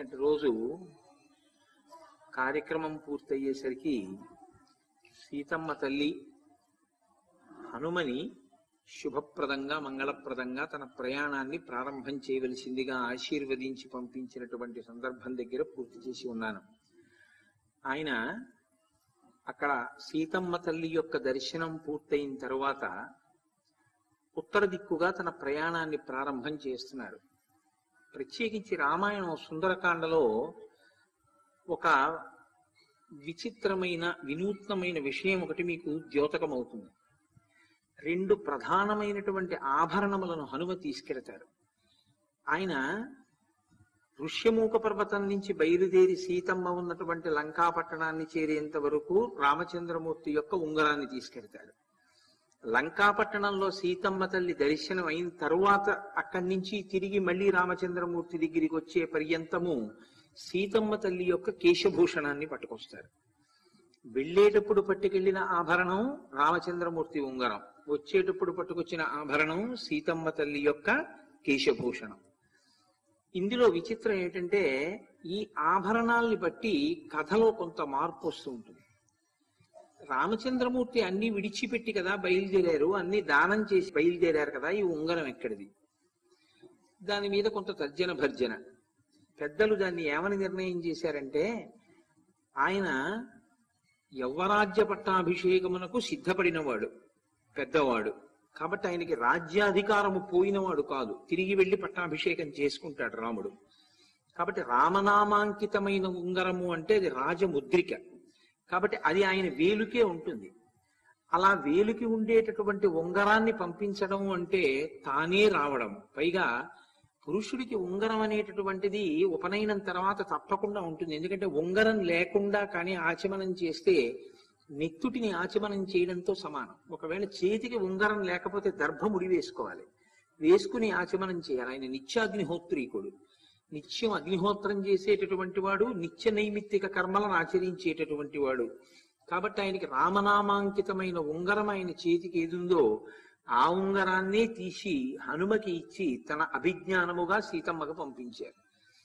నిన్నటి రోజు కార్యక్రమం పూర్తయ్యేసరికి సీతమ్మ తల్లి హనుమని శుభప్రదంగా మంగళప్రదంగా తన ప్రయాణాన్ని ప్రారంభం చేయవలసిందిగా ఆశీర్వదించి పంపించినటువంటి సందర్భం దగ్గర పూర్తి చేసి ఉన్నాను ఆయన అక్కడ సీతమ్మ తల్లి యొక్క దర్శనం పూర్తయిన తరువాత ఉత్తర దిక్కుగా తన ప్రయాణాన్ని ప్రారంభం చేస్తున్నారు ప్రత్యేకించి రామాయణం సుందరకాండలో ఒక విచిత్రమైన వినూత్నమైన విషయం ఒకటి మీకు ద్యోతకమవుతుంది రెండు ప్రధానమైనటువంటి ఆభరణములను హనుమ తీసుకెడతారు ఆయన ఋష్యమూక పర్వతం నుంచి బయలుదేరి సీతమ్మ ఉన్నటువంటి లంకా పట్టణాన్ని చేరేంత వరకు రామచంద్రమూర్తి యొక్క ఉంగరాన్ని తీసుకెడతాడు లంకాపట్టణంలో సీతమ్మ తల్లి దర్శనం అయిన తరువాత అక్కడి నుంచి తిరిగి మళ్ళీ రామచంద్రమూర్తి దగ్గరికి వచ్చే పర్యంతము సీతమ్మ తల్లి యొక్క కేశభూషణాన్ని పట్టుకొస్తారు వెళ్ళేటప్పుడు పట్టుకెళ్లిన ఆభరణం రామచంద్రమూర్తి ఉంగరం వచ్చేటప్పుడు పట్టుకొచ్చిన ఆభరణం సీతమ్మ తల్లి యొక్క కేశభూషణం ఇందులో విచిత్రం ఏంటంటే ఈ ఆభరణాల్ని బట్టి కథలో కొంత మార్పు వస్తూ ఉంటుంది రామచంద్రమూర్తి అన్ని విడిచిపెట్టి కదా బయలుదేరారు అన్ని దానం చేసి బయలుదేరారు కదా ఈ ఉంగరం ఎక్కడిది దాని మీద కొంత తర్జన భర్జన పెద్దలు దాన్ని ఏమని నిర్ణయం చేశారంటే ఆయన యవ్వరాజ్య పట్టాభిషేకమునకు సిద్ధపడినవాడు పెద్దవాడు కాబట్టి ఆయనకి రాజ్యాధికారము పోయినవాడు కాదు తిరిగి వెళ్లి పట్టాభిషేకం చేసుకుంటాడు రాముడు కాబట్టి రామనామాంకితమైన ఉంగరము అంటే అది రాజముద్రిక కాబట్టి అది ఆయన వేలుకే ఉంటుంది అలా వేలుకి ఉండేటటువంటి ఉంగరాన్ని పంపించడం అంటే తానే రావడం పైగా పురుషుడికి ఉంగరం అనేటటువంటిది ఉపనయనం తర్వాత తప్పకుండా ఉంటుంది ఎందుకంటే ఉంగరం లేకుండా కానీ ఆచమనం చేస్తే నెత్తుటిని ఆచమనం చేయడంతో సమానం ఒకవేళ చేతికి ఉంగరం లేకపోతే దర్భముడి వేసుకోవాలి వేసుకుని ఆచమనం చేయాలి ఆయన నిత్యాగ్నిహోత్రీకుడు నిత్యం అగ్నిహోత్రం చేసేటటువంటి వాడు నిత్య నైమిత్తిక కర్మలను ఆచరించేటటువంటి వాడు కాబట్టి ఆయనకి రామనామాంకితమైన ఉంగరం ఆయన చేతికి ఏదుందో ఆ ఉంగరాన్నే తీసి హనుమకి ఇచ్చి తన అభిజ్ఞానముగా సీతమ్మకు పంపించారు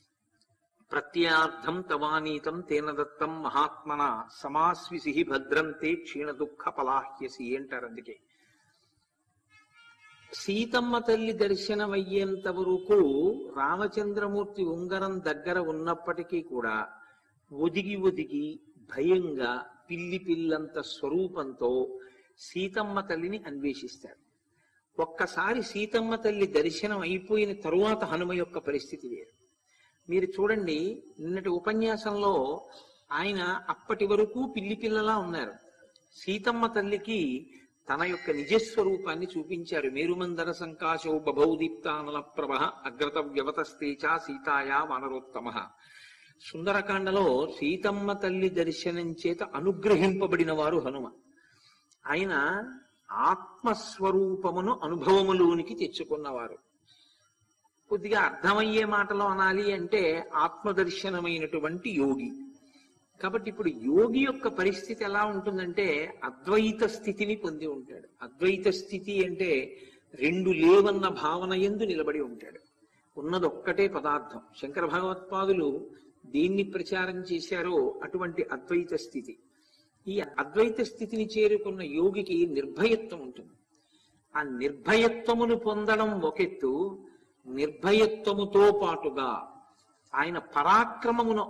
ప్రత్యార్థం తవానీతం తేన దత్తం మహాత్మన సమాస్విసి భద్రం తే క్షీణ దుఃఖ పలాహ్యసి అంటారు అందుకే సీతమ్మ తల్లి దర్శనమయ్యేంత వరకు రామచంద్రమూర్తి ఉంగరం దగ్గర ఉన్నప్పటికీ కూడా ఒదిగి ఒదిగి భయంగా పిల్లి పిల్లంత స్వరూపంతో సీతమ్మ తల్లిని అన్వేషిస్తాడు ఒక్కసారి సీతమ్మ తల్లి దర్శనం అయిపోయిన తరువాత హనుమ యొక్క పరిస్థితి వేరు మీరు చూడండి నిన్నటి ఉపన్యాసంలో ఆయన అప్పటి వరకు పిల్లి పిల్లలా ఉన్నారు సీతమ్మ తల్లికి తన యొక్క నిజస్వరూపాన్ని చూపించారు మేరుమందర సంకాశో బభౌ దీప్తానల ప్రభ అగ్రత వ్యవతస్తేచ సీతాయా వానరోత్తమ సుందరకాండలో సీతమ్మ తల్లి దర్శనం చేత అనుగ్రహింపబడిన వారు హనుమ ఆయన ఆత్మస్వరూపమును అనుభవములోనికి తెచ్చుకున్నవారు కొద్దిగా అర్థమయ్యే మాటలో అనాలి అంటే ఆత్మదర్శనమైనటువంటి యోగి కాబట్టి ఇప్పుడు యోగి యొక్క పరిస్థితి ఎలా ఉంటుందంటే అద్వైత స్థితిని పొంది ఉంటాడు అద్వైత స్థితి అంటే రెండు లేవన్న భావన ఎందు నిలబడి ఉంటాడు ఉన్నది ఒక్కటే పదార్థం శంకర భగవత్పాదులు దేన్ని ప్రచారం చేశారో అటువంటి అద్వైత స్థితి ఈ అద్వైత స్థితిని చేరుకున్న యోగికి నిర్భయత్వం ఉంటుంది ఆ నిర్భయత్వమును పొందడం ఒకెత్తు నిర్భయత్వముతో పాటుగా ఆయన పరాక్రమమును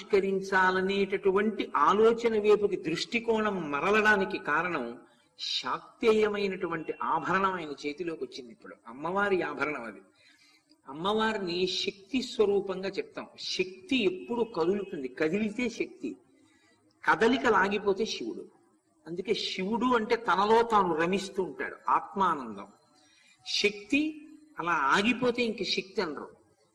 ఆవిష్కరించాలనేటటువంటి ఆలోచన వైపుకి దృష్టికోణం మరలడానికి కారణం శాక్తేయమైనటువంటి ఆభరణం ఆయన చేతిలోకి వచ్చింది ఇప్పుడు అమ్మవారి ఆభరణం అది అమ్మవారిని శక్తి స్వరూపంగా చెప్తాం శక్తి ఎప్పుడు కదులుతుంది కదిలితే శక్తి కదలిక లాగిపోతే శివుడు అందుకే శివుడు అంటే తనలో తాను రమిస్తూ ఉంటాడు ఆత్మానందం శక్తి అలా ఆగిపోతే ఇంక శక్తి అనరు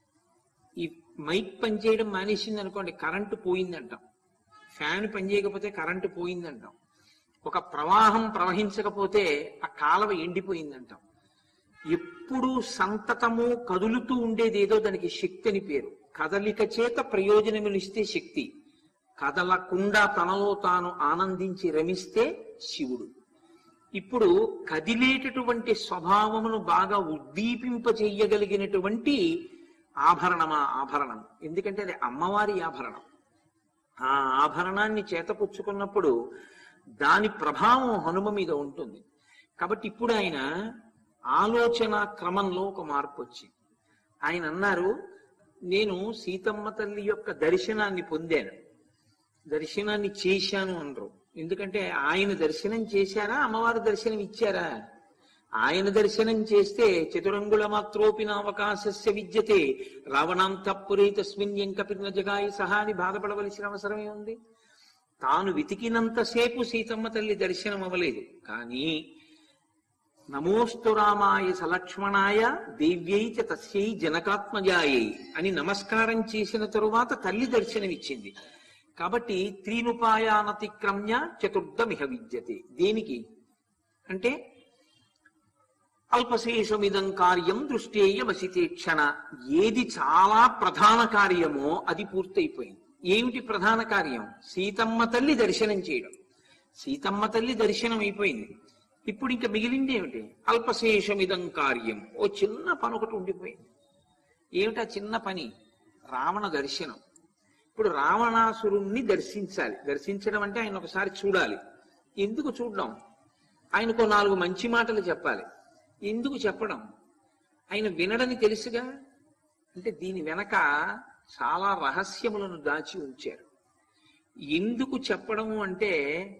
ఈ మైక్ పనిచేయడం మానేసింది అనుకోండి కరెంటు పోయిందంటాం ఫ్యాన్ పనిచేయకపోతే కరెంటు పోయిందంటాం ఒక ప్రవాహం ప్రవహించకపోతే ఆ కాలవ ఎండిపోయిందంటాం ఎప్పుడు సంతతము కదులుతూ ఉండేది ఏదో దానికి శక్తి అని పేరు కదలిక చేత ప్రయోజనమునిస్తే శక్తి కదలకుండా తనలో తాను ఆనందించి రమిస్తే శివుడు ఇప్పుడు కదిలేటటువంటి స్వభావమును బాగా ఉద్దీపింప చెయ్యగలిగినటువంటి ఆభరణమా ఆభరణం ఎందుకంటే అది అమ్మవారి ఆభరణం ఆ ఆభరణాన్ని చేతపుచ్చుకున్నప్పుడు దాని ప్రభావం హనుమ మీద ఉంటుంది కాబట్టి ఇప్పుడు ఆయన ఆలోచన క్రమంలో ఒక మార్పు వచ్చింది ఆయన అన్నారు నేను సీతమ్మ తల్లి యొక్క దర్శనాన్ని పొందాను దర్శనాన్ని చేశాను అనరు ఎందుకంటే ఆయన దర్శనం చేశారా అమ్మవారు దర్శనం ఇచ్చారా ఆయన దర్శనం చేస్తే చతురంగుల మాత్రోపిన అవకాశస్య విద్యతే రావణాంతపురే తస్మిన్ ఎంకపిన జగాయి సహా అని బాధపడవలసిన అవసరమే ఉంది తాను వెతికినంతసేపు సీతమ్మ తల్లి దర్శనం అవ్వలేదు కానీ నమోస్తు రామాయ సలక్ష్మణాయ దేవ్యై చ తస్యై జనకాత్మజాయై అని నమస్కారం చేసిన తరువాత తల్లి దర్శనమిచ్చింది కాబట్టి త్రీనుపాయానతిక్రమ్య చతుర్థమిహ విద్యతే దేనికి అంటే అల్పశేషమిదం కార్యం దృష్టేయమసితే క్షణ ఏది చాలా ప్రధాన కార్యమో అది పూర్తయిపోయింది ఏమిటి ప్రధాన కార్యం సీతమ్మ తల్లి దర్శనం చేయడం సీతమ్మ తల్లి దర్శనం అయిపోయింది ఇప్పుడు ఇంకా మిగిలింది ఏమిటి అల్పశేషమిదం కార్యం ఓ చిన్న పని ఒకటి ఉండిపోయింది ఏమిటా చిన్న పని రావణ దర్శనం ఇప్పుడు రావణాసురుణ్ణి దర్శించాలి దర్శించడం అంటే ఆయన ఒకసారి చూడాలి ఎందుకు చూడడం ఆయనకు నాలుగు మంచి మాటలు చెప్పాలి ఎందుకు చెప్పడం ఆయన వినడని తెలుసుగా అంటే దీని వెనక చాలా రహస్యములను దాచి ఉంచారు ఎందుకు చెప్పడము అంటే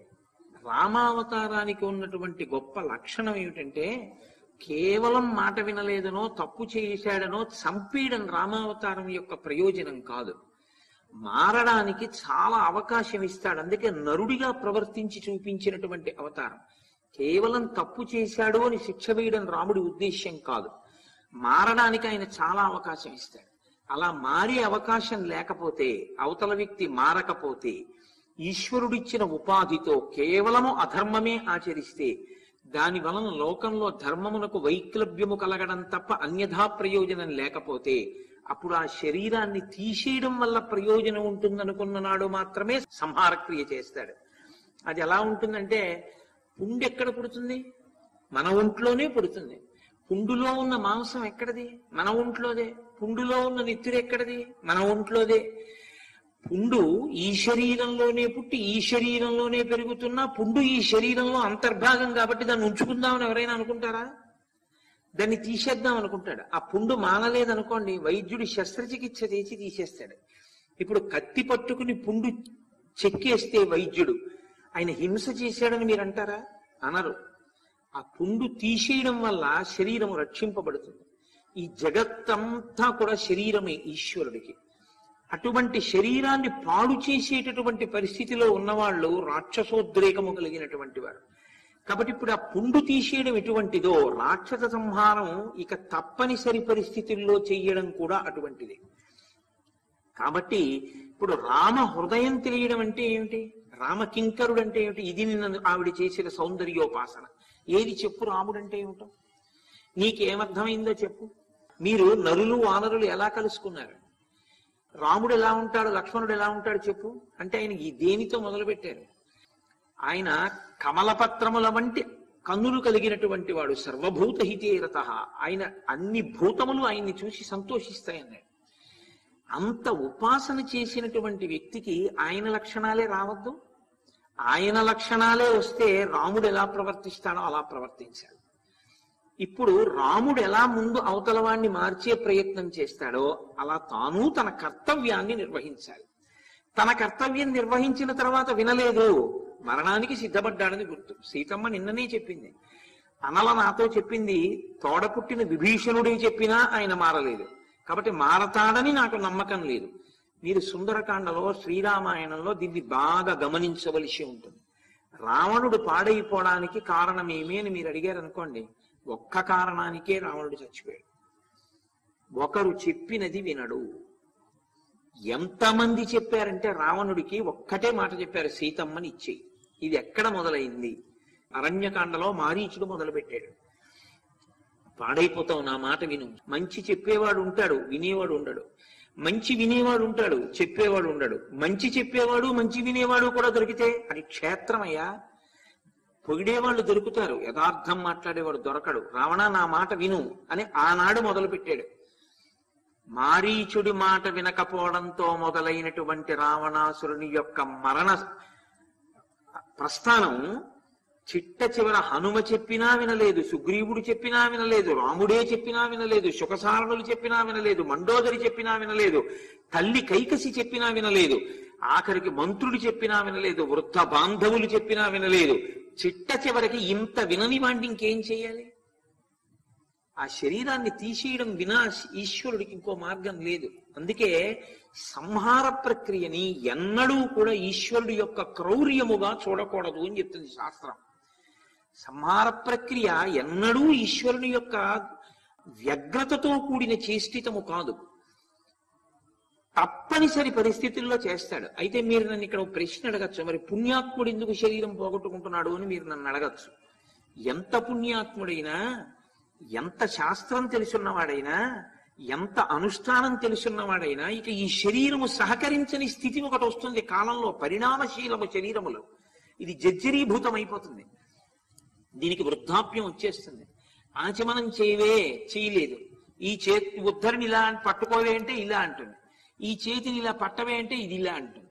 రామావతారానికి ఉన్నటువంటి గొప్ప లక్షణం ఏమిటంటే కేవలం మాట వినలేదనో తప్పు చేశాడనో చంపేయడం రామావతారం యొక్క ప్రయోజనం కాదు మారడానికి చాలా అవకాశం ఇస్తాడు అందుకే నరుడిగా ప్రవర్తించి చూపించినటువంటి అవతారం కేవలం తప్పు చేశాడు అని శిక్ష వేయడం రాముడి ఉద్దేశ్యం కాదు మారడానికి ఆయన చాలా అవకాశం ఇస్తాడు అలా మారే అవకాశం లేకపోతే అవతల వ్యక్తి మారకపోతే ఈశ్వరుడిచ్చిన ఉపాధితో కేవలము అధర్మమే ఆచరిస్తే దాని వలన లోకంలో ధర్మమునకు వైక్లభ్యము కలగడం తప్ప అన్యథా ప్రయోజనం లేకపోతే అప్పుడు ఆ శరీరాన్ని తీసేయడం వల్ల ప్రయోజనం ఉంటుందనుకున్న నాడు మాత్రమే సంహారక్రియ చేస్తాడు అది ఎలా ఉంటుందంటే పుండు ఎక్కడ పుడుతుంది మన ఒంట్లోనే పుడుతుంది పుండులో ఉన్న మాంసం ఎక్కడది మన ఒంట్లోదే పుండులో ఉన్న నెత్తురు ఎక్కడది మన ఒంట్లోదే పుండు ఈ శరీరంలోనే పుట్టి ఈ శరీరంలోనే పెరుగుతున్నా పుండు ఈ శరీరంలో అంతర్భాగం కాబట్టి దాన్ని ఉంచుకుందామని ఎవరైనా అనుకుంటారా దాన్ని తీసేద్దాం అనుకుంటాడు ఆ పుండు మానలేదనుకోండి వైద్యుడు శస్త్రచికిత్స చేసి తీసేస్తాడు ఇప్పుడు కత్తి పట్టుకుని పుండు చెక్కేస్తే వైద్యుడు ఆయన హింస చేశాడని మీరు అంటారా అనరు ఆ పుండు తీసేయడం వల్ల శరీరం రక్షింపబడుతుంది ఈ జగత్తంతా కూడా శరీరమే ఈశ్వరుడికి అటువంటి శరీరాన్ని పాడు చేసేటటువంటి పరిస్థితిలో ఉన్నవాళ్ళు రాక్షసోద్రేకము కలిగినటువంటి వారు కాబట్టి ఇప్పుడు ఆ పుండు తీసేయడం ఎటువంటిదో రాక్షస సంహారం ఇక తప్పనిసరి పరిస్థితుల్లో చెయ్యడం కూడా అటువంటిదే కాబట్టి ఇప్పుడు రామ హృదయం తెలియడం అంటే ఏమిటి రామ కింకరుడు అంటే ఏమిటి ఇది నిన్న ఆవిడ చేసిన సౌందర్యోపాసన ఏది చెప్పు రాముడు అంటే ఏమిటో నీకేమర్థమైందో చెప్పు మీరు నరులు వానరులు ఎలా కలుసుకున్నారు రాముడు ఎలా ఉంటాడు లక్ష్మణుడు ఎలా ఉంటాడు చెప్పు అంటే ఆయన ఈ దేనితో మొదలు పెట్టారు ఆయన కమలపత్రముల వంటి కన్నులు కలిగినటువంటి వాడు సర్వభూత హితేరత ఆయన అన్ని భూతములు ఆయన్ని చూసి సంతోషిస్తాయన్నాడు అంత ఉపాసన చేసినటువంటి వ్యక్తికి ఆయన లక్షణాలే రావద్దు ఆయన లక్షణాలే వస్తే రాముడు ఎలా ప్రవర్తిస్తాడో అలా ప్రవర్తించాడు ఇప్పుడు రాముడు ఎలా ముందు అవతల వాణ్ణి మార్చే ప్రయత్నం చేస్తాడో అలా తాను తన కర్తవ్యాన్ని నిర్వహించాలి తన కర్తవ్యం నిర్వహించిన తర్వాత వినలేదు మరణానికి సిద్ధపడ్డాడని గుర్తు సీతమ్మ నిన్ననే చెప్పింది అనల నాతో చెప్పింది తోడ పుట్టిన విభీషణుడే చెప్పినా ఆయన మారలేదు కాబట్టి మారతాడని నాకు నమ్మకం లేదు మీరు సుందరకాండలో శ్రీరామాయణంలో దీన్ని బాగా గమనించవలసి ఉంటుంది రావణుడు పాడైపోవడానికి కారణమేమి అని మీరు అడిగారు అనుకోండి ఒక్క కారణానికే రావణుడు చచ్చిపోయాడు ఒకరు చెప్పినది వినడు ఎంతమంది చెప్పారంటే రావణుడికి ఒక్కటే మాట చెప్పారు సీతమ్మని ఇచ్చేయి ఇది ఎక్కడ మొదలైంది అరణ్యకాండలో మారీచుడు మొదలుపెట్టాడు పాడైపోతావు నా మాట విను మంచి చెప్పేవాడు ఉంటాడు వినేవాడు ఉండడు మంచి వినేవాడు ఉంటాడు చెప్పేవాడు ఉండడు మంచి చెప్పేవాడు మంచి వినేవాడు కూడా దొరికితే అది క్షేత్రమయ్యా పొగిడేవాళ్ళు దొరుకుతారు యథార్థం మాట్లాడేవాడు దొరకడు రావణ నా మాట విను అని ఆనాడు మొదలు పెట్టాడు మారీచుడి మాట వినకపోవడంతో మొదలైనటువంటి రావణాసురుని యొక్క మరణ ప్రస్థానం చిట్ట చివర హనుమ చెప్పినా వినలేదు సుగ్రీవుడు చెప్పినా వినలేదు రాముడే చెప్పినా వినలేదు శుకసారణులు చెప్పినా వినలేదు మండోదరి చెప్పినా వినలేదు తల్లి కైకసి చెప్పినా వినలేదు ఆఖరికి మంత్రుడు చెప్పినా వినలేదు వృద్ధ బాంధవులు చెప్పినా వినలేదు చిట్ట చివరికి ఇంత వినని వాడిని ఇంకేం చేయాలి ఆ శరీరాన్ని తీసేయడం వినా ఈశ్వరుడికి ఇంకో మార్గం లేదు అందుకే సంహార ప్రక్రియని ఎన్నడూ కూడా ఈశ్వరుడు యొక్క క్రౌర్యముగా చూడకూడదు అని చెప్తుంది శాస్త్రం సంహార ప్రక్రియ ఎన్నడూ ఈశ్వరుని యొక్క వ్యగ్రతతో కూడిన చేష్టితము కాదు తప్పనిసరి పరిస్థితుల్లో చేస్తాడు అయితే మీరు నన్ను ఇక్కడ ఒక ప్రశ్న అడగచ్చు మరి పుణ్యాత్ముడు ఎందుకు శరీరం పోగొట్టుకుంటున్నాడు అని మీరు నన్ను అడగచ్చు ఎంత పుణ్యాత్ముడైనా ఎంత శాస్త్రం తెలుసున్నవాడైనా ఎంత అనుష్ఠానం తెలుసున్నవాడైనా ఇక ఈ శరీరము సహకరించని స్థితి ఒకటి వస్తుంది కాలంలో పరిణామశీలము శరీరములో ఇది జర్జరీభూతం అయిపోతుంది దీనికి వృద్ధాప్యం వచ్చేస్తుంది ఆచమనం చేయవే చేయలేదు ఈ చేతి ఉద్ధరిని ఇలా పట్టుకోవే అంటే ఇలా అంటుంది ఈ చేతిని ఇలా పట్టవే అంటే ఇది ఇలా అంటుంది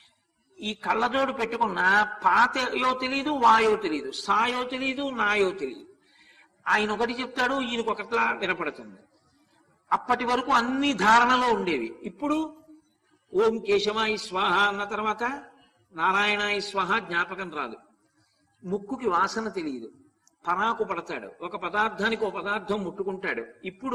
ఈ కళ్ళజోడు పెట్టుకున్న పాతయో తెలియదు వాయో తెలియదు సాయో తెలియదు నాయో తెలియదు ఆయన ఒకటి చెప్తాడు ఈయనకు ఒకట్లా వినపడుతుంది అప్పటి వరకు అన్ని ధారణలో ఉండేవి ఇప్పుడు ఓం కేశవాయి స్వాహ అన్న తర్వాత నారాయణాయి స్వాహ జ్ఞాపకం రాదు ముక్కుకి వాసన తెలియదు పరాకు పడతాడు ఒక పదార్థానికి ఒక పదార్థం ముట్టుకుంటాడు ఇప్పుడు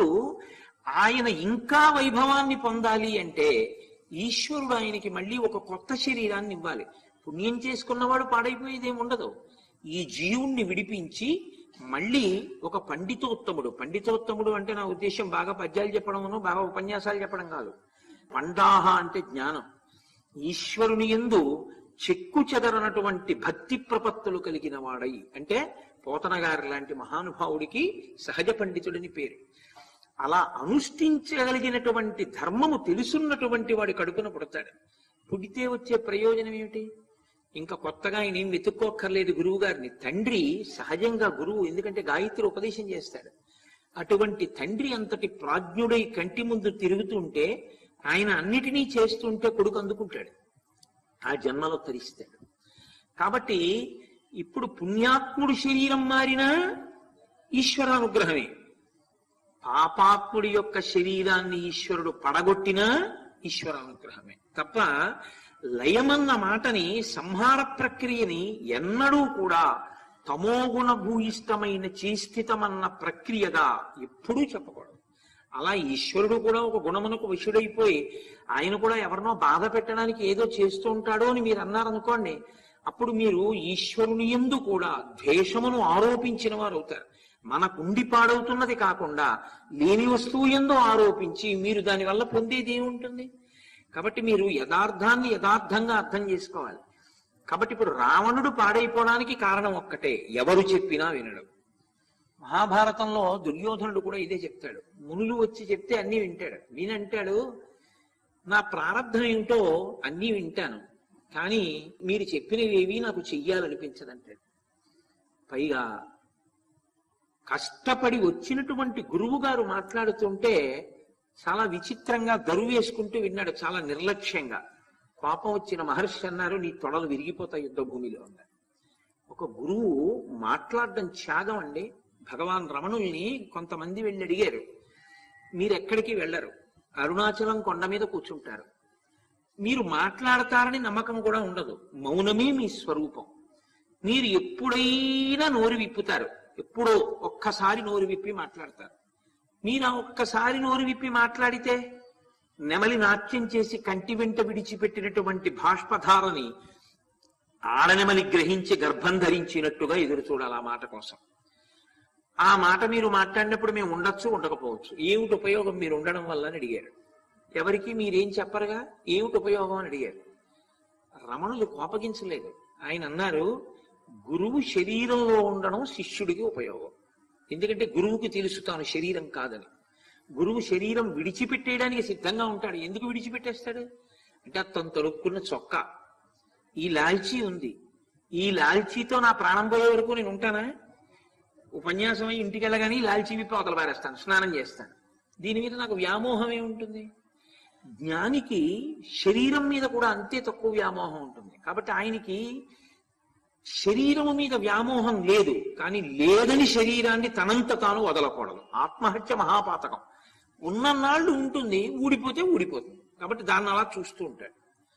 ఆయన ఇంకా వైభవాన్ని పొందాలి అంటే ఈశ్వరుడు ఆయనకి మళ్ళీ ఒక కొత్త శరీరాన్ని ఇవ్వాలి పుణ్యం చేసుకున్నవాడు పాడైపోయేది ఏమి ఉండదు ఈ జీవుణ్ణి విడిపించి మళ్ళీ ఒక పండితోత్తముడు పండితోత్తముడు అంటే నా ఉద్దేశం బాగా పద్యాలు చెప్పడమును బాగా ఉపన్యాసాలు చెప్పడం కాదు పండాహ అంటే జ్ఞానం ఈశ్వరుని ఎందు చెక్కు చెదరనటువంటి భక్తి ప్రపత్తులు కలిగిన వాడై అంటే పోతన గారి లాంటి మహానుభావుడికి సహజ పండితుడని పేరు అలా అనుష్ఠించగలిగినటువంటి ధర్మము తెలుసున్నటువంటి వాడి కడుపున పుడతాడు పుడితే వచ్చే ప్రయోజనం ఏమిటి ఇంకా కొత్తగా ఆయన ఏం వెతుక్కోక్కర్లేదు గురువు గారిని తండ్రి సహజంగా గురువు ఎందుకంటే గాయత్రి ఉపదేశం చేస్తాడు అటువంటి తండ్రి అంతటి ప్రాజ్ఞుడై కంటి ముందు తిరుగుతుంటే ఆయన అన్నిటినీ చేస్తుంటే కొడుకు అందుకుంటాడు ఆ జన్మలో తరిస్తాడు కాబట్టి ఇప్పుడు పుణ్యాత్ముడు శరీరం మారినా ఈశ్వరానుగ్రహమే పాపాత్ముడి యొక్క శరీరాన్ని ఈశ్వరుడు పడగొట్టినా ఈశ్వరానుగ్రహమే తప్ప లయమన్న మాటని సంహార ప్రక్రియని ఎన్నడూ కూడా తమోగుణ భూయిష్టమైన చేస్థితమన్న ప్రక్రియగా ఎప్పుడూ చెప్పకూడదు అలా ఈశ్వరుడు కూడా ఒక గుణమునకు వశుడైపోయి ఆయన కూడా ఎవరినో బాధ పెట్టడానికి ఏదో చేస్తూ ఉంటాడో అని మీరు అన్నారనుకోండి అప్పుడు మీరు ఈశ్వరుని ఎందు కూడా ద్వేషమును ఆరోపించిన వారు అవుతారు మనకుండి పాడవుతున్నది కాకుండా లేని వస్తువు ఎందు ఆరోపించి మీరు దానివల్ల పొందేది ఏముంటుంది కాబట్టి మీరు యథార్థాన్ని యథార్థంగా అర్థం చేసుకోవాలి కాబట్టి ఇప్పుడు రావణుడు పాడైపోవడానికి కారణం ఒక్కటే ఎవరు చెప్పినా వినడం మహాభారతంలో దుర్యోధనుడు కూడా ఇదే చెప్తాడు మునులు వచ్చి చెప్తే అన్ని వింటాడు వినంటాడు నా ప్రారంధం ఏమిటో అన్నీ వింటాను కానీ మీరు చెప్పినవేవి నాకు చెయ్యాలనిపించదంటాడు పైగా కష్టపడి వచ్చినటువంటి గురువు గారు మాట్లాడుతుంటే చాలా విచిత్రంగా దరువు వేసుకుంటూ విన్నాడు చాలా నిర్లక్ష్యంగా కోపం వచ్చిన మహర్షి అన్నారు నీ తొడలు విరిగిపోతాయి యుద్ధ భూమిలో అన్నారు ఒక గురువు మాట్లాడడం త్యాగం అండి భగవాన్ రమణుల్ని కొంతమంది వెళ్ళి అడిగారు మీరు ఎక్కడికి వెళ్ళరు అరుణాచలం కొండ మీద కూర్చుంటారు మీరు మాట్లాడతారని నమ్మకం కూడా ఉండదు మౌనమే మీ స్వరూపం మీరు ఎప్పుడైనా నోరు విప్పుతారు ఎప్పుడో ఒక్కసారి నోరు విప్పి మాట్లాడతారు మీరు ఆ ఒక్కసారి నోరు విప్పి మాట్లాడితే నెమలి నాట్యం చేసి కంటి వెంట విడిచిపెట్టినటువంటి బాష్పధారని ఆడనెమలి గ్రహించి గర్భం ధరించినట్టుగా ఎదురు చూడాలి ఆ మాట కోసం ఆ మాట మీరు మాట్లాడినప్పుడు మేము ఉండొచ్చు ఉండకపోవచ్చు ఏమిటి ఉపయోగం మీరు ఉండడం వల్ల అని అడిగారు ఎవరికి మీరేం చెప్పరుగా ఏమిటి ఉపయోగం అని అడిగారు రమణులు కోపగించలేదు ఆయన అన్నారు గురువు శరీరంలో ఉండడం శిష్యుడికి ఉపయోగం ఎందుకంటే గురువుకి తెలుసు తాను శరీరం కాదని గురువు శరీరం విడిచిపెట్టేయడానికి సిద్ధంగా ఉంటాడు ఎందుకు విడిచిపెట్టేస్తాడు అంటే అతను తొడుక్కున్న చొక్కా ఈ లాల్చీ ఉంది ఈ లాల్చీతో నా ప్రాణం పోయే వరకు నేను ఉంటానా ఉపన్యాసం అయి ఇంటికి వెళ్ళగానే ఈ లాల్చీ విప్పి అవతల పారేస్తాను స్నానం చేస్తాను దీని మీద నాకు వ్యామోహం ఏముంటుంది జ్ఞానికి శరీరం మీద కూడా అంతే తక్కువ వ్యామోహం ఉంటుంది కాబట్టి ఆయనకి శరీరము మీద వ్యామోహం లేదు కానీ లేదని శరీరాన్ని తనంత తాను వదలకూడదు ఆత్మహత్య మహాపాతకం ఉన్ననాళ్ళు ఉంటుంది ఊడిపోతే ఊడిపోతుంది కాబట్టి దాన్ని అలా చూస్తూ ఉంటాడు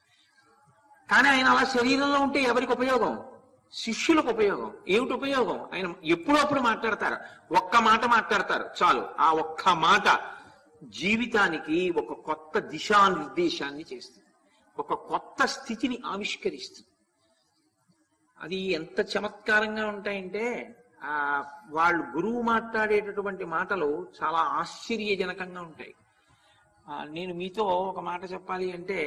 కానీ ఆయన అలా శరీరంలో ఉంటే ఎవరికి ఉపయోగం శిష్యులకు ఉపయోగం ఏమిటి ఉపయోగం ఆయన ఎప్పుడో అప్పుడు మాట్లాడతారు ఒక్క మాట మాట్లాడతారు చాలు ఆ ఒక్క మాట జీవితానికి ఒక కొత్త దిశానిర్దేశాన్ని చేస్తుంది ఒక కొత్త స్థితిని ఆవిష్కరిస్తుంది అది ఎంత చమత్కారంగా ఉంటాయంటే ఆ వాళ్ళు గురువు మాట్లాడేటటువంటి మాటలు చాలా ఆశ్చర్యజనకంగా ఉంటాయి ఆ, నేను మీతో ఒక మాట చెప్పాలి అంటే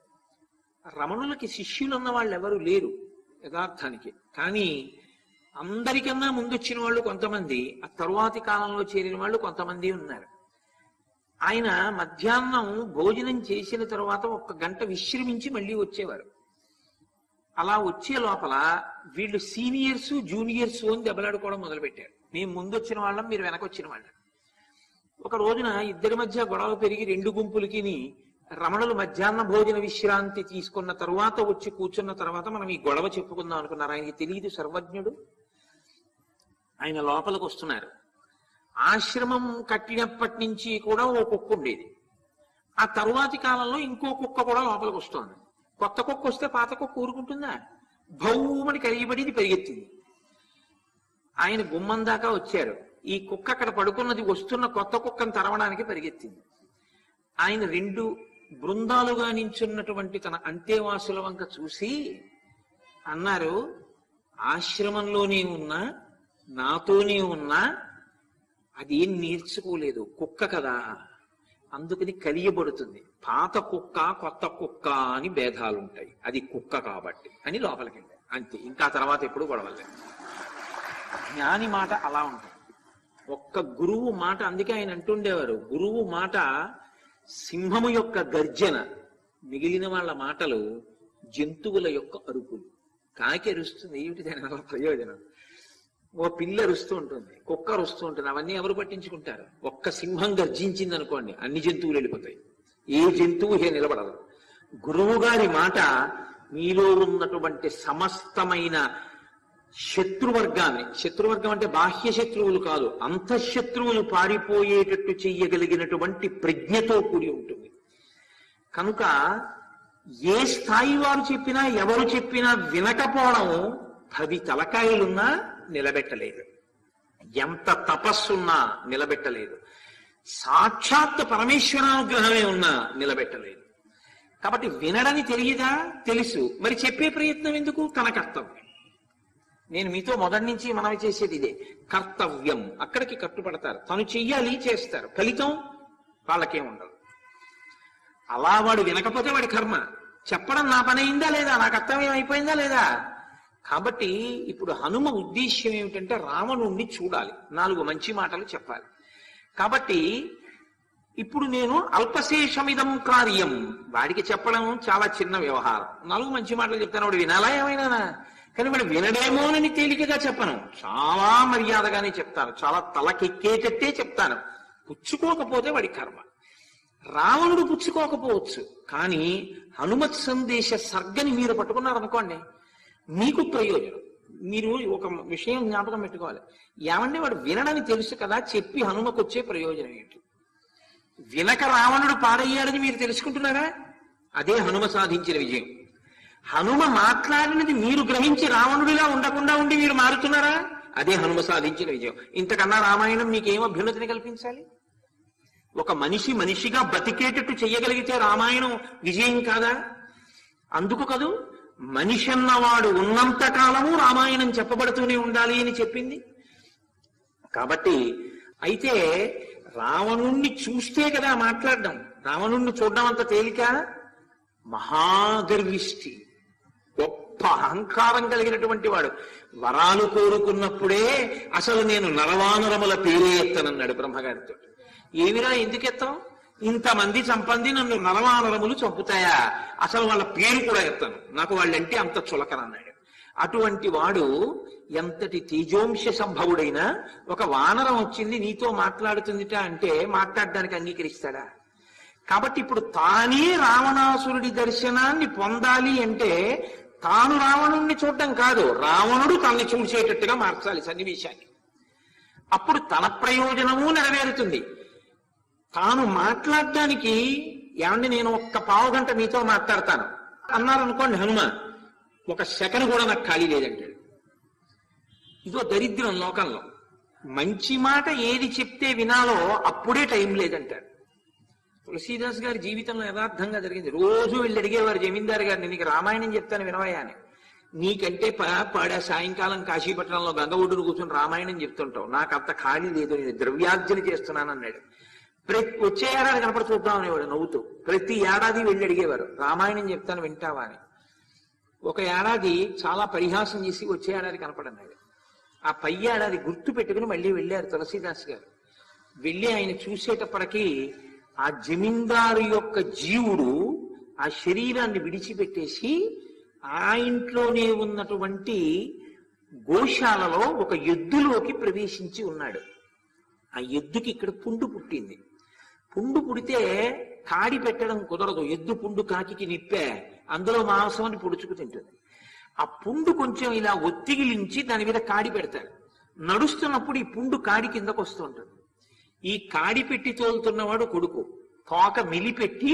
రమణులకి శిష్యులు ఉన్న వాళ్ళు ఎవరు లేరు యథార్థానికి కానీ అందరికన్నా ముందొచ్చిన వాళ్ళు కొంతమంది ఆ తరువాతి కాలంలో చేరిన వాళ్ళు కొంతమంది ఉన్నారు ఆయన మధ్యాహ్నం భోజనం చేసిన తర్వాత ఒక్క గంట విశ్రమించి మళ్ళీ వచ్చేవారు అలా వచ్చే లోపల వీళ్ళు సీనియర్స్ జూనియర్స్ అని దెబ్బలాడుకోవడం మొదలుపెట్టారు మేము ముందొచ్చిన వాళ్ళం మీరు వెనకొచ్చిన వాళ్ళం ఒక రోజున ఇద్దరి మధ్య గొడవ పెరిగి రెండు గుంపులకి రమణులు మధ్యాహ్న భోజన విశ్రాంతి తీసుకున్న తరువాత వచ్చి కూర్చున్న తర్వాత మనం ఈ గొడవ చెప్పుకుందాం అనుకున్నారు ఆయనకి తెలియదు సర్వజ్ఞుడు ఆయన లోపలికి వస్తున్నారు ఆశ్రమం కట్టినప్పటి నుంచి కూడా ఓ కుక్క ఉండేది ఆ తరువాతి కాలంలో ఇంకో కుక్క కూడా లోపలికి వస్తోంది కొత్త కుక్క వస్తే పాత కుక్క ఊరుకుంటుందా భౌమని కలిగిబడి పరిగెత్తింది ఆయన గుమ్మం దాకా వచ్చారు ఈ కుక్క అక్కడ పడుకున్నది వస్తున్న కొత్త కుక్కను తరవడానికి పరిగెత్తింది ఆయన రెండు బృందాలుగా నించున్నటువంటి తన అంతేవాసుల వంక చూసి అన్నారు ఆశ్రమంలోనే ఉన్నా నాతోనే ఉన్నా అదేం నేర్చుకోలేదు కుక్క కదా అందుకని కలియబడుతుంది పాత కుక్క కొత్త కుక్క అని భేదాలు ఉంటాయి అది కుక్క కాబట్టి అని లోపలికి వెళ్ళారు అంతే ఇంకా తర్వాత ఎప్పుడు గొడవలేదు జ్ఞాని మాట అలా ఉంటుంది ఒక్క గురువు మాట అందుకే ఆయన అంటుండేవారు గురువు మాట సింహము యొక్క గర్జన మిగిలిన వాళ్ళ మాటలు జంతువుల యొక్క అరుపులు కాకి అరుస్తుంది ఏమిటి దాని వల్ల ప్రయోజనం ఓ పిల్ల అరుస్తూ ఉంటుంది కుక్క అరుస్తూ ఉంటుంది అవన్నీ ఎవరు పట్టించుకుంటారు ఒక్క సింహం గర్జించింది అనుకోండి అన్ని జంతువులు వెళ్ళిపోతాయి ఏ జంతువు హే నిలబడదు గురువు గారి మాట మీలో ఉన్నటువంటి సమస్తమైన శత్రువర్గాన్ని శత్రువర్గం అంటే బాహ్య శత్రువులు కాదు అంతఃశత్రువులు పారిపోయేటట్టు చెయ్యగలిగినటువంటి ప్రజ్ఞతో కూడి ఉంటుంది కనుక ఏ స్థాయి వారు చెప్పినా ఎవరు చెప్పినా వినకపోవడం పది తలకాయలున్నా నిలబెట్టలేదు ఎంత తపస్సున్నా నిలబెట్టలేదు సాక్షాత్ పరమేశ్వరానుగ్రహమే ఉన్నా నిలబెట్టలేదు కాబట్టి వినడని తెలియదా తెలుసు మరి చెప్పే ప్రయత్నం ఎందుకు తన కర్తవ్యం నేను మీతో మొదటి నుంచి మనవి చేసేది ఇదే కర్తవ్యం అక్కడికి కట్టుపడతారు తను చెయ్యాలి చేస్తారు ఫలితం వాళ్ళకేం ఉండదు అలా వాడు వినకపోతే వాడి కర్మ చెప్పడం నా పని అయిందా లేదా నా కర్తవ్యం అయిపోయిందా లేదా కాబట్టి ఇప్పుడు హనుమ ఉద్దేశ్యం ఏమిటంటే రావణుణ్ణి చూడాలి నాలుగు మంచి మాటలు చెప్పాలి కాబట్టి ఇప్పుడు నేను అల్పశేషమిదం కార్యం వాడికి చెప్పడం చాలా చిన్న వ్యవహారం నాలుగు మంచి మాటలు చెప్తాను వాడు వినాలా ఏమైనా కానీ వాడు వినడేమోనని తేలికగా చెప్పను చాలా మర్యాదగానే చెప్తాను చాలా తలకెక్కేటట్టే చెప్తాను పుచ్చుకోకపోతే వాడి కర్మ రావణుడు పుచ్చుకోకపోవచ్చు కానీ హనుమత్ సందేశ సర్గని మీరు పట్టుకున్నారనుకోండి మీకు ప్రయోజనం మీరు ఒక విషయం జ్ఞాపకం పెట్టుకోవాలి ఏమంటే వాడు వినడని తెలుసు కదా చెప్పి హనుమకు వచ్చే ప్రయోజనం ఏంటి వినక రావణుడు పాడయ్యాడని మీరు తెలుసుకుంటున్నారా అదే హనుమ సాధించిన విజయం హనుమ మాట్లాడినది మీరు గ్రహించి రావణుడిలా ఉండకుండా ఉండి మీరు మారుతున్నారా అదే హనుమ సాధించిన విజయం ఇంతకన్నా రామాయణం మీకేం అభ్యున్నతిని కల్పించాలి ఒక మనిషి మనిషిగా బతికేటట్టు చెయ్యగలిగితే రామాయణం విజయం కాదా అందుకు కదూ మనిషి అన్నవాడు ఉన్నంత కాలము రామాయణం చెప్పబడుతూనే ఉండాలి అని చెప్పింది కాబట్టి అయితే రావణుణ్ణి చూస్తే కదా మాట్లాడడం రావణుణ్ణి చూడడం అంత తేలిక మహాగర్విష్టి గొప్ప అహంకారం కలిగినటువంటి వాడు వరాలు కోరుకున్నప్పుడే అసలు నేను నరవానరముల పేరే ఎత్తనన్నాడు బ్రహ్మగారితో ఏమిరా ఎందుకు ఎత్తాం ఇంతమంది చంపంది నన్ను నరవానరములు చంపుతాయా అసలు వాళ్ళ పేరు కూడా ఎత్తాను నాకు వాళ్ళంటే అంత చులకనన్నాడు అటువంటి వాడు ఎంతటి తేజోంశ సంభవుడైనా ఒక వానరం వచ్చింది నీతో మాట్లాడుతుందిట అంటే మాట్లాడడానికి అంగీకరిస్తాడా కాబట్టి ఇప్పుడు తానే రావణాసురుడి దర్శనాన్ని పొందాలి అంటే తాను రావణుణ్ణి చూడటం కాదు రావణుడు తనని చూసేటట్టుగా మార్చాలి సన్నివేశాన్ని అప్పుడు తన ప్రయోజనము నెరవేరుతుంది తాను మాట్లాడడానికి ఏమండి నేను ఒక్క పావు గంట మీతో మాట్లాడతాను అన్నారనుకోండి హనుమ ఒక సెకండ్ కూడా నాకు ఖాళీ లేదంటాడు ఇదో దరిద్రం లోకంలో మంచి మాట ఏది చెప్తే వినాలో అప్పుడే టైం లేదంటాడు తులసీదాస్ గారి జీవితంలో యథార్థంగా జరిగింది రోజు వెళ్ళి అడిగేవారు జమీందారు గారిని నీకు రామాయణం చెప్తాను వినవయ్యా అని నీకంటే పా- పాడా సాయంకాలం కాశీపట్నంలో గంగ ఒడ్డును కూర్చొని రామాయణం చెప్తుంటావు నాకు అంత ఖాళీ లేదు నేను ద్రవ్యార్జన చేస్తున్నాను అన్నాడు ప్రతి వచ్చే ఏడాది కనపడి చూద్దాం అనేవాడు నవ్వుతూ ప్రతి ఏడాది వెళ్ళి అడిగేవారు రామాయణం చెప్తాను వింటావా అని ఒక ఏడాది చాలా పరిహాసం చేసి వచ్చే ఏడాది కనపడన్నాడు ఆ పై ఏడాది గుర్తు పెట్టుకుని మళ్ళీ వెళ్ళారు తులసీదాస్ గారు వెళ్ళి ఆయన చూసేటప్పటికి ఆ జమీందారు యొక్క జీవుడు ఆ శరీరాన్ని విడిచిపెట్టేసి ఆ ఇంట్లోనే ఉన్నటువంటి గోశాలలో ఒక ఎద్దులోకి ప్రవేశించి ఉన్నాడు ఆ ఎద్దుకి ఇక్కడ పుండు పుట్టింది పుండు పుడితే కాడి పెట్టడం కుదరదు ఎద్దు పుండు కాకికి నిప్పే అందులో మాంసం అని పొడుచుకు తింటుంది ఆ పుండు కొంచెం ఇలా ఒత్తిగిలించి దాని మీద కాడి పెడతాడు నడుస్తున్నప్పుడు ఈ పుండు కాడి కిందకు వస్తుంటుంది ఈ కాడి పెట్టి తోలుతున్నవాడు కొడుకు తోక మిలిపెట్టి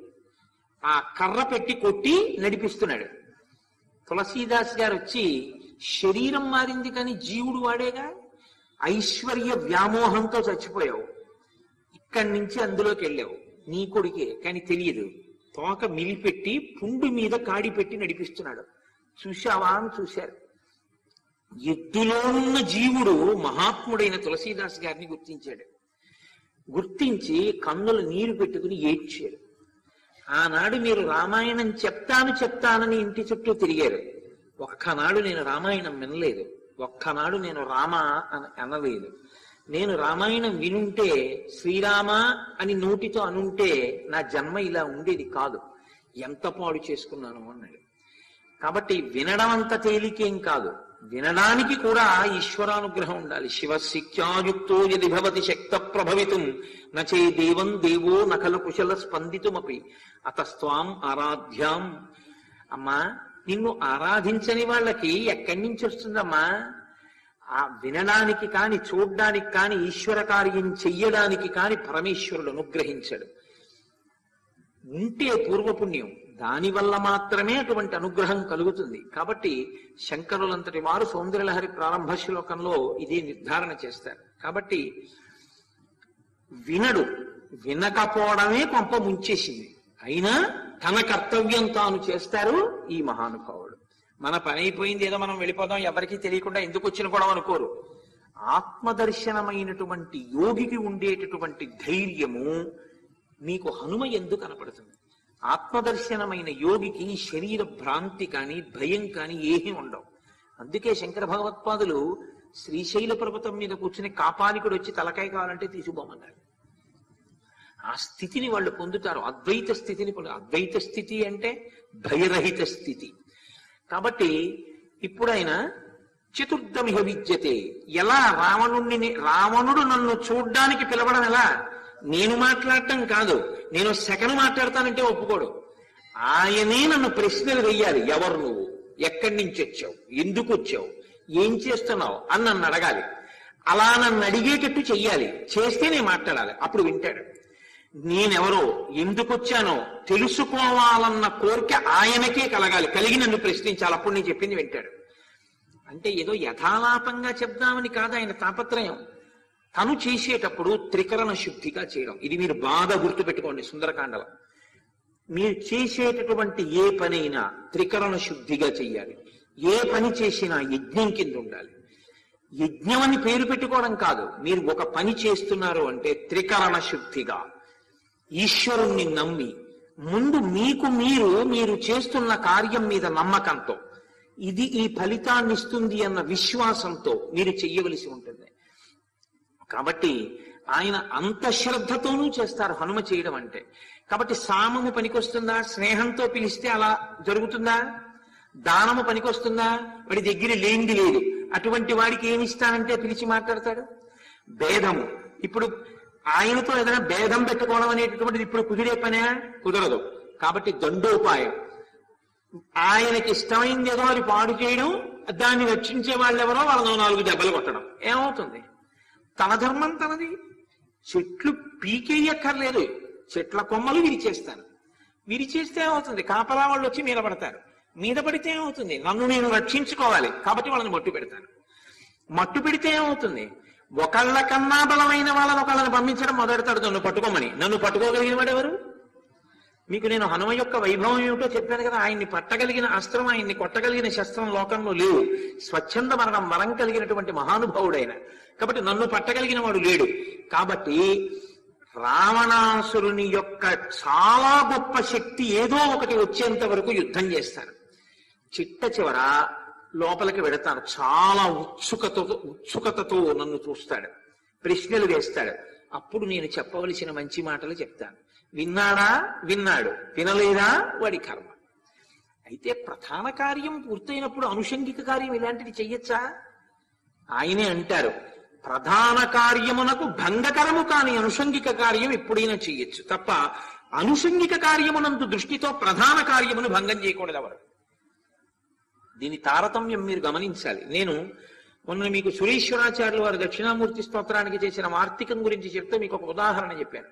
ఆ కర్ర పెట్టి కొట్టి నడిపిస్తున్నాడు తులసీదాస్ గారు వచ్చి శరీరం మారింది కానీ జీవుడు వాడేగా ఐశ్వర్య వ్యామోహంతో చచ్చిపోయావు ఇక్కడి నుంచి అందులోకి వెళ్ళావు నీ కొడుకే కానీ తెలియదు తోక మిలిపెట్టి పుండు మీద కాడి పెట్టి నడిపిస్తున్నాడు చూశావా అని చూశారు ఎద్దులో ఉన్న జీవుడు మహాత్ముడైన తులసీదాస్ గారిని గుర్తించాడు గుర్తించి కన్నులు నీరు పెట్టుకుని ఏడ్చాడు ఆనాడు మీరు రామాయణం చెప్తాను చెప్తానని ఇంటి చుట్టూ తిరిగారు ఒక్కనాడు నేను రామాయణం వినలేదు ఒక్కనాడు నేను రామ అని అనలేదు నేను రామాయణం వినుంటే శ్రీరామ అని నోటితో అనుంటే నా జన్మ ఇలా ఉండేది కాదు ఎంత పాడు చేసుకున్నాను అన్నాడు కాబట్టి వినడం అంత తేలికేం కాదు వినడానికి కూడా ఈశ్వరానుగ్రహం ఉండాలి శివశిత్యాయుక్తో యది భవతి శక్త ప్రభవితుం నచే దేవం దేవో నకలు కుశల స్పందితుమపి అతస్త్వాం ఆరాధ్యాం అమ్మా నిన్ను ఆరాధించని వాళ్ళకి ఎక్కడి నుంచి వస్తుందమ్మా ఆ వినడానికి కాని చూడ్డానికి కాని ఈశ్వర కార్యం చెయ్యడానికి కాని పరమేశ్వరుడు అనుగ్రహించాడు ఉంటే పూర్వపుణ్యం దానివల్ల మాత్రమే అటువంటి అనుగ్రహం కలుగుతుంది కాబట్టి శంకరులంతటి వారు సౌందర్యలహరి ప్రారంభ శ్లోకంలో ఇదే నిర్ధారణ చేస్తారు కాబట్టి వినడు వినకపోవడమే కొంప ముంచేసింది అయినా తన కర్తవ్యం తాను చేస్తారు ఈ మహానుభావుడు మన పని అయిపోయింది ఏదో మనం వెళ్ళిపోదాం ఎవరికీ తెలియకుండా ఎందుకు వచ్చిన కూడా అనుకోరు ఆత్మదర్శనమైనటువంటి యోగికి ఉండేటటువంటి ధైర్యము మీకు హనుమ ఎందు కనపడుతుంది ఆత్మదర్శనమైన యోగికి శరీర భ్రాంతి కాని భయం కాని ఏమీ ఉండవు అందుకే శంకర భగవత్పాదులు శ్రీశైల పర్వతం మీద కూర్చుని కాపాలికుడు వచ్చి తలకాయ కావాలంటే తీసుకుపోమన్నారు ఆ స్థితిని వాళ్ళు పొందుతారు అద్వైత స్థితిని పొందు అద్వైత స్థితి అంటే భయరహిత స్థితి కాబట్టి ఇప్పుడైనా చతుర్థమిహ విద్యతే ఎలా రావణుణ్ణి రావణుడు నన్ను చూడ్డానికి పిలవడం ఎలా నేను మాట్లాడటం కాదు నేను సెకండ్ మాట్లాడతానంటే ఒప్పుకోడు ఆయనే నన్ను ప్రశ్నలు వెయ్యాలి ఎవరు నువ్వు ఎక్కడి నుంచి వచ్చావు ఎందుకు వచ్చావు ఏం చేస్తున్నావు అని నన్ను అడగాలి అలా నన్ను అడిగేటట్టు చెయ్యాలి చేస్తే నేను మాట్లాడాలి అప్పుడు వింటాడు నేనెవరో ఎందుకు వచ్చానో తెలుసుకోవాలన్న కోరిక ఆయనకే కలగాలి కలిగి నన్ను ప్రశ్నించాలి అప్పుడు నేను చెప్పింది వింటాడు అంటే ఏదో యథాలాపంగా చెప్దామని కాదు ఆయన తాపత్రయం తను చేసేటప్పుడు త్రికరణ శుద్ధిగా చేయడం ఇది మీరు బాగా గుర్తుపెట్టుకోండి సుందరకాండలో మీరు చేసేటటువంటి ఏ పనైనా త్రికరణ శుద్ధిగా చెయ్యాలి ఏ పని చేసినా యజ్ఞం కింద ఉండాలి యజ్ఞం అని పేరు పెట్టుకోవడం కాదు మీరు ఒక పని చేస్తున్నారు అంటే త్రికరణ శుద్ధిగా ఈశ్వరుణ్ణి నమ్మి ముందు మీకు మీరు మీరు చేస్తున్న కార్యం మీద నమ్మకంతో ఇది ఈ ఫలితాన్ని ఇస్తుంది అన్న విశ్వాసంతో మీరు చెయ్యవలసి ఉంటుంది కాబట్టి ఆయన అంత శ్రద్ధతోనూ చేస్తారు హనుమ చేయడం అంటే కాబట్టి సామము పనికొస్తుందా స్నేహంతో పిలిస్తే అలా జరుగుతుందా దానము పనికొస్తుందా వాడి దగ్గర లేనిది లేదు అటువంటి వాడికి ఏమి ఇస్తానంటే పిలిచి మాట్లాడతాడు భేదము ఇప్పుడు ఆయనతో ఏదైనా భేదం పెట్టుకోవడం అనేటటువంటిది ఇప్పుడు కుదిరే పనే కుదరదు కాబట్టి దండోపాయం ఆయనకి ఇష్టమైంది ఏదో అది పాడు చేయడం దాన్ని రక్షించే వాళ్ళు ఎవరో వాళ్ళను నాలుగు దెబ్బలు కొట్టడం ఏమవుతుంది తన ధర్మం తనది చెట్లు పీకేయక్కర్లేదు చెట్ల కొమ్మలు విరిచేస్తాను విరిచేస్తే ఏమవుతుంది కాపలా వాళ్ళు వచ్చి మీద పడతారు మీద పడితే ఏమవుతుంది నన్ను నేను రక్షించుకోవాలి కాబట్టి వాళ్ళని మట్టు పెడతాను మట్టు పెడితే ఏమవుతుంది ఒకళ్ళ కన్నా బలమైన వాళ్ళని ఒకళ్ళని పంపించడం మొదలెడతాడు నన్ను పట్టుకోమని నన్ను పట్టుకోగలిగిన వాడెవరు మీకు నేను హనుమ యొక్క వైభవం ఏమిటో చెప్పాను కదా ఆయన్ని పట్టగలిగిన అస్త్రం ఆయన్ని కొట్టగలిగిన శస్త్రం లోకంలో లేవు స్వచ్ఛంద మరణం వరం కలిగినటువంటి మహానుభావుడైన కాబట్టి నన్ను పట్టగలిగిన వాడు లేడు కాబట్టి రావణాసురుని యొక్క చాలా గొప్ప శక్తి ఏదో ఒకటి వచ్చేంత వరకు యుద్ధం చేస్తాను చిట్ట చివర లోపలికి వెడతాను చాలా ఉత్సుకతో ఉత్సుకతతో నన్ను చూస్తాడు ప్రశ్నలు వేస్తాడు అప్పుడు నేను చెప్పవలసిన మంచి మాటలు చెప్తాను విన్నాడా విన్నాడు వినలేదా వాడి కర్మ అయితే ప్రధాన కార్యం పూర్తయినప్పుడు అనుషంగిక కార్యం ఇలాంటిది చెయ్యొచ్చా ఆయనే అంటారు ప్రధాన కార్యమునకు భంగకరము కాని అనుషంగిక కార్యం ఎప్పుడైనా చెయ్యొచ్చు తప్ప అనుషంగిక కార్యమునందు దృష్టితో ప్రధాన కార్యమును భంగం చేయకూడదు ఎవరు దీని తారతమ్యం మీరు గమనించాలి నేను మొన్న మీకు సురేశ్వరాచార్యులు వారు దక్షిణామూర్తి స్తోత్రానికి చేసిన వార్తికం గురించి చెప్తే మీకు ఒక ఉదాహరణ చెప్పాను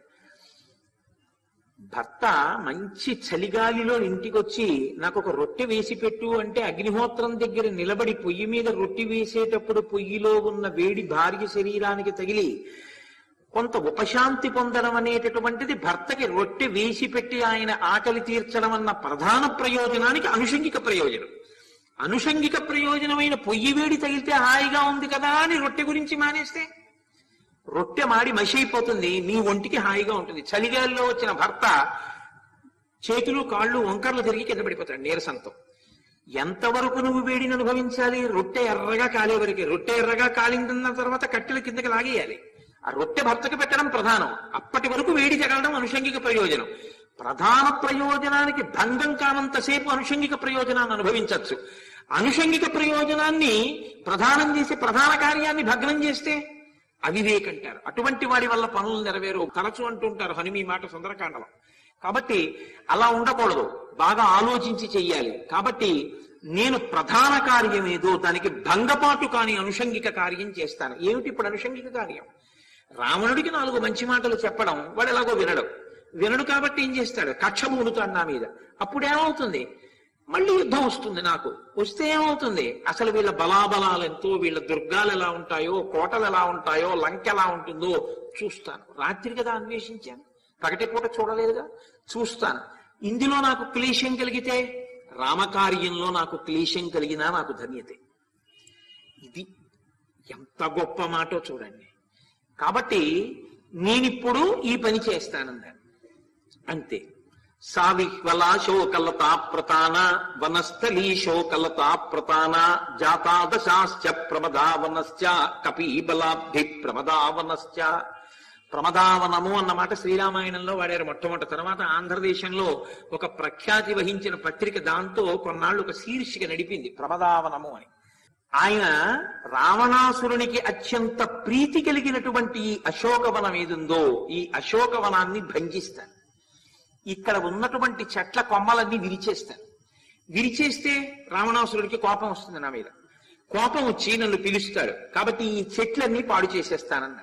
భర్త మంచి చలిగాలిలో ఇంటికొచ్చి నాకు ఒక రొట్టె వేసి పెట్టు అంటే అగ్నిహోత్రం దగ్గర నిలబడి పొయ్యి మీద రొట్టె వేసేటప్పుడు పొయ్యిలో ఉన్న వేడి భార్య శరీరానికి తగిలి కొంత ఉపశాంతి పొందడం అనేటటువంటిది భర్తకి రొట్టె వేసి పెట్టి ఆయన ఆకలి తీర్చడం అన్న ప్రధాన ప్రయోజనానికి అనుషంగిక ప్రయోజనం అనుషంగిక ప్రయోజనమైన పొయ్యి వేడి తగిలితే హాయిగా ఉంది కదా అని రొట్టె గురించి మానేస్తే రొట్టె మాడి మసి అయిపోతుంది నీ ఒంటికి హాయిగా ఉంటుంది చలిగాలిలో వచ్చిన భర్త చేతులు కాళ్ళు వంకర్లు తిరిగి కింద పడిపోతాడు నీరసంతో ఎంతవరకు నువ్వు వేడిని అనుభవించాలి రొట్టె ఎర్రగా కాలే వరకే రొట్టె ఎర్రగా కాలిందన్న తర్వాత కట్టెలు కిందకి లాగేయాలి ఆ రొట్టె భర్తకు పెట్టడం ప్రధానం అప్పటి వరకు వేడి జగలడం అనుషంగిక ప్రయోజనం ప్రధాన ప్రయోజనానికి భంగం కానంతసేపు అనుషంగిక ప్రయోజనాన్ని అనుభవించవచ్చు అనుషంగిక ప్రయోజనాన్ని ప్రధానం చేసి ప్రధాన కార్యాన్ని భగ్నం చేస్తే అవివేక్ అంటారు అటువంటి వాడి వల్ల పనులు నెరవేరు తరచు అంటుంటారు హనుమి మాట సుందరకాండలో కాబట్టి అలా ఉండకూడదు బాగా ఆలోచించి చెయ్యాలి కాబట్టి నేను ప్రధాన కార్యం ఏదో దానికి భంగపాటు కాని అనుషంగిక కార్యం చేస్తాను ఏమిటి ఇప్పుడు అనుషంగిక కార్యం రావణుడికి నాలుగు మంచి మాటలు చెప్పడం వాడు ఎలాగో వినడు వినడు కాబట్టి ఏం చేస్తాడు కక్ష మూడుతాడు నా మీద అప్పుడు ఏమవుతుంది మళ్ళీ యుద్ధం వస్తుంది నాకు వస్తే ఏమవుతుంది అసలు వీళ్ళ బలాబలాలు ఎంతో వీళ్ళ దుర్గాలు ఎలా ఉంటాయో కోటలు ఎలా ఉంటాయో లంక ఎలా ఉంటుందో చూస్తాను రాత్రి కదా అన్వేషించాను పగటిపూట చూడలేదుగా చూస్తాను ఇందులో నాకు క్లేశం కలిగితే రామకార్యంలో నాకు క్లేశం కలిగినా నాకు ధన్యతే ఇది ఎంత గొప్ప మాటో చూడండి కాబట్టి నేనిప్పుడు ఈ పని చేస్తానన్నాను అంతే సావిహ్వలా శోకలతా ప్రతాన వనస్థలీ శోకలతా ప్రతాన జాతాదశాశ్చ ప్రమదావనశ్చ కపీబలాబ్ధి ప్రమదావనశ్చ ప్రమదావనము అన్న మాట శ్రీరామాయణంలో వాడారు మొట్టమొదటి తర్వాత ఆంధ్రదేశంలో ఒక ప్రఖ్యాతి వహించిన పత్రిక దాంతో కొన్నాళ్ళు ఒక శీర్షిక నడిపింది ప్రమదావనము అని ఆయన రావణాసురునికి అత్యంత ప్రీతి కలిగినటువంటి ఈ అశోకవనం ఏదుందో ఈ అశోకవనాన్ని భంజిస్తాను ఇక్కడ ఉన్నటువంటి చెట్ల కొమ్మలన్నీ విరిచేస్తాను విరిచేస్తే రావణాసురుడికి కోపం వస్తుంది నా మీద కోపం వచ్చి నన్ను పిలుస్తాడు కాబట్టి ఈ చెట్లన్నీ పాడు చేసేస్తానన్నాడు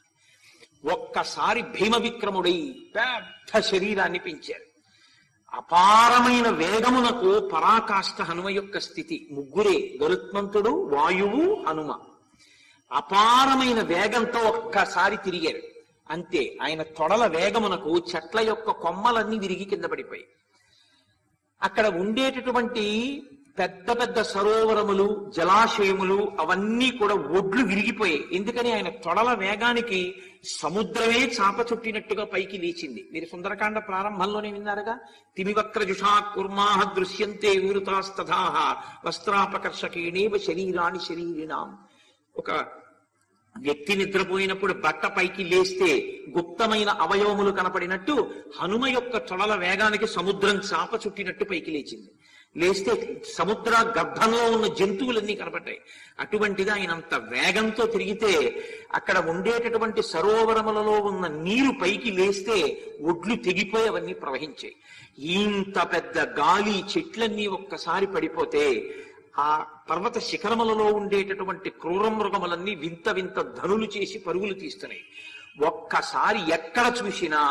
ఒక్కసారి భీమ విక్రముడై పెద్ద శరీరాన్ని పెంచాడు అపారమైన వేగమునకు పరాకాష్ఠ హనుమ యొక్క స్థితి ముగ్గురే గరుత్మంతుడు వాయువు హనుమ అపారమైన వేగంతో ఒక్కసారి తిరిగారు అంతే ఆయన తొడల వేగమునకు చెట్ల యొక్క కొమ్మలన్నీ విరిగి కింద పడిపోయి అక్కడ ఉండేటటువంటి పెద్ద పెద్ద సరోవరములు జలాశయములు అవన్నీ కూడా ఒడ్లు విరిగిపోయాయి ఎందుకని ఆయన తొడల వేగానికి సముద్రమే చాప చుట్టినట్టుగా పైకి లేచింది మీరు సుందరకాండ ప్రారంభంలోనే విన్నారుగా తిమివక్రజుషా కుర్మాహ దృశ్యంతే వివృతాస్తథాహ వస్త్రాపకర్షకేణేవ శరీరాని శరీరినాం ఒక వ్యక్తి నిద్రపోయినప్పుడు బట్ట పైకి లేస్తే గుప్తమైన అవయవములు కనపడినట్టు హనుమ యొక్క తొడల వేగానికి సముద్రం చాప చుట్టినట్టు పైకి లేచింది లేస్తే సముద్ర గర్భంలో ఉన్న జంతువులన్నీ కనపడ్డాయి అటువంటిది ఆయన అంత వేగంతో తిరిగితే అక్కడ ఉండేటటువంటి సరోవరములలో ఉన్న నీరు పైకి లేస్తే ఒడ్లు తెగిపోయి అవన్నీ ప్రవహించాయి ఇంత పెద్ద గాలి చెట్లన్నీ ఒక్కసారి పడిపోతే ఆ పర్వత శిఖరములలో ఉండేటటువంటి క్రూర మృగములన్నీ వింత వింత ధనులు చేసి పరుగులు తీస్తున్నాయి ఒక్కసారి ఎక్కడ చూసినా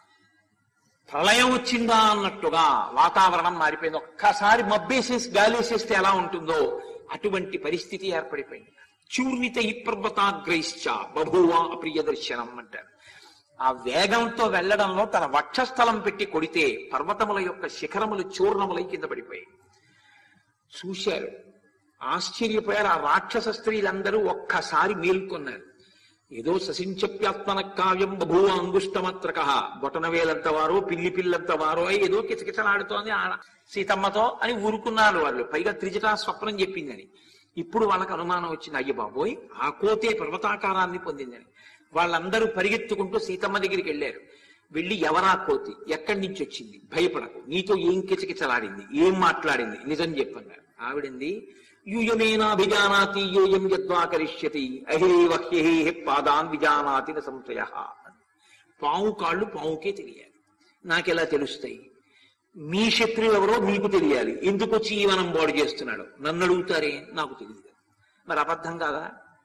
ప్రళయం వచ్చిందా అన్నట్టుగా వాతావరణం మారిపోయింది ఒక్కసారి మబ్బేసేసి గాలేసేస్తే ఎలా ఉంటుందో అటువంటి పరిస్థితి ఏర్పడిపోయింది చూర్ణిత ఈ పర్వతాగ్రైశ్చ బభూవా అప్రియ దర్శనం అంటారు ఆ వేగంతో వెళ్లడంలో తన వక్షస్థలం పెట్టి కొడితే పర్వతముల యొక్క శిఖరములు చూర్ణములై కింద పడిపోయాయి చూశారు ఆశ్చర్యపోయారు ఆ రాక్షస స్త్రీలందరూ ఒక్కసారి మేల్కొన్నారు ఏదో ససించప్యాత్మన కావ్యం బభూవ అంగుష్టమాత్రక బొటనవేలంత వారో పిల్లి పిల్లంత వారో అయి ఏదో కిచకిచలాడుతోంది ఆ సీతమ్మతో అని ఊరుకున్నారు వాళ్ళు పైగా త్రిజటా స్వప్నం చెప్పిందని ఇప్పుడు వాళ్ళకి అనుమానం వచ్చింది అయ్య బాబోయ్ ఆ కోతే పర్వతాకారాన్ని పొందిందని వాళ్ళందరూ పరిగెత్తుకుంటూ సీతమ్మ దగ్గరికి వెళ్ళారు వెళ్ళి ఎవరా కోతి ఎక్కడి నుంచి వచ్చింది భయపడకు నీతో ఏం కిచకిచలాడింది ఏం మాట్లాడింది నిజం చెప్పన్నారు ఆవిడింది యూయమేనాభిజానాతి యోయం యద్వా కరిష్యతి అహే వహ్యహే పాదాన్ విజానాతి న సంశయ పాము కాళ్ళు పావుకే తెలియాలి నాకెలా తెలుస్తాయి మీ శత్రువు ఎవరో మీకు తెలియాలి ఎందుకు వచ్చి ఈ వనం బాడు చేస్తున్నాడు నన్ను అడుగుతారే నాకు తెలియదు మరి అబద్ధం కాదా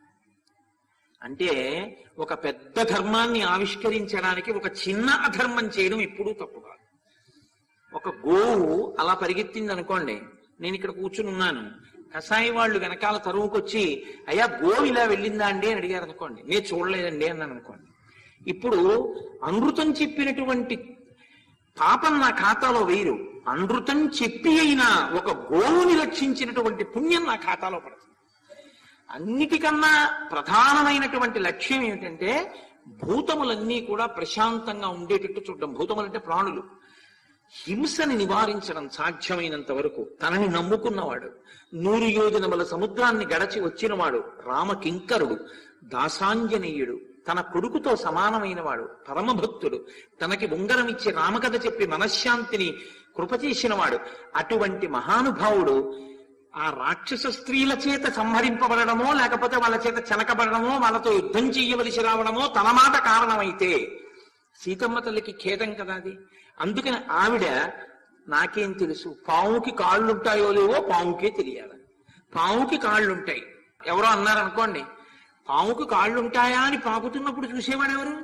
అంటే ఒక పెద్ద ధర్మాన్ని ఆవిష్కరించడానికి ఒక చిన్న అధర్మం చేయడం ఎప్పుడూ తప్పు కాదు ఒక గోవు అలా పరిగెత్తింది అనుకోండి నేను ఇక్కడ కూర్చుని ఉన్నాను కసాయి వాళ్ళు వెనకాల తరువుకొచ్చి అయ్యా గోవు ఇలా వెళ్ళిందా అండి అని అడిగారు అనుకోండి నేను చూడలేదండి అన్నాను అనుకోండి ఇప్పుడు అమృతం చెప్పినటువంటి పాపం నా ఖాతాలో వేయరు అనృతం చెప్పి అయినా ఒక గోవుని రక్షించినటువంటి పుణ్యం నా ఖాతాలో పడుతుంది అన్నిటికన్నా ప్రధానమైనటువంటి లక్ష్యం ఏమిటంటే భూతములన్నీ కూడా ప్రశాంతంగా ఉండేటట్టు చూడడం భూతములంటే ప్రాణులు హింసని నివారించడం సాధ్యమైనంత వరకు తనని నమ్ముకున్నవాడు నూరు యోజనముల సముద్రాన్ని గడచి వచ్చినవాడు రామకింకరుడు దాసాంజనేయుడు తన కొడుకుతో సమానమైన వాడు పరమభక్తుడు తనకి ఉంగరం ఇచ్చి రామకథ చెప్పి మనశ్శాంతిని కృప చేసినవాడు అటువంటి మహానుభావుడు ఆ రాక్షస స్త్రీల చేత సంహరింపబడమో లేకపోతే వాళ్ళ చేత చెనకబడమో వాళ్ళతో యుద్ధం చెయ్యవలసి రావడమో తన మాట కారణమైతే సీతమ్మ తల్లికి ఖేదం కదా అది అందుకని ఆవిడ నాకేం తెలుసు పావుకి కాళ్ళుంటాయో లేవో పావుకే తెలియాలి పావుకి కాళ్ళుంటాయి ఎవరో అన్నారనుకోండి పావుకి కాళ్ళుంటాయా అని పాకుతున్నప్పుడు చూసేవాడు ఎవరు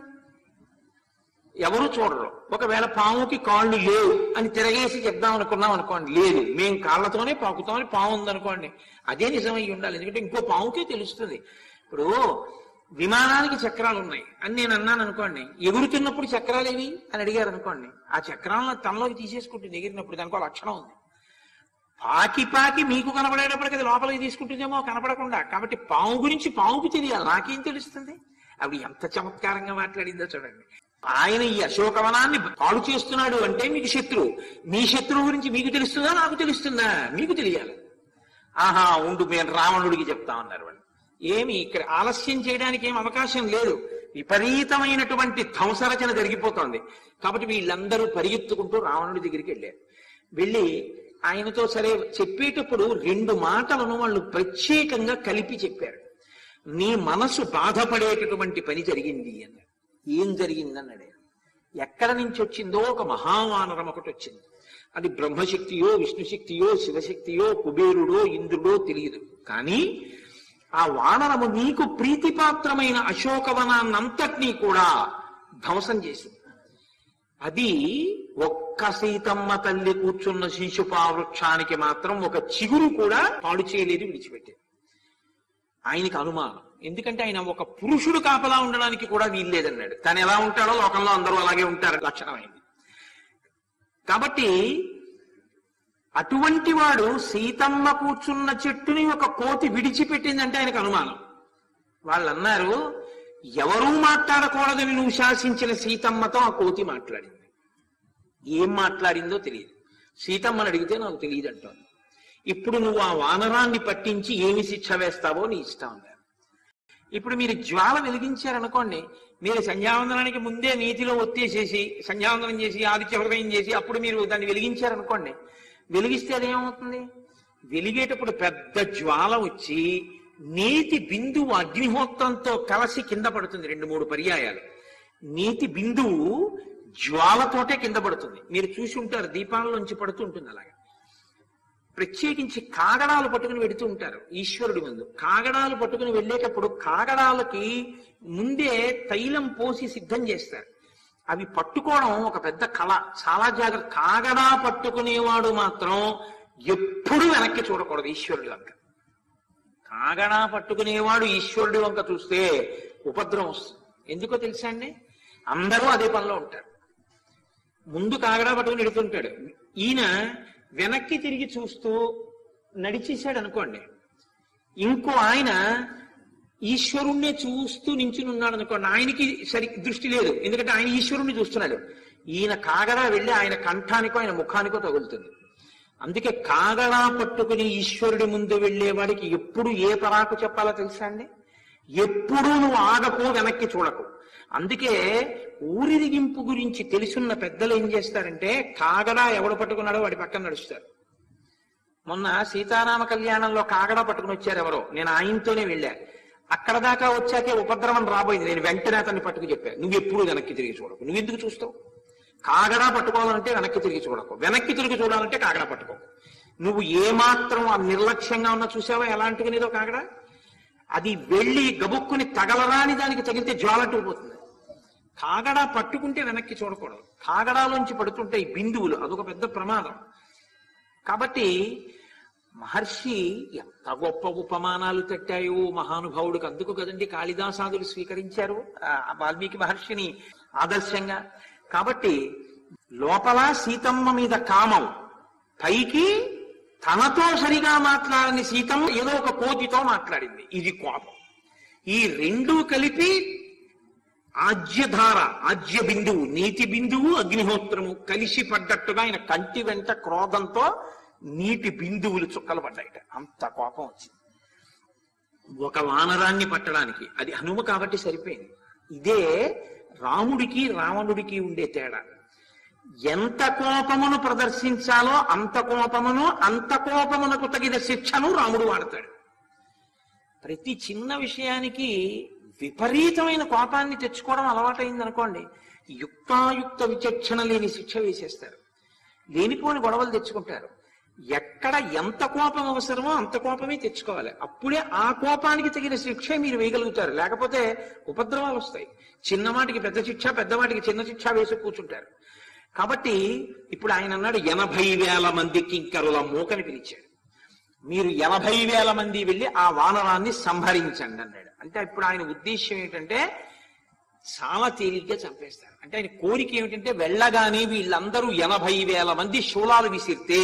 ఎవరు చూడరు ఒకవేళ పాముకి కాళ్ళు లేవు అని తిరగేసి చెప్దాం అనుకున్నాం అనుకోండి లేదు మేం కాళ్ళతోనే పాకుతామని పాము ఉందనుకోండి అదే నిజమై ఉండాలి ఎందుకంటే ఇంకో పాముకే తెలుస్తుంది ఇప్పుడు విమానానికి చక్రాలు ఉన్నాయి అని నేను అన్నాను అనుకోండి ఎగురుతున్నప్పుడు చక్రాలేవి అని అడిగారు అనుకోండి ఆ చక్రాలను తనలోకి తీసేసుకుంటుంది ఎగిరినప్పుడు దానికి ఒక లక్షణం ఉంది పాకి పాకి మీకు కనపడేటప్పటికి అది లోపలికి తీసుకుంటుందేమో కనపడకుండా కాబట్టి పాము గురించి పాముకు తెలియాలి నాకేం తెలుస్తుంది అవి ఎంత చమత్కారంగా మాట్లాడిందో చూడండి ఆయన ఈ అశోకవనాన్ని పాడు చేస్తున్నాడు అంటే మీకు శత్రువు మీ శత్రువు గురించి మీకు తెలుస్తుందా నాకు తెలుస్తుందా మీకు తెలియాలి ఆహా ఉండు మేము రావణుడికి చెప్తా ఉన్నారు వాళ్ళు ఏమి ఇక్కడ ఆలస్యం చేయడానికి ఏం అవకాశం లేదు విపరీతమైనటువంటి ధ్వంసరచన జరిగిపోతోంది కాబట్టి వీళ్ళందరూ పరిగెత్తుకుంటూ రావణుడి దగ్గరికి వెళ్ళారు వెళ్ళి ఆయనతో సరే చెప్పేటప్పుడు రెండు మాటలను వాళ్ళు ప్రత్యేకంగా కలిపి చెప్పారు నీ మనసు బాధపడేటటువంటి పని జరిగింది అన్నాడు ఏం జరిగింది అన్నాడు ఆయన. ఎక్కడ నుంచి వచ్చిందో ఒక మహావానరం ఒకటి వచ్చింది అది బ్రహ్మశక్తియో విష్ణుశక్తియో శివశక్తియో కుబేరుడో ఇంద్రుడో తెలియదు కానీ ఆ వానరము నీకు ప్రీతిపాత్రమైన అశోకవనాన్నంతటినీ కూడా ధ్వంసం చేసింది అది ఒక్క సీతమ్మ తల్లి కూర్చున్న శిశుపా వృక్షానికి మాత్రం ఒక చిగురు కూడా పాడు చేయలేదు విడిచిపెట్టింది ఆయనకి అనుమానం ఎందుకంటే ఆయన ఒక పురుషుడు కాపలా ఉండడానికి కూడా వీల్లేదన్నాడు తను ఎలా ఉంటాడో లోకంలో అందరూ అలాగే ఉంటారు లక్షణమైంది కాబట్టి అటువంటి వాడు సీతమ్మ కూర్చున్న చెట్టుని ఒక కోతి విడిచిపెట్టిందంటే ఆయనకు అనుమానం వాళ్ళు అన్నారు ఎవరూ మాట్లాడకూడదని నువ్వు శాసించిన సీతమ్మతో ఆ కోతి మాట్లాడింది ఏం మాట్లాడిందో తెలియదు సీతమ్మని అడిగితే నాకు తెలియదు అంటోంది ఇప్పుడు నువ్వు ఆ వానరాన్ని పట్టించి ఏమి శిక్ష వేస్తావో నీ ఇష్టం అన్నారు ఇప్పుడు మీరు జ్వాల వెలిగించారనుకోండి మీరు సంధ్యావందనానికి ముందే నీతిలో ఒత్తేసేసి సంధ్యావందనం చేసి ఆదిత్య హృదయం చేసి అప్పుడు మీరు దాన్ని వెలిగించారనుకోండి వెలిగిస్తే అదేమవుతుంది వెలిగేటప్పుడు పెద్ద జ్వాల వచ్చి నీటి బిందువు అగ్నిహోత్రంతో కలిసి కింద పడుతుంది రెండు మూడు పర్యాయాలు నీటి బిందువు జ్వాలతోటే కింద పడుతుంది మీరు చూసి ఉంటారు దీపాలలోంచి పడుతూ ఉంటుంది అలాగా ప్రత్యేకించి కాగడాలు పట్టుకుని వెడుతూ ఉంటారు ఈశ్వరుడి ముందు కాగడాలు పట్టుకుని వెళ్ళేటప్పుడు కాగడాలకి ముందే తైలం పోసి సిద్ధం చేస్తారు అవి పట్టుకోవడం ఒక పెద్ద కళ చాలా జాగ్రత్త కాగడా పట్టుకునేవాడు మాత్రం ఎప్పుడూ వెనక్కి చూడకూడదు ఈశ్వరుడి వంక కాగడా పట్టుకునేవాడు ఈశ్వరుడి వంక చూస్తే ఉపద్రవం వస్తుంది ఎందుకో తెలుసా అండి అందరూ అదే పనిలో ఉంటారు ముందు కాగడా పట్టుకుని ఎడుతుంటాడు ఈయన వెనక్కి తిరిగి చూస్తూ నడిచేశాడు అనుకోండి ఇంకో ఆయన ఈశ్వరుణ్ణే చూస్తూ నించుని ఉన్నాడు అనుకోండి ఆయనకి సరి దృష్టి లేదు ఎందుకంటే ఆయన ఈశ్వరుణ్ణి చూస్తున్నాడు ఈయన కాగడా వెళ్ళి ఆయన కంఠానికో ఆయన ముఖానికో తగులుతుంది అందుకే కాగడా పట్టుకుని ఈశ్వరుడి ముందు వెళ్ళేవాడికి ఎప్పుడు ఏ పరాకు చెప్పాలో తెలుసా అండి ఎప్పుడూ నువ్వు ఆగకు వెనక్కి చూడకు అందుకే ఊరిరిగింపు గురించి తెలుసున్న పెద్దలు ఏం చేస్తారంటే కాగడా ఎవడు పట్టుకున్నాడో వాడి పక్కన నడుస్తారు మొన్న సీతారామ కళ్యాణంలో కాగడా పట్టుకుని వచ్చారు ఎవరో నేను ఆయనతోనే వెళ్ళా అక్కడ దాకా వచ్చాకే ఉపద్రవం రాబోయింది నేను వెంటనే అతన్ని పట్టుకు చెప్పాను నువ్వు ఎప్పుడు వెనక్కి తిరిగి చూడకు నువ్వు ఎందుకు చూస్తావు కాగడా పట్టుకోవాలంటే వెనక్కి తిరిగి చూడకు వెనక్కి తిరిగి చూడాలంటే కాగడా పట్టుకో నువ్వు ఏమాత్రం ఆ నిర్లక్ష్యంగా ఉన్నా చూసావా ఎలాంటిగానేదో కాగడా అది వెళ్ళి గబుక్కుని తగలరాని దానికి తగిలితే జ్వాలంటూ కాగడా పట్టుకుంటే వెనక్కి చూడకూడదు కాగడాలోంచి పడుతుంటే ఈ బిందువులు అదొక పెద్ద ప్రమాదం కాబట్టి మహర్షి ఎంత గొప్ప ఉపమానాలు తట్టాయో మహానుభావుడికి అందుకు కదండి కాళిదాసాదులు స్వీకరించారు ఆ వాల్మీకి మహర్షిని ఆదర్శంగా కాబట్టి లోపల సీతమ్మ మీద కామం పైకి తనతో సరిగా మాట్లాడని సీతమ్మ ఏదో ఒక కోతితో మాట్లాడింది ఇది కోపం ఈ రెండు కలిపి ఆజ్యధార ఆజ్య బిందువు నీటి బిందువు అగ్నిహోత్రము కలిసి పడ్డట్టుగా ఆయన కంటి వెంట క్రోధంతో నీటి బిందువులు చుక్కలు పడ్డాయిట అంత కోపం వచ్చింది ఒక వానరాన్ని పట్టడానికి అది హనుమ కాబట్టి సరిపోయింది ఇదే రాముడికి రావణుడికి ఉండే తేడా ఎంత కోపమును ప్రదర్శించాలో అంత కోపమును అంత కోపమునకు తగిన శిక్షను రాముడు వాడతాడు ప్రతి చిన్న విషయానికి విపరీతమైన కోపాన్ని తెచ్చుకోవడం అలవాటైంది అనుకోండి యుక్తాయుక్త విచక్షణ లేని శిక్ష వేసేస్తారు లేనిపోని గొడవలు తెచ్చుకుంటారు ఎక్కడ ఎంత కోపం అవసరమో అంత కోపమే తెచ్చుకోవాలి అప్పుడే ఆ కోపానికి తగిన శిక్ష మీరు వేయగలుగుతారు లేకపోతే ఉపద్రవాలు వస్తాయి చిన్నవాటికి పెద్ద శిక్ష పెద్దవాటికి చిన్న శిక్ష వేసి కూర్చుంటారు కాబట్టి ఇప్పుడు ఆయన అన్నాడు ఎనభై వేల మంది కింకరుల మూకని పిలిచాడు మీరు ఎనభై వేల మంది వెళ్ళి ఆ వానరాన్ని సంహరించండి అన్నాడు అంటే ఇప్పుడు ఆయన ఉద్దేశ్యం ఏంటంటే చాలా తేలిగ్గా చంపేస్తారు అంటే ఆయన కోరిక ఏమిటంటే వెళ్ళగానే వీళ్ళందరూ ఎనభై వేల మంది శూలాలు విసిరితే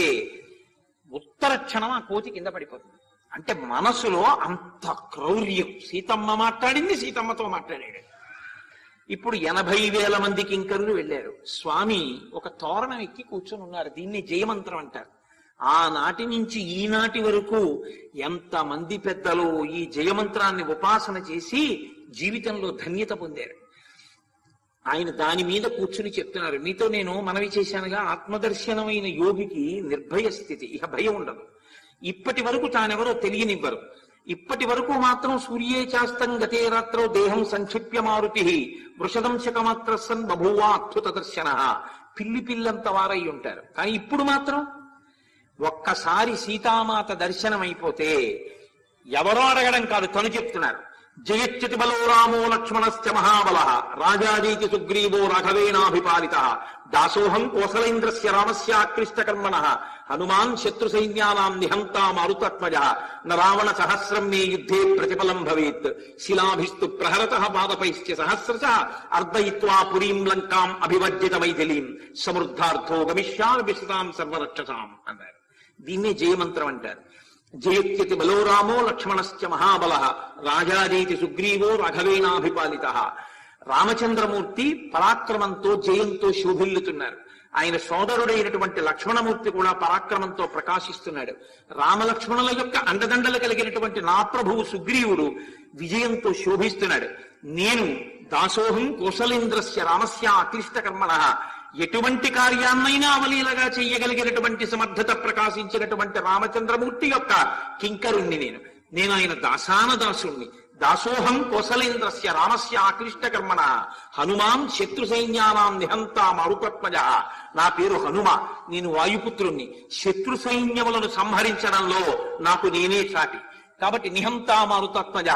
ఉత్తర క్షణం ఆ కోతి కింద పడిపోతుంది అంటే మనసులో అంత క్రౌర్యం సీతమ్మ మాట్లాడింది సీతమ్మతో మాట్లాడాడు ఇప్పుడు ఎనభై వేల మంది కింకరులు వెళ్ళారు స్వామి ఒక తోరణం ఎక్కి కూర్చొని ఉన్నారు దీన్ని జయమంత్రం అంటారు ఆనాటి నుంచి ఈనాటి వరకు ఎంత మంది పెద్దలు ఈ జయమంత్రాన్ని ఉపాసన చేసి జీవితంలో ధన్యత పొందారు ఆయన దాని మీద కూర్చుని చెప్తున్నారు మీతో నేను మనవి చేశానుగా ఆత్మదర్శనమైన యోగికి నిర్భయ స్థితి ఇక భయం ఉండదు ఇప్పటి వరకు తానెవరో తెలియనివ్వరు ఇప్పటి వరకు మాత్రం సూర్యే చాస్తం గతే రాత్రో దేహం సంక్షిప్య మారుతి వృషదంశకమాత్ర సన్ బభూవా అద్భుత దర్శన పిల్లి పిల్లంత వారై ఉంటారు కానీ ఇప్పుడు మాత్రం ఒక్కసారి సీతామాత దర్శనం అయిపోతే ఎవరో అడగడం కాదు తను చెప్తున్నారు జయత్యతి బలో రామో లక్ష్మణశ్చ మహాబల రాజాదీతి సుగ్రీవో రాఘవేణాభిపాలిత దాసోహం కోసలేంద్రస్య రామస్యాక్లిష్ట కర్మణ హనుమాన్ శత్రు సైన్యానాం నిహంతా మారుతత్మజ న రావణ సహస్రం మే యుద్ధే ప్రతిఫలం భవేత్ శిలాభిస్తు ప్రహరత పాదపైశ్చ సహస్రశ అర్ధయిత్వా పురీం లంకాం అభివర్జిత మైథిలీం సమృద్ధార్థో గమిష్యామి విశతాం సర్వరక్షసాం అన్నారు దీన్నే జయమంత్రం అంటారు జయత్యతి బలో రామో లక్ష్మణశ్చ మహాబల రాజాదీతి సుగ్రీవో రాఘవేణాభిపాలిత రామచంద్రమూర్తి పరాక్రమంతో జయంతో శోభిల్లుతున్నారు ఆయన సోదరుడైనటువంటి లక్ష్మణమూర్తి కూడా పరాక్రమంతో ప్రకాశిస్తున్నాడు రామలక్ష్మణుల యొక్క అండదండలు కలిగినటువంటి నా ప్రభువు సుగ్రీవుడు విజయంతో శోభిస్తున్నాడు నేను దాసోహం కోసలేంద్రస్య రామస్య అక్లిష్ట కర్మణ ఎటువంటి కార్యాన్నైనా అవలీలగా చెయ్యగలిగినటువంటి సమర్థత ప్రకాశించినటువంటి రామచంద్రమూర్తి యొక్క కింకరుణ్ణి నేను నేను ఆయన దాసాన దాసుణ్ణి దాసోహం కోసలేంద్రస్య రామస్య ఆకృష్ట కర్మణ హనుమాన్ శత్రు సైన్యానాం నిహంత మరుపత్మజ నా పేరు హనుమ నేను వాయుపుత్రుణ్ణి శత్రు సైన్యములను సంహరించడంలో నాకు నేనే చాటి కాబట్టి నిహంతా మారుతత్మజ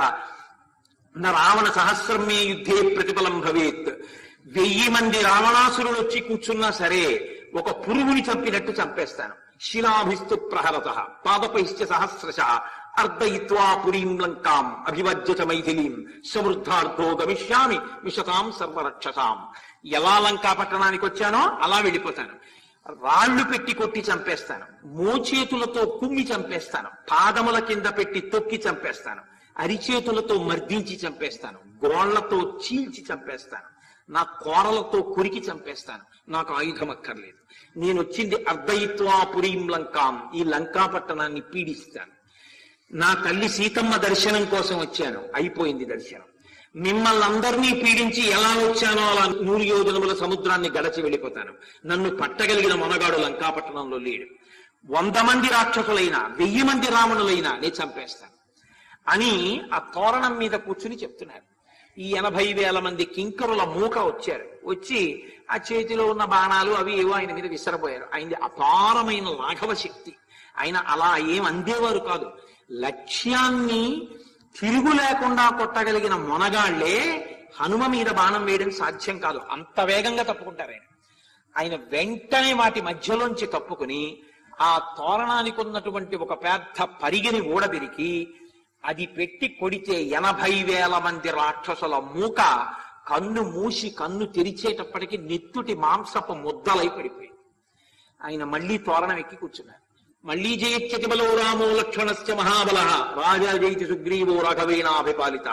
నా రావణ సహస్రం మే యుద్ధే ప్రతిఫలం భవేత్ వెయ్యి మంది రావణాసురుడు వచ్చి కూర్చున్నా సరే ఒక పురుగుని చంపినట్టు చంపేస్తాను శిలాభిస్తు ప్రహరత పాదపైశ్చ సహస్రశ అర్ధయిత్వా పురీం లంకాం అభివజ్య చ మైథిలీం సమృద్ధార్థో గమిష్యామి విశతాం సర్వరక్షసాం ఎలా లంకా పట్టణానికి వచ్చానో అలా వెళ్ళిపోతాను రాళ్లు పెట్టి కొట్టి చంపేస్తాను మోచేతులతో కుమ్మి చంపేస్తాను పాదముల కింద పెట్టి తొక్కి చంపేస్తాను అరిచేతులతో మర్దించి చంపేస్తాను గోళ్లతో చీల్చి చంపేస్తాను నా కోరలతో కొరికి చంపేస్తాను నాకు ఆయుధం అక్కర్లేదు నేను వచ్చింది అర్ధయిత్వా పురీం లంకాం ఈ లంకా పట్టణాన్ని పీడిస్తాను నా తల్లి సీతమ్మ దర్శనం కోసం వచ్చాను అయిపోయింది దర్శనం మిమ్మల్ని అందరినీ పీడించి ఎలా వచ్చానో అలా నూరు యోజనముల సముద్రాన్ని గడచి వెళ్ళిపోతాను నన్ను పట్టగలిగిన మొనగాడు లంకాపట్టణంలో లేడు వంద మంది రాక్షసులైనా వెయ్యి మంది రావణులైనా నేను చంపేస్తాను అని ఆ తోరణం మీద కూర్చుని చెప్తున్నారు ఈ ఎనభై వేల మంది కింకరుల మూక వచ్చారు వచ్చి ఆ చేతిలో ఉన్న బాణాలు అవి ఏవో ఆయన మీద విసరబోయారు ఆయనది అపారమైన లాఘవ శక్తి ఆయన అలా ఏం అందేవారు కాదు లక్ష్యాన్ని తిరుగు లేకుండా కొట్టగలిగిన మొనగాళ్లే హనుమ మీద బాణం వేయడం సాధ్యం కాదు అంత వేగంగా తప్పుకుంటారు ఆయన ఆయన వెంటనే వాటి మధ్యలోంచి తప్పుకుని ఆ తోరణానికి ఉన్నటువంటి ఒక పెద్ద పరిగిని ఊడబెరికి అది పెట్టి కొడితే ఎనభై వేల మంది రాక్షసుల మూక కన్ను మూసి కన్ను తెరిచేటప్పటికి నెత్తుటి మాంసపు ముద్దలై పడిపోయింది ఆయన మళ్ళీ తోరణం ఎక్కి కూర్చున్నారు మళ్ళీ జయత్యతి బలో రామో లక్ష్మణస్య మహాబల రాజా జయితి సుగ్రీవో రాఘవేనాభిపాలిత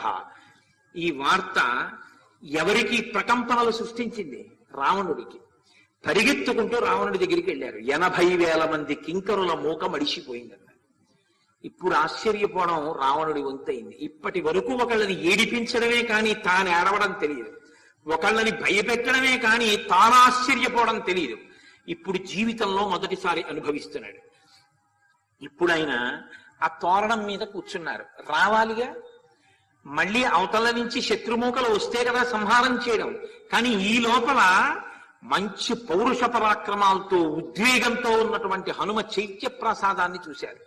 ఈ వార్త ఎవరికి ప్రకంపనలు సృష్టించింది రావణుడికి పరిగెత్తుకుంటూ రావణుడి దగ్గరికి వెళ్ళారు ఎనభై వేల మంది కింకరుల మూక మడిసిపోయిందన్నారు ఇప్పుడు ఆశ్చర్యపోవడం రావణుడి వంతయింది ఇప్పటి వరకు ఒకళ్ళని ఏడిపించడమే కానీ తాను ఏడవడం తెలియదు ఒకళ్ళని భయపెట్టడమే కానీ తాను ఆశ్చర్యపోవడం తెలియదు ఇప్పుడు జీవితంలో మొదటిసారి అనుభవిస్తున్నాడు ఇప్పుడు ఆయన ఆ తోరణం మీద కూర్చున్నారు రావాలిగా మళ్ళీ అవతల నుంచి శత్రుమూకలు వస్తే కదా సంహారం చేయడం కానీ ఈ లోపల మంచి పౌరుష పరాక్రమాలతో ఉద్వేగంతో ఉన్నటువంటి హనుమ చైత్య ప్రసాదాన్ని చూశారు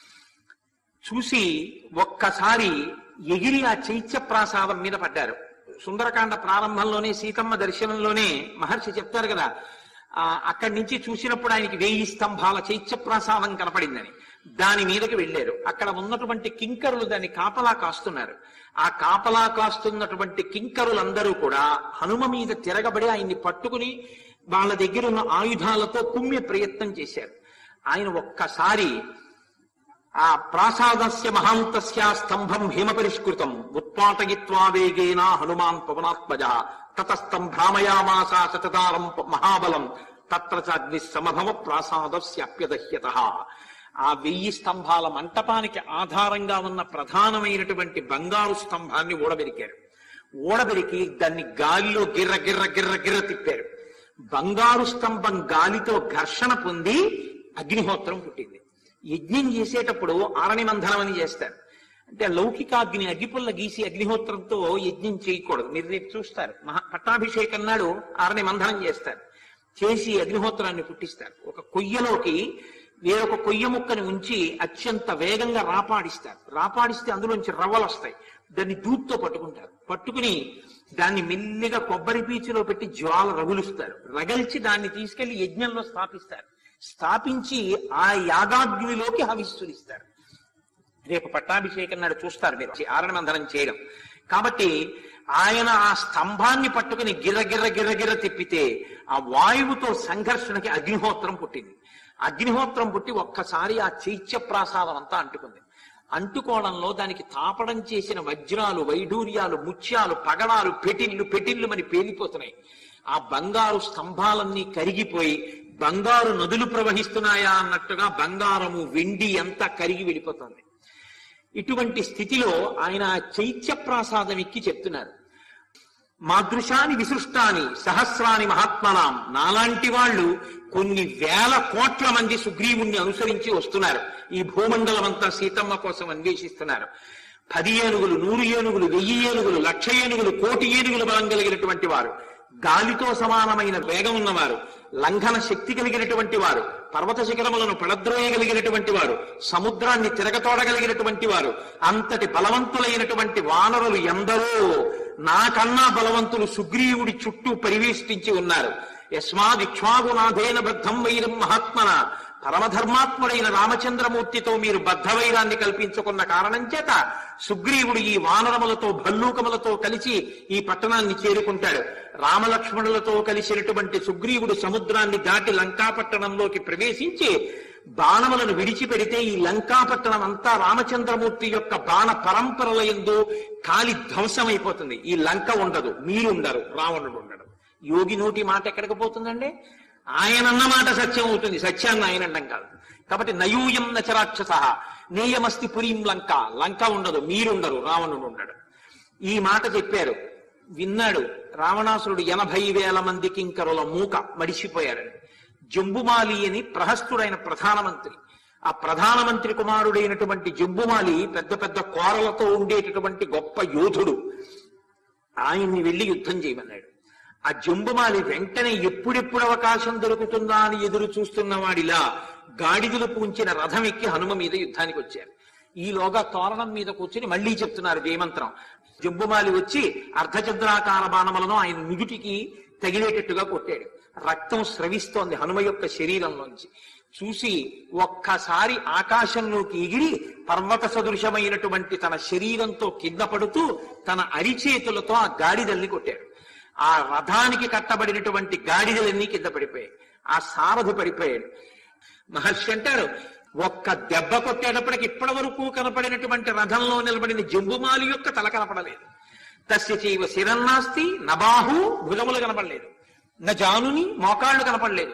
చూసి ఒక్కసారి ఎగిరి ఆ చైత్య ప్రాసాదం మీద పడ్డారు సుందరకాండ ప్రారంభంలోనే సీతమ్మ దర్శనంలోనే మహర్షి చెప్తారు కదా ఆ అక్కడి నుంచి చూసినప్పుడు ఆయనకి వెయ్యి స్తంభాల చైత్య ప్రాసాదం కనపడిందని దాని మీదకి వెళ్ళారు అక్కడ ఉన్నటువంటి కింకరులు దాన్ని కాపలా కాస్తున్నారు ఆ కాపలా కాస్తున్నటువంటి కింకరులందరూ కూడా హనుమ మీద తిరగబడి ఆయన్ని పట్టుకుని వాళ్ళ దగ్గర ఉన్న ఆయుధాలతో కుమ్మే ప్రయత్నం చేశారు ఆయన ఒక్కసారి ఆ ప్రాసాదస్య మహాంతస్య స్తంభం హిమపరిష్కృతం ఉత్పాటయిత్వా వేగేన హనుమాన్ పవనాత్మజ తతస్తం భ్రామయామాస శతదారం మహాబలం తత్ర చ అగ్ని సమభవ ప్రాసాదస్య అప్యదహ్యత ఆ వెయ్యి స్తంభాల మంటపానికి ఆధారంగా ఉన్న ప్రధానమైనటువంటి బంగారు స్తంభాన్ని ఊడబెరికారు ఊడబెరికి దాన్ని గాలిలో గిర్ర గిర్ర గిర్ర గిర్ర తిప్పారు బంగారు స్తంభం గాలితో ఘర్షణ పొంది అగ్నిహోత్రం పుట్టింది యజ్ఞం చేసేటప్పుడు ఆరణి మంధనం అని చేస్తారు అంటే లౌకికాగ్ని అగ్గిపుల్ల గీసి అగ్నిహోత్రంతో యజ్ఞం చేయకూడదు మీరు రేపు చూస్తారు మహా పట్టాభిషేకం నాడు ఆరణి మంధనం చేస్తారు చేసి అగ్నిహోత్రాన్ని పుట్టిస్తారు ఒక కొయ్యలోకి వేరొక కొయ్య ముక్కని ఉంచి అత్యంత వేగంగా రాపాడిస్తారు రాపాడిస్తే అందులోంచి రవ్వలు వస్తాయి దాన్ని దూత్తో పట్టుకుంటారు పట్టుకుని దాన్ని మెల్లిగా కొబ్బరి పీచులో పెట్టి జ్వాల రగులుస్తారు రగల్చి దాన్ని తీసుకెళ్లి యజ్ఞంలో స్థాపిస్తారు స్థాపించి ఆ యాగాగ్నిలోకి హవిస్తులిస్తారు రేపు పట్టాభిషేకం నాడు చూస్తారు మీరు ఆరణమంధనం చేయడం కాబట్టి ఆయన ఆ స్తంభాన్ని పట్టుకుని గిర్ర గిర్ర గిర్ర గిర్ర తిప్పితే ఆ వాయువుతో సంఘర్షణకి అగ్నిహోత్రం పుట్టింది అగ్నిహోత్రం పుట్టి ఒక్కసారి ఆ చైత్య ప్రాసాదం అంతా అంటుకుంది అంటుకోవడంలో దానికి తాపడం చేసిన వజ్రాలు వైడూర్యాలు ముత్యాలు పగడాలు పెటిల్లు పెటిల్లు మరి పేలిపోతున్నాయి ఆ బంగారు స్తంభాలన్నీ కరిగిపోయి బంగారు నదులు ప్రవహిస్తున్నాయా అన్నట్టుగా బంగారము వెండి అంతా కరిగి వెళ్ళిపోతుంది ఇటువంటి స్థితిలో ఆయన చైత్య ప్రాసాదం ఎక్కి చెప్తున్నారు మాదృశాని విసృష్టాని సహస్రాని మహాత్మనాం నాలాంటి వాళ్ళు కొన్ని వేల కోట్ల మంది సుగ్రీవుణ్ణి అనుసరించి వస్తున్నారు ఈ భూమండలం అంతా సీతమ్మ కోసం అన్వేషిస్తున్నారు పది ఏనుగులు నూరు ఏనుగులు వెయ్యి ఏనుగులు లక్ష ఏనుగులు కోటి ఏనుగులు బలం కలిగినటువంటి వారు గాలితో సమానమైన వేగం ఉన్నవారు లంఘన శక్తి కలిగినటువంటి వారు పర్వత శిఖరములను పడద్రోయగలిగినటువంటి వారు సముద్రాన్ని తిరగతోడగలిగినటువంటి వారు అంతటి బలవంతులైనటువంటి వానరులు ఎందరో నాకన్నా బలవంతులు సుగ్రీవుడి చుట్టూ పరివేష్టించి ఉన్నారు యస్మాదిక్ష్వాగునాథేన బద్ధం వైరం మహాత్మన పరమధర్మాత్ముడైన రామచంద్రమూర్తితో మీరు బద్ధవైరాన్ని కల్పించుకున్న కారణం చేత సుగ్రీవుడు ఈ వానరములతో భల్లూకములతో కలిసి ఈ పట్టణాన్ని చేరుకుంటాడు రామలక్ష్మణులతో కలిసినటువంటి సుగ్రీవుడు సముద్రాన్ని దాటి లంకాపట్టణంలోకి ప్రవేశించి బాణములను విడిచిపెడితే ఈ లంకాపట్టణం అంతా రామచంద్రమూర్తి యొక్క బాణ పరంపరల ఎందు కాలి ధ్వంసమైపోతుంది ఈ లంక ఉండదు మీరుండరు రావణుడు ఉండడు యోగి నోటి మాట ఎక్కడికి పోతుందండి ఆయనన్న మాట సత్యం అవుతుంది సత్యాన్ని ఆయన అండం కాదు కాబట్టి నయూయం నచరాక్షస నేయమస్తి పురీం లంక లంక ఉండదు మీరుండరు రావణుడు ఉండడు ఈ మాట చెప్పారు విన్నాడు రావణాసురుడు ఎనభై వేల మంది కింకరుల మూక మడిసిపోయారని జంబుమాలి అని ప్రహస్తుడైన ప్రధానమంత్రి ఆ ప్రధానమంత్రి కుమారుడైనటువంటి జంబుమాలి పెద్ద పెద్ద కోరలతో ఉండేటటువంటి గొప్ప యోధుడు ఆయన్ని వెళ్లి యుద్ధం చేయమన్నాడు ఆ జంబుమాలి వెంటనే ఎప్పుడెప్పుడు అవకాశం దొరుకుతుందా అని ఎదురు చూస్తున్న వాడిలా గాడిదలు పూంచిన రథం ఎక్కి హనుమ మీద యుద్ధానికి వచ్చారు ఈలోగా తోరణం మీద కూర్చుని మళ్ళీ చెప్తున్నారు జయమంత్రం జంబుమాలి వచ్చి అర్ధచంద్రాకార బాణములను ఆయన నుదుటికి తగిలేటట్టుగా కొట్టాడు రక్తం స్రవిస్తోంది హనుమ యొక్క శరీరంలోంచి చూసి ఒక్కసారి ఆకాశంలోకి ఎగిరి పర్వత సదృశమైనటువంటి తన శరీరంతో కింద పడుతూ తన అరిచేతులతో ఆ గాడిదల్ని కొట్టాడు ఆ రథానికి కట్టబడినటువంటి గాడిదలన్నీ కింద పడిపోయాయి ఆ సారథి పడిపోయాడు మహర్షి అంటారు ఒక్క దెబ్బ కొట్టేటప్పటికి ఇప్పటి వరకు కనపడినటువంటి రథంలో నిలబడిన జంబుమాలి యొక్క తల కనపడలేదు తస్య చైవ శిరన్నాస్తి నబాహు భుజములు కనపడలేదు నా జానుని మోకాళ్ళు కనపడలేదు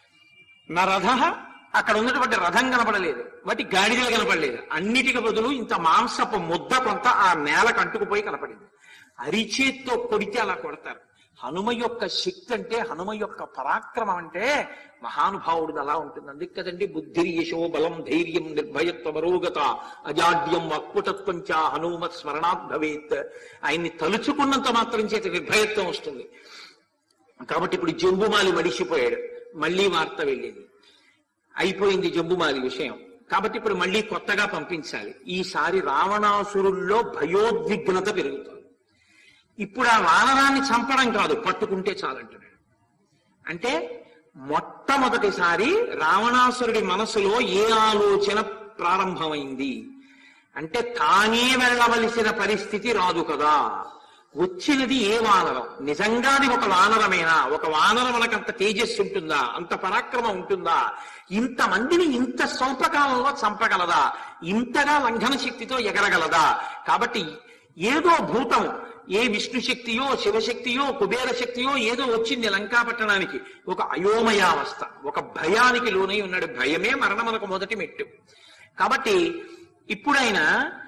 నా రథ అక్కడ ఉన్నటువంటి రథం కనపడలేదు వాటి గాడిదలు కనపడలేదు అన్నిటికి బదులు ఇంత మాంసపు ముద్ద కొంత ఆ నేలకు అంటుకుపోయి కనపడింది అరిచేత్తో కొడితే అలా కొడతారు హనుమ యొక్క శక్తి అంటే హనుమ యొక్క పరాక్రమం అంటే మహానుభావుడు అలా ఉంటుంది అందుకే కదండి బుద్ధి యశో బలం ధైర్యం నిర్భయత్వ మరోగత అజాడ్యం వక్పుటత్వం చ హనుమత్ స్మరణాత్ భవేత్ ఆయన్ని తలుచుకున్నంత మాత్రం చేత నిర్భయత్వం వస్తుంది కాబట్టి ఇప్పుడు జంబుమాలి మడిసిపోయాడు మళ్ళీ వార్త వెళ్ళింది అయిపోయింది జంబుమాలి విషయం కాబట్టి ఇప్పుడు మళ్ళీ కొత్తగా పంపించాలి ఈసారి రావణాసురుల్లో భయోద్విగ్నత పెరుగుతుంది ఇప్పుడు ఆ వానరాన్ని చంపడం కాదు పట్టుకుంటే చాలంటున్నాడు అంటే మొట్టమొదటిసారి రావణాసురుడి మనసులో ఏ ఆలోచన ప్రారంభమైంది అంటే తానే వెళ్ళవలసిన పరిస్థితి రాదు కదా వచ్చినది ఏ వానరం నిజంగాది ఒక వానరమేనా ఒక వానరం మనకంత తేజస్సు ఉంటుందా అంత పరాక్రమం ఉంటుందా ఇంతమందిని ఇంత స్వల్పకాలంలో చంపగలదా ఇంతగా లంఘన శక్తితో ఎగరగలదా కాబట్టి ఏదో భూతం ఏ విష్ణు శక్తియో శివశక్తియో కుబేర శక్తియో ఏదో వచ్చింది లంకాపట్టణానికి ఒక అయోమయావస్థ ఒక భయానికి లోనై ఉన్నాడు భయమే మరణమునకు మొదటి మెట్టు కాబట్టి ఇప్పుడైనా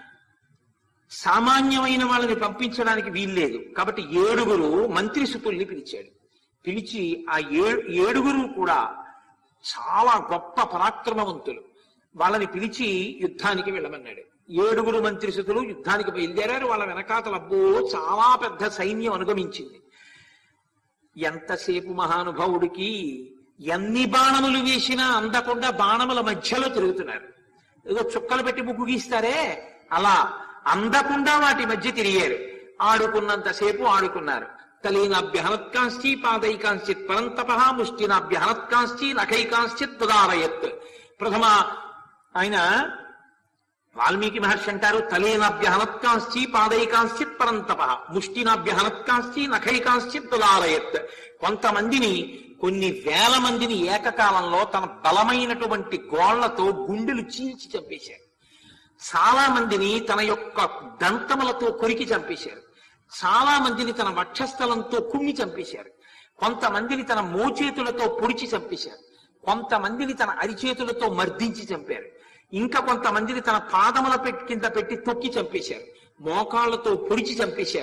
సామాన్యమైన వాళ్ళని పంపించడానికి వీల్లేదు కాబట్టి ఏడుగురు మంత్రి సుతుల్ని పిలిచాడు పిలిచి ఆ ఏ ఏడుగురు కూడా చాలా గొప్ప పరాక్రమవంతులు వాళ్ళని పిలిచి యుద్ధానికి వెళ్ళమన్నాడు ఏడుగురు మంత్రి సుతులు యుద్ధానికి బయలుదేరారు వాళ్ళ వెనకాతల అబ్బో చాలా పెద్ద సైన్యం అనుగమించింది ఎంతసేపు మహానుభావుడికి ఎన్ని బాణములు వేసినా అందకుండా బాణముల మధ్యలో తిరుగుతున్నారు ఏదో చుక్కలు పెట్టి ముగ్గు గీస్తారే అలా అందకుండా వాటి మధ్య తిరిగారు ఆడుకున్నంతసేపు ఆడుకున్నారు తలీనాభ్యహనత్కాంశ్చి పాదైకాంశ్చిత్ పరంతప ముష్టినాభ్యహనత్కాంశ్చి నఖైకాంశ్చిత్ తదారయత్ ప్రథమ ఆయన వాల్మీకి మహర్షి అంటారు తలేనాభ్యహనత్కాంశ్చి పాదైకాంశ్చిత్ పరంతప ముష్టినాభ్యహనత్కాంశ్చి నఖైకాంశ్చిత్ తదారయత్ కొంతమందిని కొన్ని వేల మందిని ఏకకాలంలో తన బలమైనటువంటి గోళ్లతో గుండెలు చీల్చి చంపేశారు చాలా మందిని తన యొక్క దంతములతో కొరికి చంపేశారు చాలా మందిని తన వక్షస్థలంతో కుమ్మి చంపేశారు కొంతమందిని తన మోచేతులతో పొడిచి చంపేశారు కొంతమందిని తన అరిచేతులతో మర్దించి చంపారు ఇంకా కొంతమందిని తన పాదముల పెట్టి కింద పెట్టి తొక్కి చంపేశారు మోకాళ్లతో పొడిచి చంపేశారు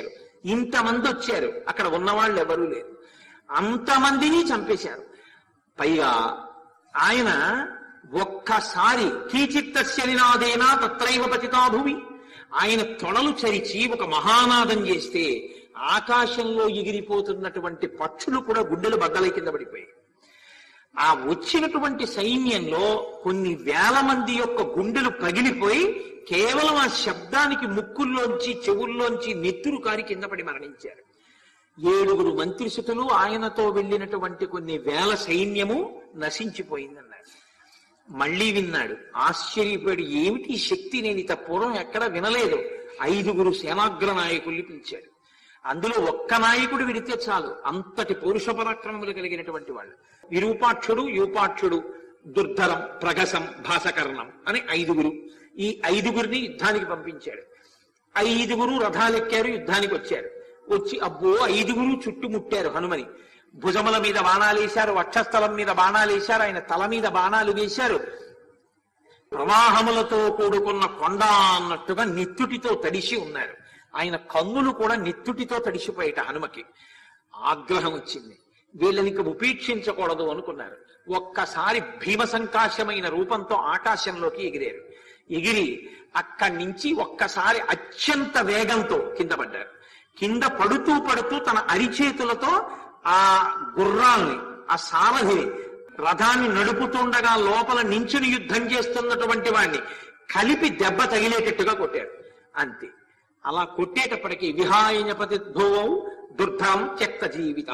ఇంతమంది వచ్చారు అక్కడ ఉన్నవాళ్ళు ఎవరూ లేరు అంతమందిని చంపేశారు పైగా ఆయన ఒక్కసారి కీచిత్తస్య నినాదేనా తత్రైవ పతితా భూమి ఆయన తొడలు చరిచి ఒక మహానాదం చేస్తే ఆకాశంలో ఎగిరిపోతున్నటువంటి పక్షులు కూడా గుండెలు బద్దలై కింద పడిపోయాయి ఆ వచ్చినటువంటి సైన్యంలో కొన్ని వేల మంది యొక్క గుండెలు పగిలిపోయి కేవలం ఆ శబ్దానికి ముక్కుల్లోంచి చెవుల్లోంచి నెత్తురు కారి కింద పడి మరణించారు ఏడుగురు మంత్రిసుతులు ఆయనతో వెళ్ళినటువంటి కొన్ని వేల సైన్యము నశించిపోయిందన్నారు మళ్ళీ విన్నాడు ఆశ్చర్యపోయాడు ఏమిటి ఈ శక్తి నేను ఇంత పూర్వం ఎక్కడ వినలేదు ఐదుగురు సేనాగ్ర నాయకుల్ని పిలిచాడు అందులో ఒక్క నాయకుడు విడితే చాలు అంతటి పౌరుష పరాక్రమములు కలిగినటువంటి వాళ్ళు విరూపాక్షుడు యూపాక్షుడు దుర్ధరం ప్రగసం భాసకర్ణం అని ఐదుగురు ఈ ఐదుగురిని యుద్ధానికి పంపించాడు ఐదుగురు రథాలెక్కారు యుద్ధానికి వచ్చారు వచ్చి అబ్బో ఐదుగురు చుట్టుముట్టారు హనుమని భుజముల మీద బాణాలేశారు వక్షస్థలం మీద బాణాలేశారు ఆయన తల మీద బాణాలు వేశారు ప్రవాహములతో కూడుకున్న కొండ అన్నట్టుగా నెత్తుటితో తడిసి ఉన్నారు ఆయన కన్నులు కూడా నెత్తుటితో తడిసిపోయేట హనుమకి ఆగ్రహం వచ్చింది వీళ్ళని ఇక ఉపేక్షించకూడదు అనుకున్నారు ఒక్కసారి భీమ సంకాశమైన రూపంతో ఆకాశంలోకి ఎగిరారు ఎగిరి అక్కడి నుంచి ఒక్కసారి అత్యంత వేగంతో కింద పడ్డారు కింద పడుతూ పడుతూ తన అరిచేతులతో ఆ గుర్రాల్ని ఆ సారథిని రథాన్ని నడుపుతుండగా లోపల నించుని యుద్ధం చేస్తున్నటువంటి వాడిని కలిపి దెబ్బ తగిలేటట్టుగా కొట్టారు అంతే అలా కొట్టేటప్పటికి విహాయపతి ధ్రువం దుర్ధరం త్యక్త జీవిత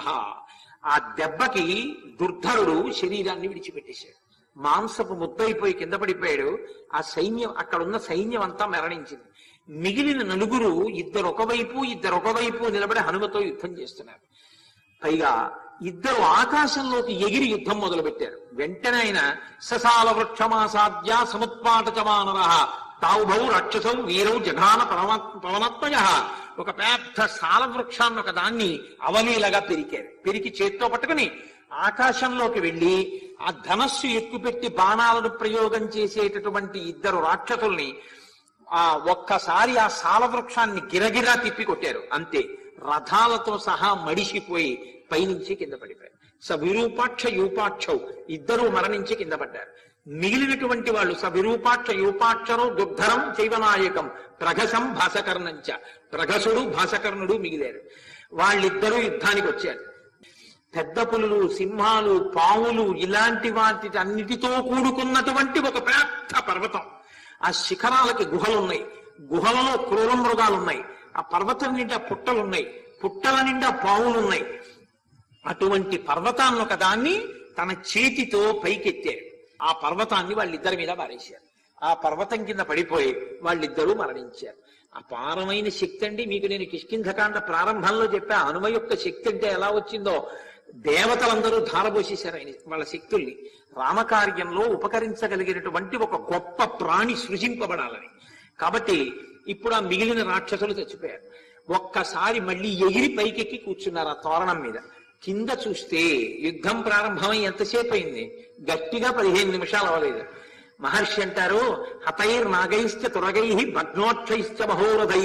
ఆ దెబ్బకి దుర్ధరుడు శరీరాన్ని విడిచిపెట్టేశాడు మాంసపు ముద్దయిపోయి కింద పడిపోయాడు ఆ సైన్యం అక్కడ ఉన్న సైన్యం అంతా మరణించింది మిగిలిన నలుగురు ఇద్దరు ఒకవైపు ఇద్దరు ఒకవైపు నిలబడి హనుమతో యుద్ధం చేస్తున్నారు పైగా ఇద్దరు ఆకాశంలోకి ఎగిరి యుద్ధం మొదలుపెట్టారు వెంటనే ఆయన ససాల వృక్షమాసాద్య సముత్పాటచమానర తావుభౌ రాక్షసౌ వీరౌ జఘాన పవనత్మయ ఒక పెద్ద సాల వృక్షాన్ని ఒక దాన్ని అవలీలగా పెరికారు పెరికి చేత్తో పట్టుకుని ఆకాశంలోకి వెళ్ళి ఆ ధనస్సు ఎక్కుపెట్టి బాణాలను ప్రయోగం చేసేటటువంటి ఇద్దరు రాక్షసుల్ని ఆ ఒక్కసారి ఆ సాల వృక్షాన్ని గిరగిరా తిప్పి కొట్టారు అంతే రథాలతో సహా మడిసిపోయి పైనుంచి కింద పడిపోయారు స విరూపాక్ష యూపాక్షౌ ఇద్దరూ మరణించి కింద పడ్డారు మిగిలినటువంటి వాళ్ళు స విరూపాక్ష యూపాక్షరు దుర్ధరం చైవనాయకం ప్రగసం భాసకర్ణంచ ప్రగసుడు భాసకర్ణుడు మిగిలారు వాళ్ళిద్దరూ యుద్ధానికి వచ్చారు పెద్ద పులులు సింహాలు పావులు ఇలాంటి వాటి అన్నిటితో కూడుకున్నటువంటి ఒక పెద్ద పర్వతం ఆ శిఖరాలకి గుహలున్నాయి గుహలలో క్రూర మృగాలున్నాయి ఆ పర్వతం నిండా పుట్టలున్నాయి పుట్టల నిండా పావులున్నాయి అటువంటి పర్వతాన్ని ఒక దాన్ని తన చేతితో పైకెత్తారు ఆ పర్వతాన్ని వాళ్ళిద్దరి మీద పారేశారు ఆ పర్వతం కింద పడిపోయి వాళ్ళిద్దరూ మరణించారు అపారమైన శక్తి అండి మీకు నేను కిష్కింధకాండ ప్రారంభంలో చెప్పా హనుమ యొక్క శక్తి అంటే ఎలా వచ్చిందో దేవతలందరూ ధారపోసేశారు ఆయన వాళ్ళ శక్తుల్ని రామకార్యంలో ఉపకరించగలిగినటువంటి ఒక గొప్ప ప్రాణి సృజింపబడాలని కాబట్టి ఇప్పుడు ఆ మిగిలిన రాక్షసులు చచ్చిపోయారు ఒక్కసారి మళ్ళీ ఎగిరి పైకెక్కి కూర్చున్నారు ఆ తోరణం మీద కింద చూస్తే యుద్ధం ప్రారంభమై ఎంతసేపు అయింది గట్టిగా పదిహేను నిమిషాలు అవ్వలేదు మహర్షి అంటారు హతైర్ నాగైశ్చ తురగై భగ్నోక్షైశ్చ మహోరథై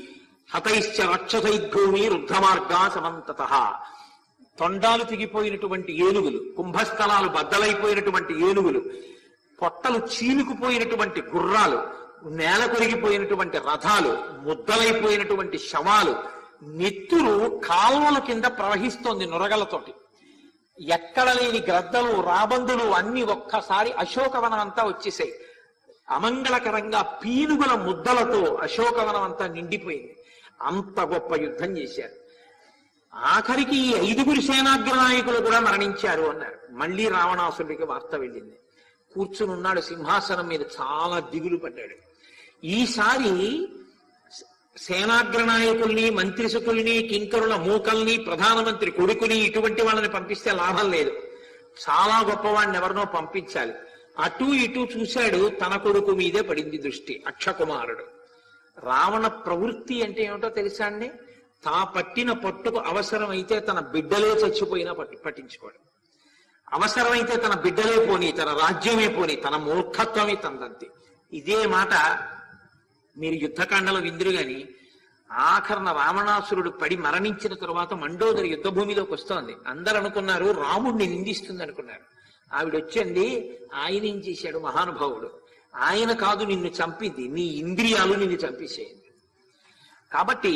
హతైశ్చ రాక్షసైద్భూమి రుద్ధమార్గా సమంతత తొండాలు తెగిపోయినటువంటి ఏనుగులు కుంభస్థలాలు బద్దలైపోయినటువంటి ఏనుగులు పొట్టలు చీలుకుపోయినటువంటి గుర్రాలు నేల కొరిగిపోయినటువంటి రథాలు ముద్దలైపోయినటువంటి శవాలు నెత్తురు కాలువల కింద ప్రవహిస్తోంది నురగలతోటి ఎక్కడ లేని గ్రద్దలు రాబందులు అన్ని ఒక్కసారి అశోకవనం అంతా వచ్చేసాయి అమంగళకరంగా పీనుగుల ముద్దలతో అశోకవనం అంతా నిండిపోయింది అంత గొప్ప యుద్ధం చేశారు ఆఖరికి ఈ ఐదుగురు సేనాగ్ర నాయకులు కూడా మరణించారు అన్నారు మళ్ళీ రావణాసురుడికి వార్త వెళ్ళింది కూర్చుని ఉన్నాడు సింహాసనం మీద చాలా దిగులు పడ్డాడు ఈసారి సేనాగ్ర నాయకుల్ని మంత్రిసుకుల్ని కింకరుల మూకల్ని ప్రధానమంత్రి కొడుకుని ఇటువంటి వాళ్ళని పంపిస్తే లాభం లేదు చాలా గొప్పవాడిని ఎవరినో పంపించాలి అటు ఇటు చూశాడు తన కొడుకు మీదే పడింది దృష్టి అక్షకుమారుడు రావణ ప్రవృత్తి అంటే ఏమిటో తెలుసా అండి తా పట్టిన పట్టుకు అవసరమైతే తన బిడ్డలే చచ్చిపోయినా పట్టు పట్టించుకోడు అవసరమైతే తన బిడ్డలే పోని తన రాజ్యమే పోని తన మూర్ఖత్వమే తనదంతే ఇదే మాట మీరు యుద్ధకాండలో విందురు గాని ఆఖరణ రావణాసురుడు పడి మరణించిన తరువాత మండోదరి యుద్ధ భూమిలోకి వస్తోంది అందరు అనుకున్నారు రాముడిని నిందిస్తుంది అనుకున్నారు ఆవిడ వచ్చింది ఆయన ఏం చేశాడు మహానుభావుడు ఆయన కాదు నిన్ను చంపింది నీ ఇంద్రియాలు నిన్ను చంపేసేయండి కాబట్టి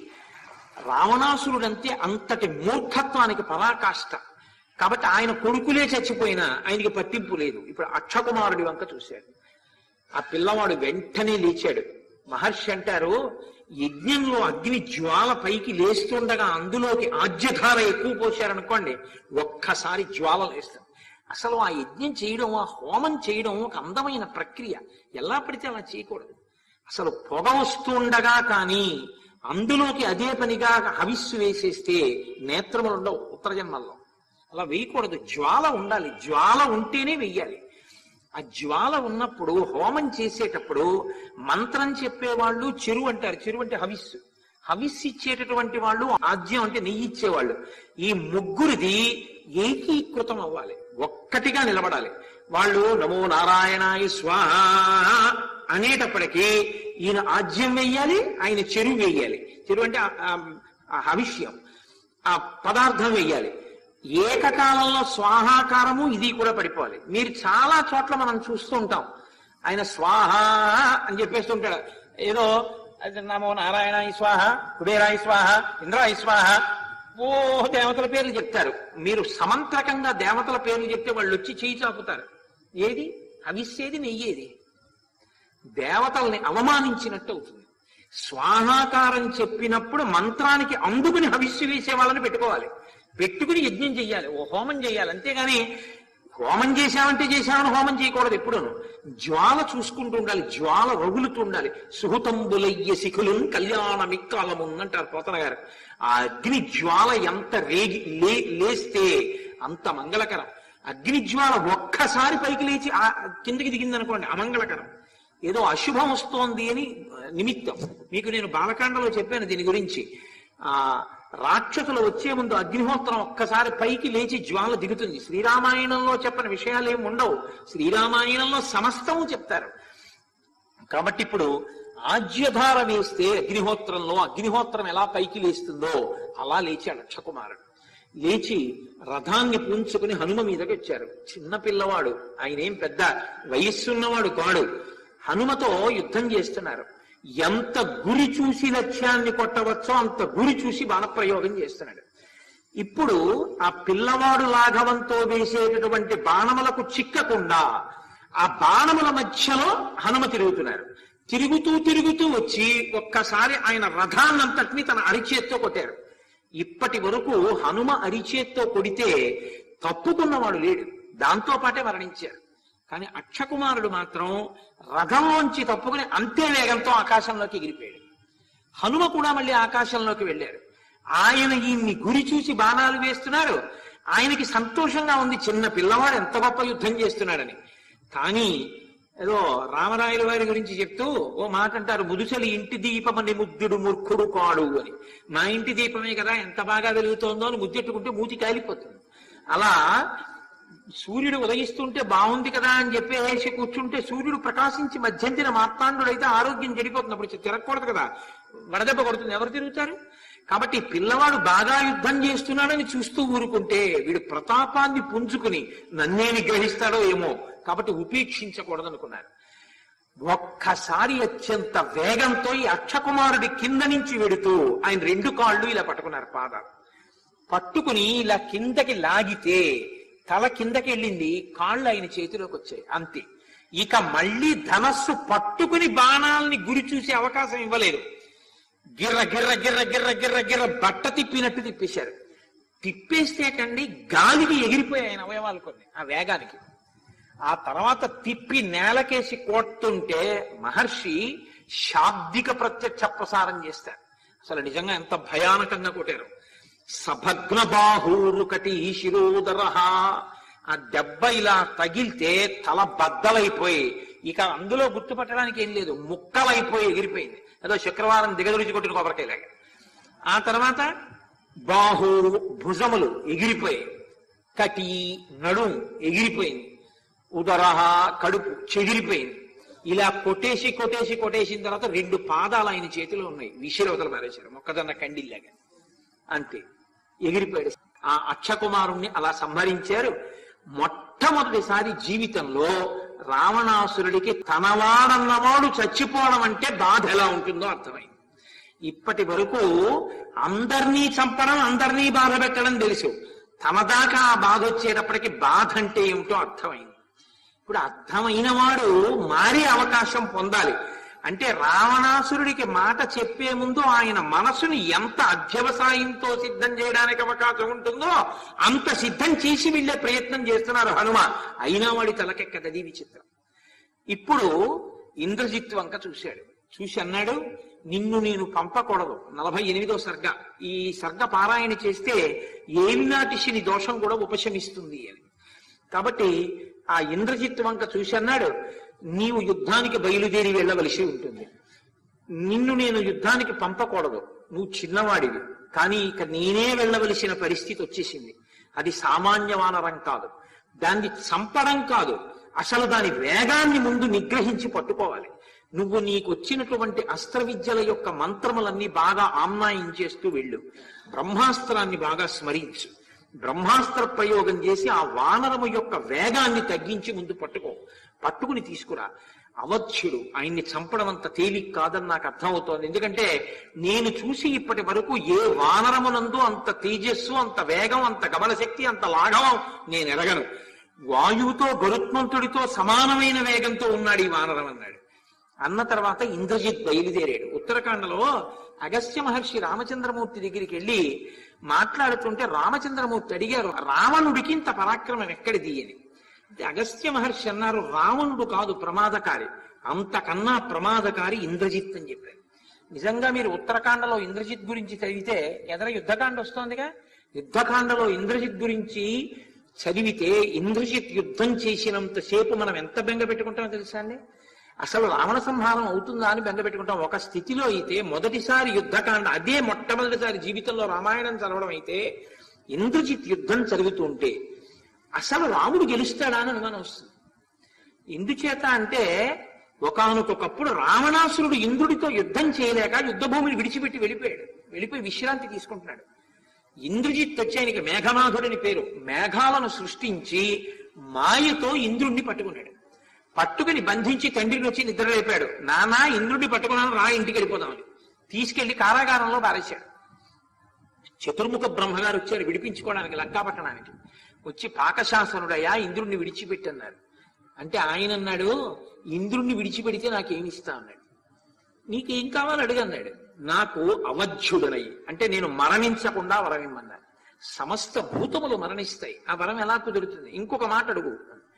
రావణాసురుడంతే అంతటి మూర్ఖత్వానికి పరాకాష్ట కాబట్టి ఆయన కొడుకులే చచ్చిపోయినా ఆయనకి పట్టింపు లేదు ఇప్పుడు అక్షకుమారుడి వంక చూశాడు ఆ పిల్లవాడు వెంటనే లేచాడు మహర్షి అంటారు యజ్ఞంలో అగ్ని జ్వాల పైకి లేస్తుండగా అందులోకి ఆజ్యధార ఎక్కువ పోశారనుకోండి ఒక్కసారి జ్వాల లేస్తాం అసలు ఆ యజ్ఞం చేయడం ఆ హోమం చేయడం ఒక అందమైన ప్రక్రియ ఎలా పడితే అలా చేయకూడదు అసలు పొగ వస్తుండగా కానీ అందులోకి అదే పనిగా హవిస్సు వేసేస్తే నేత్రములు ఉండవు ఉత్తర జన్మల్లో అలా వేయకూడదు జ్వాల ఉండాలి జ్వాల ఉంటేనే వెయ్యాలి ఆ జ్వాల ఉన్నప్పుడు హోమం చేసేటప్పుడు మంత్రం చెప్పేవాళ్ళు చెరువు అంటారు చెరువు అంటే హవిస్సు హవిస్సు ఇచ్చేటటువంటి వాళ్ళు ఆజ్యం అంటే నెయ్యి ఇచ్చేవాళ్ళు ఈ ముగ్గురిది ఏకీకృతం అవ్వాలి ఒక్కటిగా నిలబడాలి వాళ్ళు నమో నారాయణాయ స్వాహ అనేటప్పటికీ ఈయన ఆజ్యం వెయ్యాలి ఆయన చెరువు వేయాలి చెరువు అంటే ఆ- ఆ- ఆ హవిష్యం ఆ పదార్థం వెయ్యాలి ఏకకాలంలో స్వాహాకారము ఇది కూడా పడిపోవాలి మీరు చాలా చోట్ల మనం చూస్తూ ఉంటాం ఆయన స్వాహ అని చెప్పేస్తుంటాడు ఏదో అది నమో నారాయణ స్వాహ కుబేరాయ స్వాహ ఇంద్రాయ స్వాహ ఓ దేవతల పేర్లు చెప్తారు మీరు సమంత్రకంగా దేవతల పేర్లు చెప్తే వాళ్ళు వచ్చి చేయి చాపుతారు ఏది అవిస్సేది నెయ్యేది దేవతల్ని అవమానించినట్టు అవుతుంది స్వాహాకారం చెప్పినప్పుడు మంత్రానికి అందుకుని హవిస్సు వేసే వాళ్ళని పెట్టుకోవాలి పెట్టుకుని యజ్ఞం చెయ్యాలి ఓ హోమం చేయాలి అంతేగాని హోమం చేశామంటే చేశామని హోమం చేయకూడదు ఎప్పుడూను జ్వాల చూసుకుంటూ ఉండాలి జ్వాల రగులుతూ ఉండాలి సుహృతంబులయ్య శిఖులు కళ్యాణ మిక్కాలమున్ అంటారు పోతన గారు ఆ అగ్ని జ్వాల ఎంత రేగి లే లేస్తే అంత మంగళకరం అగ్ని జ్వాల ఒక్కసారి పైకి లేచి ఆ కిందకి దిగిందనుకోండి అమంగళకరం ఏదో అశుభం వస్తోంది అని నిమిత్తం మీకు నేను బాలకాండలో చెప్పాను దీని గురించి ఆ రాక్షసులు వచ్చే ముందు అగ్నిహోత్రం ఒక్కసారి పైకి లేచి జ్వాల దిగుతుంది శ్రీరామాయణంలో చెప్పని విషయాలు ఏమి ఉండవు శ్రీరామాయణంలో సమస్తము చెప్తారు కాబట్టి ఇప్పుడు ఆజ్యధార వేస్తే అగ్నిహోత్రంలో అగ్నిహోత్రం ఎలా పైకి లేస్తుందో అలా లేచాడు అక్షకుమారుడు లేచి రథాన్ని పూంచుకుని హనుమ మీదకి వచ్చారు చిన్న పిల్లవాడు ఆయన ఏం పెద్ద వయస్సున్నవాడు కాడు హనుమతో యుద్ధం చేస్తున్నారు ఎంత గురి చూసి లక్ష్యాన్ని కొట్టవచ్చో అంత గురి చూసి బాణప్రయోగం చేస్తున్నాడు ఇప్పుడు ఆ పిల్లవాడు లాఘవంతో వేసేటటువంటి బాణములకు చిక్కకుండా ఆ బాణముల మధ్యలో హనుమ తిరుగుతున్నారు తిరుగుతూ తిరుగుతూ వచ్చి ఒక్కసారి ఆయన రథాన్నంతటిని తన అరిచేత్తో కొట్టారు ఇప్పటి వరకు హనుమ అరిచేత్తో కొడితే తప్పుకున్నవాడు లేడు దాంతో పాటే మరణించారు కానీ అక్షకుమారుడు మాత్రం రథంలోంచి తప్పుకుని అంతే వేగంతో ఆకాశంలోకి ఎగిరిపోయాడు హనుమ కూడా మళ్ళీ ఆకాశంలోకి వెళ్ళారు ఆయన ఈయన్ని గురి చూసి బాణాలు వేస్తున్నారు ఆయనకి సంతోషంగా ఉంది చిన్న పిల్లవాడు ఎంత గొప్ప యుద్ధం చేస్తున్నాడని కానీ ఏదో రామరాయల వారి గురించి చెప్తూ ఓ మాట అంటారు ముదుసలి ఇంటి దీపమని ముద్దుడు మూర్ఖుడు కాడు అని మా ఇంటి దీపమే కదా ఎంత బాగా వెలుగుతోందో అని ముద్దెట్టుకుంటే మూతి కాలిపోతుంది అలా సూర్యుడు ఉదయిస్తుంటే బాగుంది కదా అని చెప్పి వేసి కూర్చుంటే సూర్యుడు ప్రకాశించి మధ్యంతిన మార్తాండుడైతే ఆరోగ్యం చెడిపోతుంది అప్పుడు తిరగకూడదు కదా వడదెబ్బ కొడుతుంది ఎవరు తిరుగుతారు కాబట్టి ఈ పిల్లవాడు బాగా యుద్ధం చేస్తున్నాడని చూస్తూ ఊరుకుంటే వీడు ప్రతాపాన్ని పుంజుకుని నన్నే నిగ్రహిస్తాడో ఏమో కాబట్టి ఉపేక్షించకూడదు అనుకున్నారు ఒక్కసారి అత్యంత వేగంతో ఈ అక్షకుమారుడి కింద నుంచి వెడుతూ ఆయన రెండు కాళ్ళు ఇలా పట్టుకున్నారు పాదాలు పట్టుకుని ఇలా కిందకి లాగితే తల కిందకి వెళ్ళింది కాళ్ళు ఆయన చేతిలోకి వచ్చాయి అంతే ఇక మళ్ళీ ధనస్సు పట్టుకుని బాణాలని గురి చూసే అవకాశం ఇవ్వలేదు గిర్ర గిర్ర గిర్ర గిర్ర గిర్ర గిర్ర బట్ట తిప్పినట్టు తిప్పేశారు తిప్పేస్తే కండి గాలికి ఎగిరిపోయాయి ఆయన అవయవాలు కొన్ని ఆ వేగానికి ఆ తర్వాత తిప్పి నేలకేసి కొట్టుంటే మహర్షి శాబ్దిక ప్రత్యక్ష ప్రసారం చేస్తారు అసలు నిజంగా ఎంత భయానకంగా కొట్టారు సభగ్న బాహూరు కటి శిరోదర ఆ దెబ్బ ఇలా తగిలితే తల బద్దలైపోయి ఇక అందులో గుర్తుపట్టడానికి ఏం లేదు ముక్కలైపోయి ఎగిరిపోయింది ఏదో శుక్రవారం దిగదుడిచి కొట్టిన కొబ్బరికాయలాగా ఆ తర్వాత బాహు భుజములు ఎగిరిపోయాయి కటి నడుం ఎగిరిపోయింది ఉదరహ కడుపు చెగిరిపోయింది ఇలా కొట్టేసి కొట్టేసి కొట్టేసిన తర్వాత రెండు పాదాలు ఆయన చేతిలో ఉన్నాయి విషిరవతలు పారేశారు మొక్కజొన్న కండిల్లాగా అంతే ఎగిరిపోయాడు ఆ అక్షకుమారుణ్ణి అలా సంహరించారు మొట్టమొదటిసారి జీవితంలో రావణాసురుడికి తనవాడన్నవాడు చచ్చిపోవడం అంటే బాధ ఎలా ఉంటుందో అర్థమైంది ఇప్పటి వరకు అందరినీ చంపడం అందరినీ బాధ పెట్టడం తెలుసు తమ దాకా ఆ బాధ వచ్చేటప్పటికి బాధ అంటే ఏమిటో అర్థమైంది ఇప్పుడు అర్థమైన వాడు మారే అవకాశం పొందాలి అంటే రావణాసురుడికి మాట చెప్పే ముందు ఆయన మనసుని ఎంత అధ్యవసాయంతో సిద్ధం చేయడానికి అవకాశం ఉంటుందో అంత సిద్ధం చేసి వెళ్ళే ప్రయత్నం చేస్తున్నారు హనుమ అయినా వాడి తలకెక్కదది విచిత్రం ఇప్పుడు ఇంద్రజిత్ వంక చూశాడు చూసి అన్నాడు నిన్ను నేను పంపకూడదు నలభై ఎనిమిదో సర్గ ఈ సర్గ పారాయణ చేస్తే ఏలినాటి శని దోషం కూడా ఉపశమిస్తుంది అని కాబట్టి ఆ ఇంద్రజిత్ వంక చూసి అన్నాడు నీవు యుద్ధానికి బయలుదేరి వెళ్ళవలసి ఉంటుంది నిన్ను నేను యుద్ధానికి పంపకూడదు నువ్వు చిన్నవాడివి కానీ ఇక నేనే వెళ్ళవలసిన పరిస్థితి వచ్చేసింది అది సామాన్య వానరం కాదు దాన్ని చంపడం కాదు అసలు దాని వేగాన్ని ముందు నిగ్రహించి పట్టుకోవాలి నువ్వు నీకు వచ్చినటువంటి అస్త్ర విద్యల యొక్క మంత్రములన్నీ బాగా ఆమ్నాయించేస్తూ వెళ్ళు బ్రహ్మాస్త్రాన్ని బాగా స్మరించు బ్రహ్మాస్త్ర ప్రయోగం చేసి ఆ వానరము యొక్క వేగాన్ని తగ్గించి ముందు పట్టుకో పట్టుకుని తీసుకురా అవధ్యుడు ఆయన్ని చంపడం అంత తేలిక కాదని నాకు అర్థమవుతోంది ఎందుకంటే నేను చూసి ఇప్పటి వరకు ఏ వానరమునందు అంత తేజస్సు అంత వేగం అంత గమన శక్తి అంత లాఘవం నేను ఎరగను వాయువుతో గరుత్మంతుడితో సమానమైన వేగంతో ఉన్నాడు ఈ వానరం అన్నాడు అన్న తర్వాత ఇంద్రజిత్ బయలుదేరాడు ఉత్తరాఖండలో అగస్త్య మహర్షి రామచంద్రమూర్తి దగ్గరికి వెళ్ళి మాట్లాడుతుంటే రామచంద్రమూర్తి అడిగారు రావణుడికి ఇంత పరాక్రమం ఎక్కడిది అని అంటే అగస్త్య మహర్షి అన్నారు రావణుడు కాదు ప్రమాదకారి అంతకన్నా ప్రమాదకారి ఇంద్రజిత్ అని చెప్పారు నిజంగా మీరు ఉత్తరాఖండలో ఇంద్రజిత్ గురించి చదివితే ఎదర యుద్ధకాండ వస్తోందిగా యుద్ధకాండలో ఇంద్రజిత్ గురించి చదివితే ఇంద్రజిత్ యుద్ధం చేసినంతసేపు మనం ఎంత బెంగ పెట్టుకుంటామో తెలుసా అండి అసలు రావణ సంహారం అవుతుందా అని బెంగ పెట్టుకుంటాం ఒక స్థితిలో అయితే మొదటిసారి యుద్ధకాండ అదే మొట్టమొదటిసారి జీవితంలో రామాయణం చదవడం అయితే ఇంద్రజిత్ యుద్ధం జరుగుతుంటే అసలు రాముడు గెలుస్తాడా అని అనుమానం వస్తుంది ఎందుచేత అంటే ఒకానొకప్పుడు రావణాసురుడు ఇంద్రుడితో యుద్ధం చేయలేక యుద్ధ భూమిని విడిచిపెట్టి వెళ్ళిపోయాడు వెళ్ళిపోయి విశ్రాంతి తీసుకుంటున్నాడు ఇంద్రజిత్ వచ్చి ఆయనకి మేఘనాథుడని పేరు మేఘాలను సృష్టించి మాయతో ఇంద్రుణ్ణి పట్టుకున్నాడు పట్టుకుని బంధించి తండ్రిని వచ్చి నిద్రలేపాడు నానా ఇంద్రుడిని పట్టుకున్నాను రా ఇంటికి వెళ్ళిపోదామని తీసుకెళ్లి కారాగారంలో పారేశాడు చతుర్ముఖ బ్రహ్మగారు వచ్చారు విడిపించుకోవడానికి లంకాపట్టణానికి వచ్చి పాకశాసనుడయ్యా ఇంద్రుణ్ణి విడిచిపెట్టన్నారు అంటే ఆయన అన్నాడు ఇంద్రుణ్ణి విడిచిపెడితే నాకేమి ఇస్తా అన్నాడు నీకేం కావాలి అడుగన్నాడు నాకు అవధ్యుడనై అంటే నేను మరణించకుండా వరం ఇమ్మన్నాడు సమస్త భూతములు మరణిస్తాయి ఆ వరం ఎలా కుదురుతుంది ఇంకొక మాట అడుగు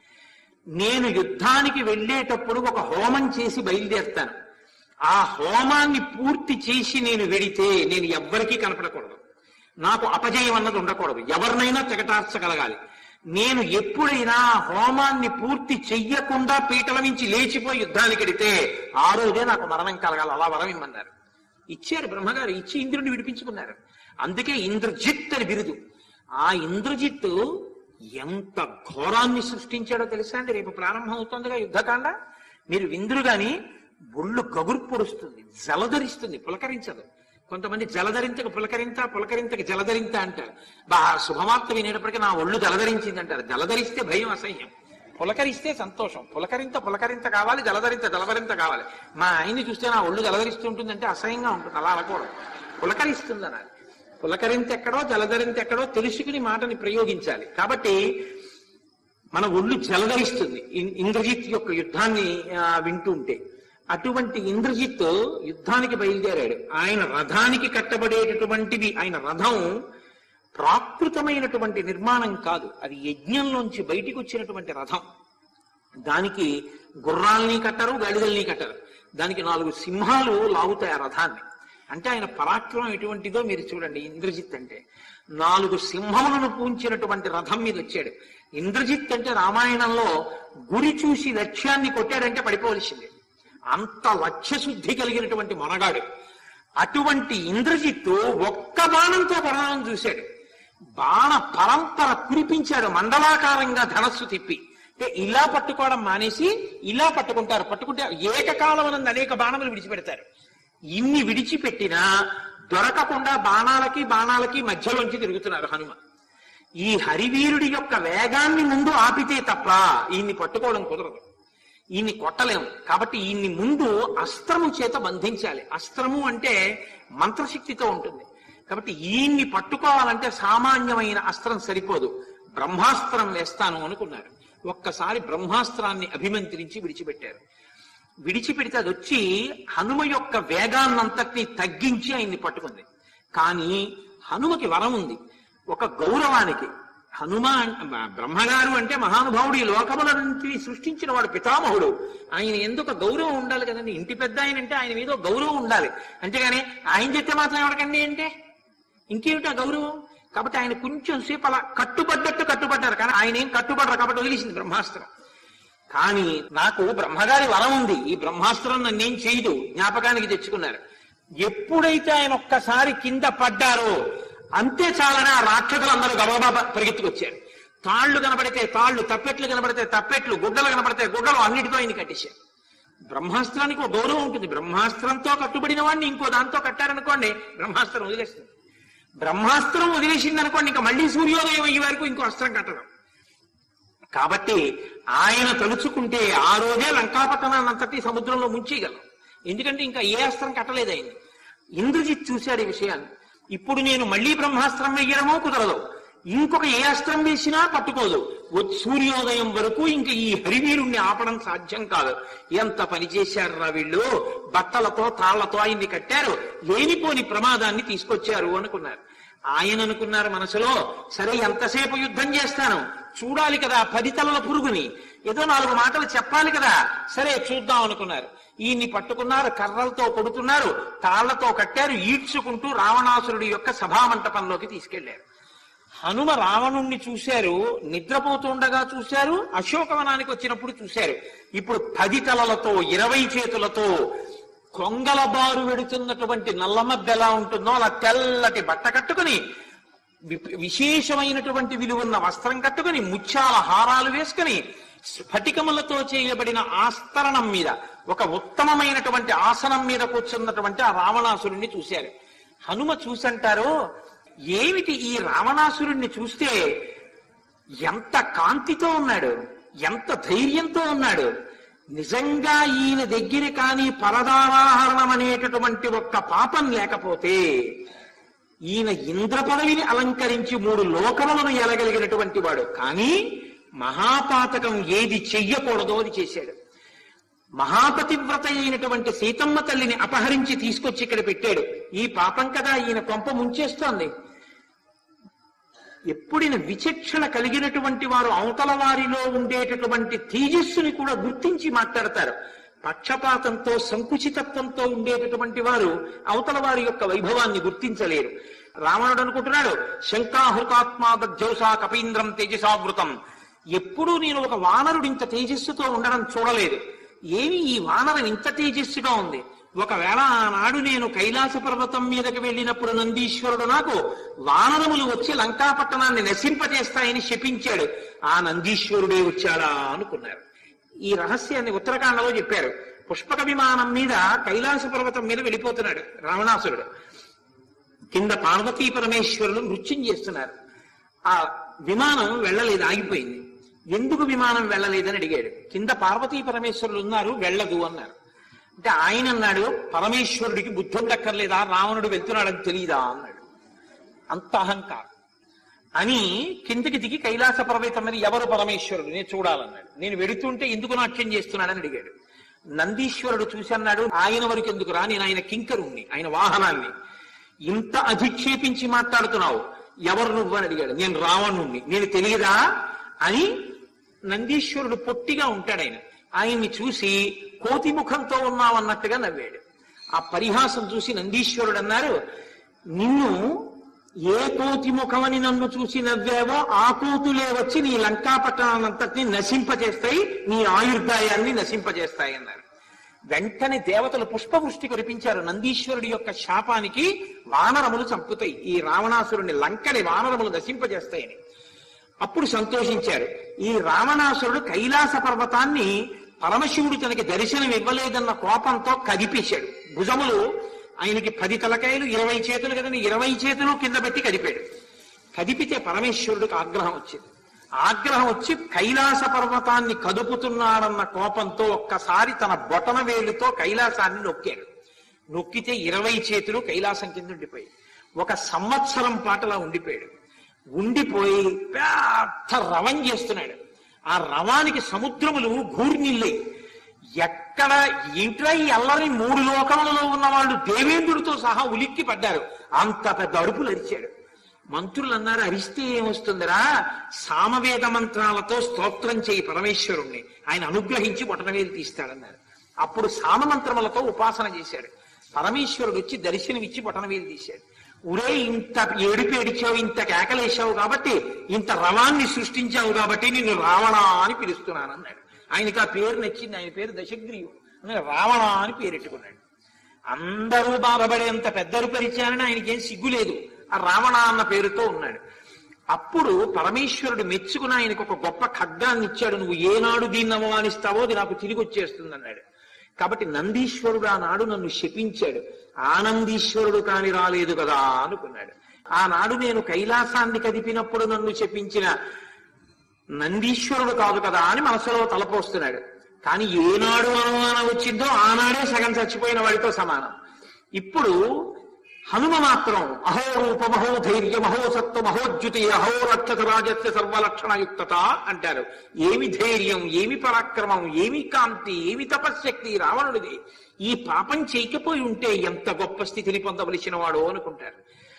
నేను యుద్ధానికి వెళ్ళేటప్పుడు ఒక హోమం చేసి బయలుదేరుతాను ఆ హోమాన్ని పూర్తి చేసి నేను వెడితే నేను ఎవ్వరికీ కనపడకూడదు నాకు అపజయం అన్నది ఉండకూడదు ఎవరినైనా తెగటార్చగలగాలి నేను ఎప్పుడైనా ఆ హోమాన్ని పూర్తి చెయ్యకుండా పీటల నుంచి లేచిపోయి యుద్ధానికి వెడితే ఆ రోజే నాకు మరణం కలగాలి అలా వరం ఇమ్మన్నారు ఇచ్చారు బ్రహ్మగారు ఇచ్చి ఇంద్రుడిని విడిపించుకున్నారు అందుకే ఇంద్రజిత్ అని బిరుదు ఆ ఇంద్రజిత్తు ఎంత ఘోరాన్ని సృష్టించాడో తెలుసా అండి రేపు ప్రారంభం అవుతుందిగా యుద్ధకాండ మీరు విందురు గాని ఒళ్ళు గగురు పొడుస్తుంది జలధరిస్తుంది పులకరించదు కొంతమంది జలధరింతకు పులకరింత పులకరింతకు జలధరింత అంటారు బా శుభవార్త వినేటప్పటికీ నా ఒళ్ళు జలధరించింది అంటారు జలధరిస్తే భయం అసహ్యం పులకరిస్తే సంతోషం పులకరింత పులకరింత కావాలి జలధరింత జలధరింత కావాలి మా ఆయన్ని చూస్తే నా ఒళ్ళు జలధరిస్తూ ఉంటుందంటే అసహ్యంగా ఉంటుంది అలా అనకూడదు పులకరిస్తుంది అనాలి పులకరింత ఎక్కడో జలధరింత ఎక్కడో తెలుసుకుని మాటని ప్రయోగించాలి కాబట్టి మన ఒళ్ళు జలధరిస్తుంది ఇన్- ఇంద్రజిత్ యొక్క యుద్ధాన్ని ఆ, వింటూ ఉంటే అటువంటి ఇంద్రజిత్ యుద్ధానికి బయలుదేరాడు ఆయన రథానికి కట్టబడేటటువంటిది ఆయన రథం ప్రాకృతమైనటువంటి నిర్మాణం కాదు అది యజ్ఞంలోంచి బయటికి వచ్చినటువంటి రథం దానికి గుర్రాల్ని కట్టరు గాడిదల్ని కట్టరు దానికి నాలుగు సింహాలు లాగుతాయి ఆ రథాన్ని అంటే ఆయన పరాక్రమం ఎటువంటిదో మీరు చూడండి ఇంద్రజిత్ అంటే నాలుగు సింహములను పూంచినటువంటి రథం మీద వచ్చాడు ఇంద్రజిత్ అంటే రామాయణంలో గురి చూసి లక్ష్యాన్ని కొట్టాడంటే పడిపోవలసిందే అంత లక్ష్య శుద్ధి కలిగినటువంటి మొనగాడు అటువంటి ఇంద్రజిత్తు ఒక్క బాణంతో ప్రాణం చూశాడు బాణ పరంపర కురిపించాడు మండలాకారంగా ధనస్సు తిప్పి అంటే ఇలా పట్టుకోవడం మానేసి ఇలా పట్టుకుంటారు పట్టుకుంటే ఏకకాలం అనంది అనేక బాణములు విడిచిపెడతారు ఇన్ని విడిచిపెట్టినా దొరకకుండా బాణాలకి బాణాలకి మధ్యలోంచి తిరుగుతున్నారు హనుమ ఈ హరివీరుడి యొక్క వేగాన్ని ముందు ఆపితే తప్ప ఈయన్ని పట్టుకోవడం కుదరదు ఈయన్ని కొట్టలేము కాబట్టి ఈయన్ని ముందు అస్త్రము చేత బంధించాలి అస్త్రము అంటే మంత్రశక్తితో ఉంటుంది కాబట్టి ఈయన్ని పట్టుకోవాలంటే సామాన్యమైన అస్త్రం సరిపోదు బ్రహ్మాస్త్రం వేస్తాను అనుకున్నారు ఒక్కసారి బ్రహ్మాస్త్రాన్ని అభిమంత్రించి విడిచిపెట్టారు విడిచిపెడితే అది వచ్చి హనుమ యొక్క వేగాన్నంతటినీ తగ్గించి ఆయన్ని పట్టుకుంది కానీ హనుమకి వరం ఉంది ఒక గౌరవానికి హనుమ అం- బ్రహ్మగారు అంటే మహానుభావుడు ఈ లోకములన్నింటినీ సృష్టించిన వాడు పితామహుడు ఆయన ఎందుకు గౌరవం ఉండాలి కదండి ఇంటి పెద్ద ఆయన అంటే ఆయన మీద ఒక గౌరవం ఉండాలి అంతేగాని ఆయన చెప్తే మాత్రం ఎవరికండి అంటే ఇంకేమిటి ఆ గౌరవం కాబట్టి ఆయన కొంచెం సేపు అలా కట్టుబడ్డట్టు కట్టుబడ్డారు కానీ ఆయన ఏం కట్టుబడరు కాబట్టి వదిలేసింది బ్రహ్మాస్త్రం కానీ నాకు బ్రహ్మగారి వరం ఉంది ఈ బ్రహ్మాస్త్రం నన్నేం చేయదు జ్ఞాపకానికి తెచ్చుకున్నారు ఎప్పుడైతే ఆయన ఒక్కసారి కింద పడ్డారో అంతే చాలని ఆ రాక్షసులందరూ గబగబా పరిగెత్తుకొచ్చారు తాళ్లు కనబడితే తాళ్లు తప్పెట్లు కనబడితే తప్పెట్లు గుడ్డలు కనబడితే గుడ్డలు అన్నిటితో ఆయన కట్టేశారు బ్రహ్మాస్త్రానికి ఒక గౌరవం ఉంటుంది బ్రహ్మాస్త్రంతో కట్టుబడిన వాడిని ఇంకో దాంతో కట్టారనుకోండి బ్రహ్మాస్త్రం వదిలేస్తుంది బ్రహ్మాస్త్రం వదిలేసింది అనుకోండి ఇంకా మళ్ళీ సూర్యోదయం అయ్యే వరకు ఇంకో అస్త్రం కట్టడం కాబట్టి ఆయన తలుచుకుంటే ఆ రోజే లంకాపట్టణాన్ని అంతటి సముద్రంలో ముంచేయగలం ఎందుకంటే ఇంకా ఏ అస్త్రం కట్టలేదు ఆయన ఇంద్రజిత్ చూశాడు ఈ విషయాన్ని ఇప్పుడు నేను మళ్ళీ బ్రహ్మాస్త్రం వెయ్యడమో కుదరదు ఇంకొక ఏ అస్త్రం వేసినా పట్టుకోదు వచ్చి సూర్యోదయం వరకు ఇంక ఈ హరివీరుణ్ణి ఆపడం సాధ్యం కాదు ఎంత పని చేశారురా వీళ్ళు బట్టలతో తాళ్లతో ఆయన్ని కట్టారు లేనిపోని ప్రమాదాన్ని తీసుకొచ్చారు అనుకున్నారు ఆయన అనుకున్నారు మనసులో సరే ఎంతసేపు యుద్ధం చేస్తాను చూడాలి కదా పది తలల పురుగుని ఏదో నాలుగు మాటలు చెప్పాలి కదా సరే చూద్దాం అనుకున్నారు ఈయన్ని పట్టుకున్నారు కర్రలతో కొడుతున్నారు తాళ్లతో కట్టారు ఈడ్చుకుంటూ రావణాసురుడి యొక్క సభామంటపంలోకి తీసుకెళ్లారు హనుమ రావణుణ్ణి చూశారు నిద్రపోతుండగా చూశారు అశోకవనానికి వచ్చినప్పుడు చూశారు ఇప్పుడు పది తలలతో ఇరవై చేతులతో కొంగల బారు వెడుతున్నటువంటి నల్లమబ్బ ఎలా ఉంటుందో అలా తెల్లటి బట్ట కట్టుకుని వి- విశేషమైనటువంటి విలువన్న వస్త్రం కట్టుకుని ముత్యాల హారాలు వేసుకుని స్ఫటికములతో చేయబడిన ఆస్తరణం మీద ఒక ఉత్తమమైనటువంటి ఆసనం మీద కూర్చున్నటువంటి ఆ రావణాసురుణ్ణి చూశారు హనుమ చూసంటారు ఏమిటి ఈ రావణాసురుణ్ణి చూస్తే ఎంత కాంతితో ఉన్నాడు ఎంత ధైర్యంతో ఉన్నాడు నిజంగా ఈయన దగ్గర కానీ పరదారాహరణం అనేటటువంటి ఒక్క పాపం లేకపోతే ఈయన ఇంద్ర పదవిని అలంకరించి మూడు లోకములను ఎలగలిగినటువంటి వాడు కానీ మహాపాతకం ఏది చెయ్యకూడదో అది చేశాడు మహాపతివ్రత అయినటువంటి సీతమ్మ తల్లిని అపహరించి తీసుకొచ్చి ఇక్కడ పెట్టాడు ఈ పాపం కదా ఈయన కొంప ముంచేస్తోంది ఎప్పుడిన విచక్షణ కలిగినటువంటి వారు అవతల వారిలో ఉండేటటువంటి తేజస్సుని కూడా గుర్తించి మాట్లాడతారు పక్షపాతంతో సంకుచితత్వంతో ఉండేటటువంటి వారు అవతల వారి యొక్క వైభవాన్ని గుర్తించలేరు రావణుడు అనుకుంటున్నాడు శంకాహృతాత్మాదజ్జోసా కపీంద్రం తేజసావృతం ఎప్పుడూ నేను ఒక వానరుడు ఇంత తేజస్సుతో ఉండడం చూడలేదు ఏమి ఈ వానరం ఇంత తేజస్సుగా ఉంది ఒకవేళ ఆనాడు నేను కైలాస పర్వతం మీదకి వెళ్ళినప్పుడు నందీశ్వరుడు నాకు వానరములు వచ్చి లంకాపట్టణాన్ని నశింపజేస్తాయని శపించాడు ఆ నందీశ్వరుడే వచ్చాడా అనుకున్నారు ఈ రహస్యాన్ని ఉత్తరాఖండలో చెప్పారు పుష్పక విమానం మీద కైలాస పర్వతం మీద వెళ్ళిపోతున్నాడు రావణాసురుడు కింద పార్వతీ పరమేశ్వరులు నృత్యం చేస్తున్నారు ఆ విమానం వెళ్ళలేదు ఆగిపోయింది ఎందుకు విమానం వెళ్ళలేదని అడిగాడు కింద పార్వతీ పరమేశ్వరులు ఉన్నారు వెళ్ళదు అన్నారు అంటే ఆయన అన్నాడు పరమేశ్వరుడికి బుద్ధి ఉండక్కర్లేదా రావణుడు వెళ్తున్నాడని తెలియదా అన్నాడు అంత అహంకారం అని కిందకి దిగి కైలాస పర్వతం మీద ఎవరు పరమేశ్వరుడు నేను చూడాలన్నాడు నేను వెడుతుంటే ఎందుకు నాట్యం చేస్తున్నాడని అడిగాడు నందీశ్వరుడు చూసి అన్నాడు ఆయన వరకు ఎందుకు రా నేను ఆయన కింకరుణ్ణి ఆయన వాహనాన్ని ఇంత అధిక్షేపించి మాట్లాడుతున్నావు ఎవరు నువ్వు అని అడిగాడు నేను రావణుణ్ణి నేను తెలియదా అని నందీశ్వరుడు పొట్టిగా ఉంటాడు ఆయన ఆయన్ని చూసి కోతి ముఖంతో ఉన్నావన్నట్టుగా నవ్వాడు ఆ పరిహాసం చూసి నందీశ్వరుడు అన్నారు నిన్ను ఏ కోతి ముఖమని నన్ను చూసి నవ్వావో ఆ కోతులే వచ్చి నీ లంకాపట్టణాన్నంతటిని నశింపజేస్తాయి నీ ఆయుర్దాయాన్ని నశింపజేస్తాయి అన్నారు వెంటనే దేవతలు పుష్పవృష్టి కురిపించారు నందీశ్వరుడి యొక్క శాపానికి వానరములు చంపుతాయి ఈ రావణాసురుని లంకని వానరములు నశింపజేస్తాయని అప్పుడు సంతోషించారు ఈ రావణాసురుడు కైలాస పర్వతాన్ని పరమశివుడు తనకి దర్శనం ఇవ్వలేదన్న కోపంతో కదిపేశాడు భుజములు ఆయనకి పది తలకాయలు ఇరవై చేతులు కదండి ఇరవై చేతులు కింద పెట్టి కదిపాడు కదిపితే పరమేశ్వరుడికి ఆగ్రహం వచ్చింది ఆగ్రహం వచ్చి కైలాస పర్వతాన్ని కదుపుతున్నాడన్న కోపంతో ఒక్కసారి తన బొటన వేలుతో కైలాసాన్ని నొక్కాడు నొక్కితే ఇరవై చేతులు కైలాసం కింద ఉండిపోయి ఒక సంవత్సరం పాటలా ఉండిపోయాడు ఉండిపోయి పెద్ద రవం చేస్తున్నాడు ఆ రవానికి సముద్రములు ఘూర్నిల్లాయి ఎక్కడ ఇంట్లో ఈ అల్లరి మూడు లోకములలో ఉన్న వాళ్ళు దేవేంద్రుడితో సహా ఉలిక్కి పడ్డారు అంత పెద్ద అరుపులు అరిచాడు మంత్రులు అన్నారు అరిస్తే ఏమొస్తుందిరా సామవేద మంత్రాలతో స్తోత్రం చేయి పరమేశ్వరుణ్ణి ఆయన అనుగ్రహించి బొటనవేలు తీస్తాడన్నారు అప్పుడు సామమంత్రములతో ఉపాసన చేశాడు పరమేశ్వరుడు వచ్చి దర్శనమిచ్చి బొటనవేలు తీశాడు ఉరే ఇంత ఏడుపు ఏడిచావు ఇంత కేకలేశావు కాబట్టి ఇంత రవాన్ని సృష్టించావు కాబట్టి నిన్ను రావణ అని పిలుస్తున్నాను అన్నాడు ఆయనకి ఆ పేరు నచ్చింది ఆయన పేరు దశగ్రీవుడు అందుకని రావణ అని పేరెట్టుకున్నాడు అందరూ బాధపడేంత పెద్దరు పరిచారని ఆయనకేం సిగ్గు లేదు ఆ రావణ అన్న పేరుతో ఉన్నాడు అప్పుడు పరమేశ్వరుడు మెచ్చుకుని ఆయనకు ఒక గొప్ప ఖడ్గాన్ని ఇచ్చాడు నువ్వు ఏనాడు దీన్ని అవమానిస్తావో అది నాకు తిరిగి వచ్చేస్తుంది అన్నాడు కాబట్టి నందీశ్వరుడు ఆనాడు నన్ను శపించాడు ఆనందీశ్వరుడు కాని రాలేదు కదా అనుకున్నాడు ఆనాడు నేను కైలాసాన్ని కదిపినప్పుడు నన్ను శపించిన నందీశ్వరుడు కాదు కదా అని మనసులో తలపోస్తున్నాడు కానీ ఏనాడు అనుమానం వచ్చిందో ఆనాడే సగం చచ్చిపోయిన వాడితో సమానం ఇప్పుడు హనుమ మాత్రం అహో రూప మహో ధైర్య మహో సత్వ మహోజ్యుతి అహో రక్షత రాజస్య సర్వలక్షణయుక్తత అంటారు ఏమి ధైర్యం ఏమి పరాక్రమం ఏమి కాంతి ఏమి తపశ్శక్తి రావణుడిది ఈ పాపం చేయకపోయి ఉంటే ఎంత గొప్ప స్థితిని పొందవలసిన వాడు అనుకుంటారు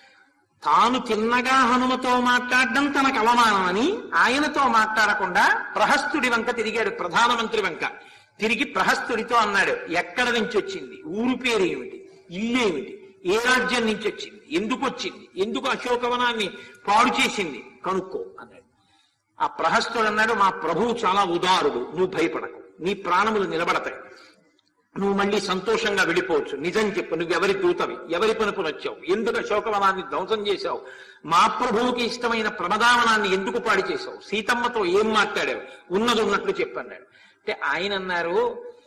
తాను తిన్నగా హనుమతో మాట్లాడడం తనకు అవమానమని ఆయనతో మాట్లాడకుండా ప్రహస్తుడి వంక తిరిగాడు ప్రధానమంత్రి వంక తిరిగి ప్రహస్తుడితో అన్నాడు ఎక్కడ నుంచి వచ్చింది ఊరు పేరు ఏమిటి ఇల్లు ఏమిటి ఏ రాజ్యం నుంచి వచ్చింది ఎందుకు వచ్చింది ఎందుకు అశోకవనాన్ని పాడు చేసింది కనుక్కో అన్నాడు ఆ ప్రహస్తుడు అన్నాడు మా ప్రభువు చాలా ఉదారుడు నువ్వు భయపడకు నీ ప్రాణములు నిలబడతాయి నువ్వు మళ్ళీ సంతోషంగా వెళ్ళిపోవచ్చు నిజం చెప్పు నువ్వు ఎవరి దూతవి ఎవరి పనుపును వచ్చావు ఎందుకు అశోకవనాన్ని ధ్వంసం చేశావు మా ప్రభువుకి ఇష్టమైన ప్రమదావనాన్ని ఎందుకు పాడి చేశావు సీతమ్మతో ఏం మాట్లాడావు ఉన్నది ఉన్నట్లు చెప్పన్నాడు అంటే ఆయన అన్నారు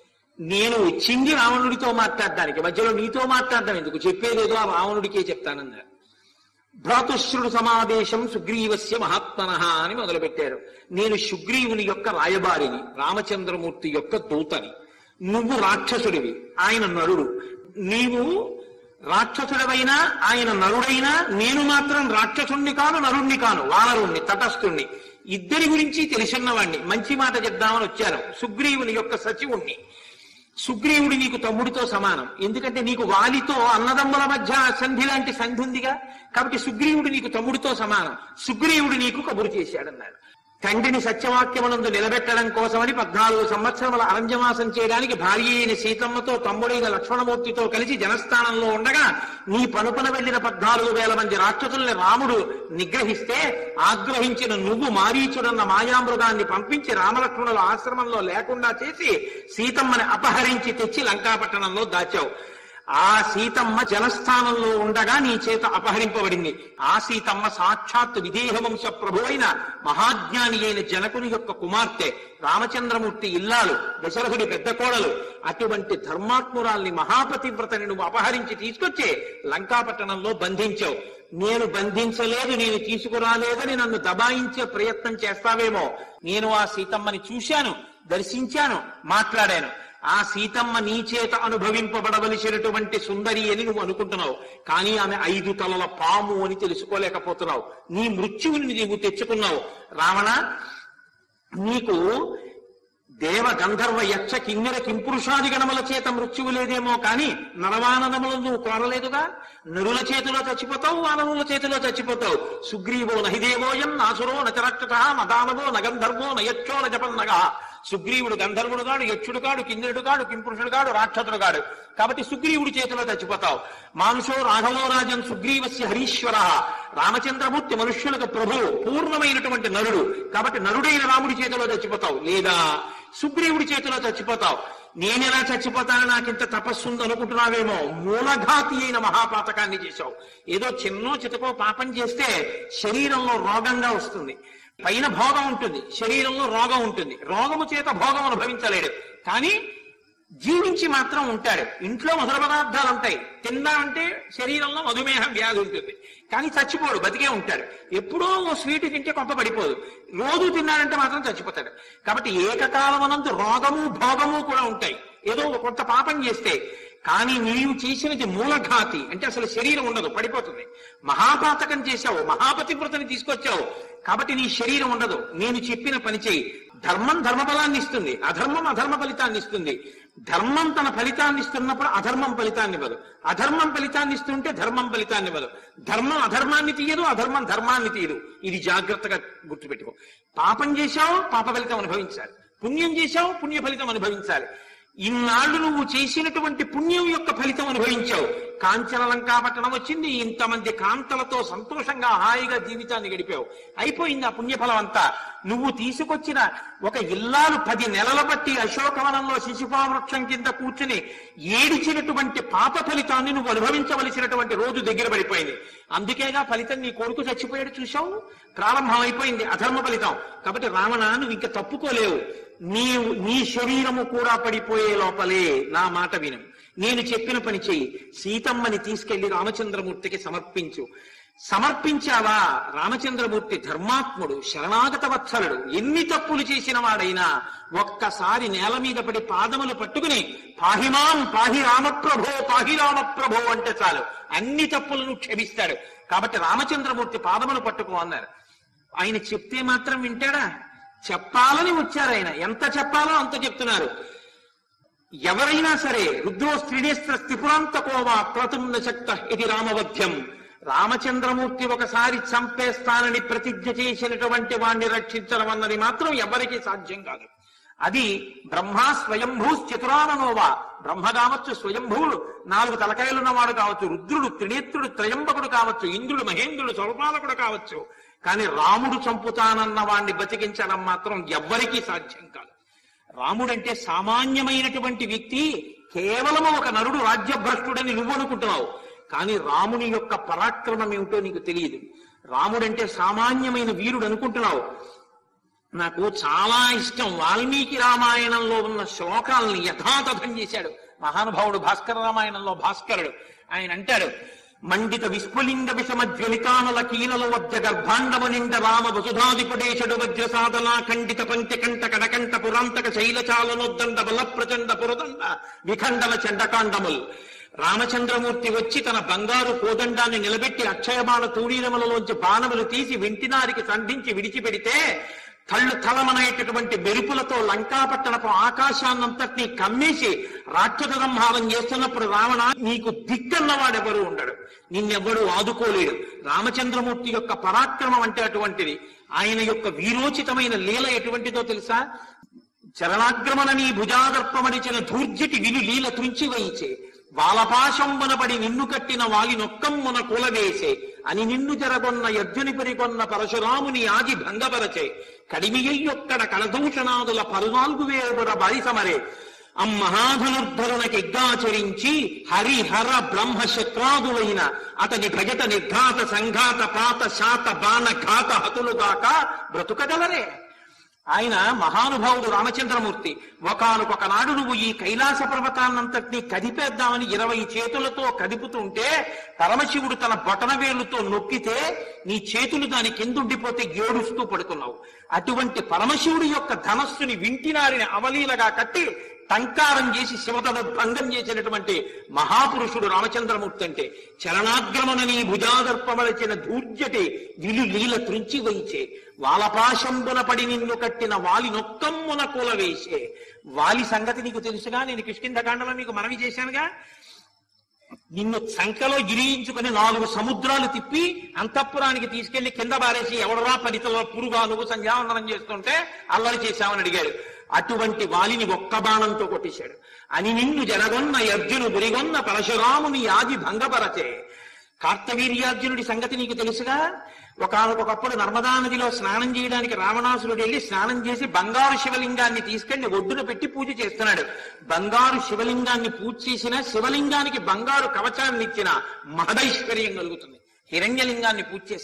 నేను వచ్చింది రావణుడితో మాట్లాడడానికి మధ్యలో నీతో మాట్లాడడం ఎందుకు చెప్పేదేదో ఆ రావణుడికే చెప్తానన్నారు భ్రాతుశ్రుడు సమావేశం సుగ్రీవస్య మహాత్మన అని మొదలుపెట్టారు నేను సుగ్రీవుని యొక్క రాయబారిని రామచంద్రమూర్తి యొక్క దూతని నువ్వు రాక్షసుడివి ఆయన నరుడు నీవు రాక్షసుడవైనా ఆయన నరుడైనా నేను మాత్రం రాక్షసుణ్ణి కాను నరుణ్ణి కాను వానరుణ్ణి తటస్థుణ్ణి ఇద్దరి గురించి తెలిసిన్నవాణ్ణి మంచి మాట చెప్దామని వచ్చాను సుగ్రీవుని యొక్క సచివుణ్ణి సుగ్రీవుడి నీకు తమ్ముడితో సమానం ఎందుకంటే నీకు వాలితో అన్నదమ్ముల మధ్య సంధి లాంటి సంధి ఉందిగా కాబట్టి సుగ్రీవుడు నీకు తమ్ముడితో సమానం సుగ్రీవుడు నీకు కబురు చేశాడన్నాడు తండ్రిని సత్యవాక్యమునందు నిలబెట్టడం కోసమని పద్నాలుగు సంవత్సరముల అరంజమాసం చేయడానికి భార్య అయిన సీతమ్మతో తమ్ముడైన లక్ష్మణమూర్తితో కలిసి జనస్థానంలో ఉండగా నీ పనుపన వెళ్లిన పద్నాలుగు వేల మంది రాక్షసుల్ని రాముడు నిగ్రహిస్తే ఆగ్రహించిన నువ్వు మారీచుడన్న మాయామృగాన్ని పంపించి రామలక్ష్మణుల ఆశ్రమంలో లేకుండా చేసి సీతమ్మని అపహరించి తెచ్చి లంకాపట్టణంలో దాచావు ఆ సీతమ్మ జనస్థానంలో ఉండగా నీ చేత అపహరింపబడింది ఆ సీతమ్మ సాక్షాత్ విదేహ వంశ ప్రభు అయిన మహాజ్ఞాని అయిన జనకుని యొక్క కుమార్తె రామచంద్రమూర్తి ఇల్లాలు దశరథుడి పెద్ద కోడలు అటువంటి ధర్మాత్మురాల్ని మహాపతివ్రతని నువ్వు అపహరించి తీసుకొచ్చి లంకాపట్టణంలో బంధించావు నేను బంధించలేదు నేను తీసుకురాలేదని నన్ను దబాయించే ప్రయత్నం చేస్తావేమో నేను ఆ సీతమ్మని చూశాను దర్శించాను మాట్లాడాను ఆ సీతమ్మ నీ చేత అనుభవింపబడవలసినటువంటి సుందరి అని నువ్వు అనుకుంటున్నావు కానీ ఆమె ఐదు తలల పాము అని తెలుసుకోలేకపోతున్నావు నీ మృత్యువుని నీవు తెచ్చుకున్నావు రావణ నీకు దేవ గంధర్వ యక్ష కిన్నెర కింపురుషాది గణముల చేత మృత్యువు లేదేమో కానీ నరవాననములు నువ్వు కోరలేదుగా నరుల చేతిలో చచ్చిపోతావు వానరుల చేతిలో చచ్చిపోతావు సుగ్రీవో నహిదేవోయం నాసురో నచరక్షత నదానవో నగంధర్వో నయచ్చో నజపన్నగా సుగ్రీవుడు గంధర్వుడు కాడు యక్షుడు కాడు కిన్నెరుడు కాడు కింపురుషుడు కాడు రాక్షసుడు కాడు కాబట్టి సుగ్రీవుడి చేతిలో చచ్చిపోతావు మానుషో రాఘవో రాజన్ సుగ్రీవస్య హరీశ్వర రామచంద్రమూర్తి మనుష్యులకు ప్రభువు పూర్ణమైనటువంటి నరుడు కాబట్టి నరుడైన రాముడి చేతిలో చచ్చిపోతావు లేదా సుగ్రీవుడి చేతిలో చచ్చిపోతావు నేనెలా చచ్చిపోతాను నాకింత తపస్సు ఉంది అనుకుంటున్నావేమో మూలఘాతి అయిన మహాపాతకాన్ని చేశావు ఏదో చిన్నో చితకో పాపం చేస్తే శరీరంలో రోగంగా వస్తుంది పైన భోగం ఉంటుంది శరీరంలో రోగం ఉంటుంది రోగము చేత భోగం అనుభవించలేడు కానీ జీవించి మాత్రం ఉంటాడు ఇంట్లో మధుర పదార్థాలు ఉంటాయి తిందామంటే శరీరంలో మధుమేహ వ్యాధి ఉంటుంది కానీ చచ్చిపోడు బతికే ఉంటాడు ఎప్పుడో ఓ స్వీట్ తింటే కొంప పడిపోదు రోజు తిన్నాడంటే మాత్రం చచ్చిపోతాడు కాబట్టి ఏకకాలమనందు రోగము భోగము కూడా ఉంటాయి ఏదో ఒక కొంత పాపం చేస్తే కానీ నీవు చేసినది మూలఘాతి అంటే అసలు శరీరం ఉండదు పడిపోతుంది మహాపాతకం చేశావు మహాపతివ్రతని తీసుకొచ్చావు కాబట్టి నీ శరీరం ఉండదు నేను చెప్పిన పని చేయి ధర్మం ధర్మ ఫలాన్ని ఇస్తుంది అధర్మం అధర్మ ఫలితాన్ని ఇస్తుంది ధర్మం తన ఫలితాన్ని ఇస్తున్నప్పుడు అధర్మం ఫలితాన్ని ఇవ్వదు అధర్మం ఫలితాన్ని ఇస్తుంటే ధర్మం ఫలితాన్ని ఇవ్వదు ధర్మం అధర్మాన్ని తీయదు అధర్మం ధర్మాన్ని తీయదు ఇది జాగ్రత్తగా గుర్తుపెట్టుకో పాపం చేశావు పాప ఫలితం అనుభవించాలి పుణ్యం చేశావు పుణ్య ఫలితం అనుభవించాలి ఇన్నాళ్ళు నువ్వు చేసినటువంటి పుణ్యం యొక్క ఫలితం అనుభవించావు కాంచన లంకాపట్టణం వచ్చింది ఇంతమంది కాంతలతో సంతోషంగా హాయిగా జీవితాన్ని గడిపావు అయిపోయింది ఆ పుణ్యఫలం అంతా నువ్వు తీసుకొచ్చిన ఒక ఇల్లాలు పది నెలల బట్టి అశోకవనంలో శిశుపావృక్షం కింద కూర్చుని ఏడిచినటువంటి పాప ఫలితాన్ని నువ్వు అనుభవించవలసినటువంటి రోజు దగ్గర పడిపోయింది అందుకేగా ఫలితం నీ కొడుకు చచ్చిపోయాడు చూశావు ప్రారంభం అయిపోయింది అధర్మ ఫలితం కాబట్టి రావణ నువ్వు ఇంకా తప్పుకోలేవు నీ నీ శరీరము కూడా పడిపోయే లోపలే నా మాట విను నేను చెప్పిన పని చెయ్యి సీతమ్మని తీసుకెళ్లి రామచంద్రమూర్తికి సమర్పించు సమర్పించావా రామచంద్రమూర్తి ధర్మాత్ముడు శరణాగత వత్సలుడు ఎన్ని తప్పులు చేసిన వాడైనా ఒక్కసారి నేల మీద పడి పాదములు పట్టుకుని పాహిమాం పాహి రామప్రభో పాహి రామప్రభో అంటే చాలు అన్ని తప్పులను క్షమిస్తాడు కాబట్టి రామచంద్రమూర్తి పాదములు పట్టుకో అన్నారు ఆయన చెప్తే మాత్రం వింటాడా చెప్పాలని వచ్చారు ఆయన ఎంత చెప్పాలో అంత చెప్తున్నారు ఎవరైనా సరే రుద్రో స్త్రీనేస్త్ర స్థిపురాంతకోవా క్రతున్న శక్త ఇది రామవధ్యం రామచంద్రమూర్తి ఒకసారి చంపేస్తానని ప్రతిజ్ఞ చేసినటువంటి వాణ్ణి రక్షించడం అన్నది మాత్రం ఎవరికీ సాధ్యం కాదు అది బ్రహ్మ స్వయంభూ చతురాననోవా బ్రహ్మ కావచ్చు స్వయంభూవుడు నాలుగు తలకాయలున్నవాడు కావచ్చు రుద్రుడు త్రినేత్రుడు త్రయంబకుడు కావచ్చు ఇంద్రుడు మహేంద్రుడు స్వరపాలకుడు కావచ్చు కానీ రాముడు చంపుతానన్న వాణ్ణి బతికించడం మాత్రం ఎవ్వరికీ సాధ్యం కాదు రాముడంటే సామాన్యమైనటువంటి వ్యక్తి కేవలము ఒక నరుడు రాజ్యభ్రష్టుడని నువ్వు అనుకుంటున్నావు కానీ రాముని యొక్క పరాక్రమం ఏమిటో నీకు తెలియదు రాముడంటే సామాన్యమైన వీరుడు అనుకుంటున్నావు నాకు చాలా ఇష్టం వాల్మీకి రామాయణంలో ఉన్న శ్లోకాలని యథాతథం చేశాడు మహానుభావుడు భాస్కర రామాయణంలో భాస్కరుడు ఆయన అంటాడు మండిత విస్ఫులింగ విషమ జ్వలితానల కీలల వద్ద గర్భాండము నిండ రామ వసుధాధిపడేశడు వజ్ర సాధన ఖండిత పంచకంఠ కడకంఠ పురాంతక శైలచాలనోద్దండ బల ప్రచండ పురదండ విఖండల చండకాండముల్ రామచంద్రమూర్తి వచ్చి తన బంగారు కోదండాన్ని నిలబెట్టి అక్షయబాణ తూడీరములలోంచి బాణములు తీసి వింటినారికి సంధించి విడిచిపెడితే తళ్ళు తలమనేటటువంటి మెరుపులతో లంకాపట్టణపు ఆకాశాన్నంతటినీ కమ్మేసి రాక్షస సంహారం చేస్తున్నప్పుడు రావణ నీకు దిక్కన్నవాడెవరు ఉండడు నిన్నెవ్వడు ఆదుకోలేడు రామచంద్రమూర్తి యొక్క పరాక్రమం అంటే అటువంటిది ఆయన యొక్క వీరోచితమైన లీల ఎటువంటిదో తెలుసా చరణాగ్రమణ నీ భుజాదర్పమడిచిన ధూర్జటి విలు లీల తుంచి వహించే వాలపాశంబునబడి నిన్ను కట్టిన వాలి నొక్కమ్మున కులవేసే అని నిన్ను జరగొన్న యర్జుని పరికొన్న పరశురాముని ఆది భంగపరచే కడిమియొక్కడ కలదూషణాదుల పరునాలుగు వేపుర బారిసమరే అమ్మహాధనుర్ధరునకిగ్గాచరించి హరిహర బ్రహ్మ శత్రాదులైన అతని భజత నిర్ఘాత సంఘాత పాత శాత బాణ ఘాత హతులుగాక బ్రతుకగలరే ఆయన మహానుభావుడు రామచంద్రమూర్తి ఒకనొక నాడు నువ్వు ఈ కైలాస పర్వతాన్నంతటినీ కదిపేద్దామని ఇరవై చేతులతో కదుపుతుంటే పరమశివుడు తన బొటన వేలుతో నొక్కితే నీ చేతులు దాని కిందుండిపోతే ఏడుస్తూ పడుతున్నావు అటువంటి పరమశివుడి యొక్క ధనస్సుని వింటినారిని అవలీలగా కట్టి టంకారం చేసి శివతను భంగం చేసినటువంటి మహాపురుషుడు రామచంద్రమూర్తి అంటే చరణాగ్రమణని భుజాదర్పమలచిన ధూర్జటి విలు లీల త్రుంచి వైచే వాలపాశంబున పడి నిన్ను కట్టిన వాలి నొక్కమ్మున కూలవేసే వాలి సంగతి నీకు తెలుసుగా నేను కిష్కింధకాండలో మీకు మనవి చేశానుగా నిన్ను సంఖలో గిరియించుకుని నాలుగు సముద్రాలు తిప్పి అంతఃపురానికి తీసుకెళ్లి కింద బారేసి ఎవడరా పరితలో పురుగా నువ్వు సంధ్యావందనం చేస్తుంటే అల్లరి చేశామని అడిగాడు అటువంటి వాలిని ఒక్క బాణంతో కొట్టేశాడు అని నిన్ను జనగొన్న అర్జును గురిగొన్న పరశురాముని యాది భంగపరచే కార్తవీర్యార్జునుడి సంగతి నీకు తెలుసుగా ఒకనొకప్పుడు నర్మదా నదిలో స్నానం చేయడానికి రావణాసురుడు వెళ్ళి స్నానం చేసి బంగారు శివలింగాన్ని తీసుకెళ్లి ఒడ్డున పెట్టి పూజ చేస్తున్నాడు బంగారు శివలింగాన్ని పూజ చేసిన శివలింగానికి బంగారు కవచాన్ని ఇచ్చిన మహదైశ్వర్యం కలుగుతుంది హిరణ్యలింగాన్ని పూజ చేస్తే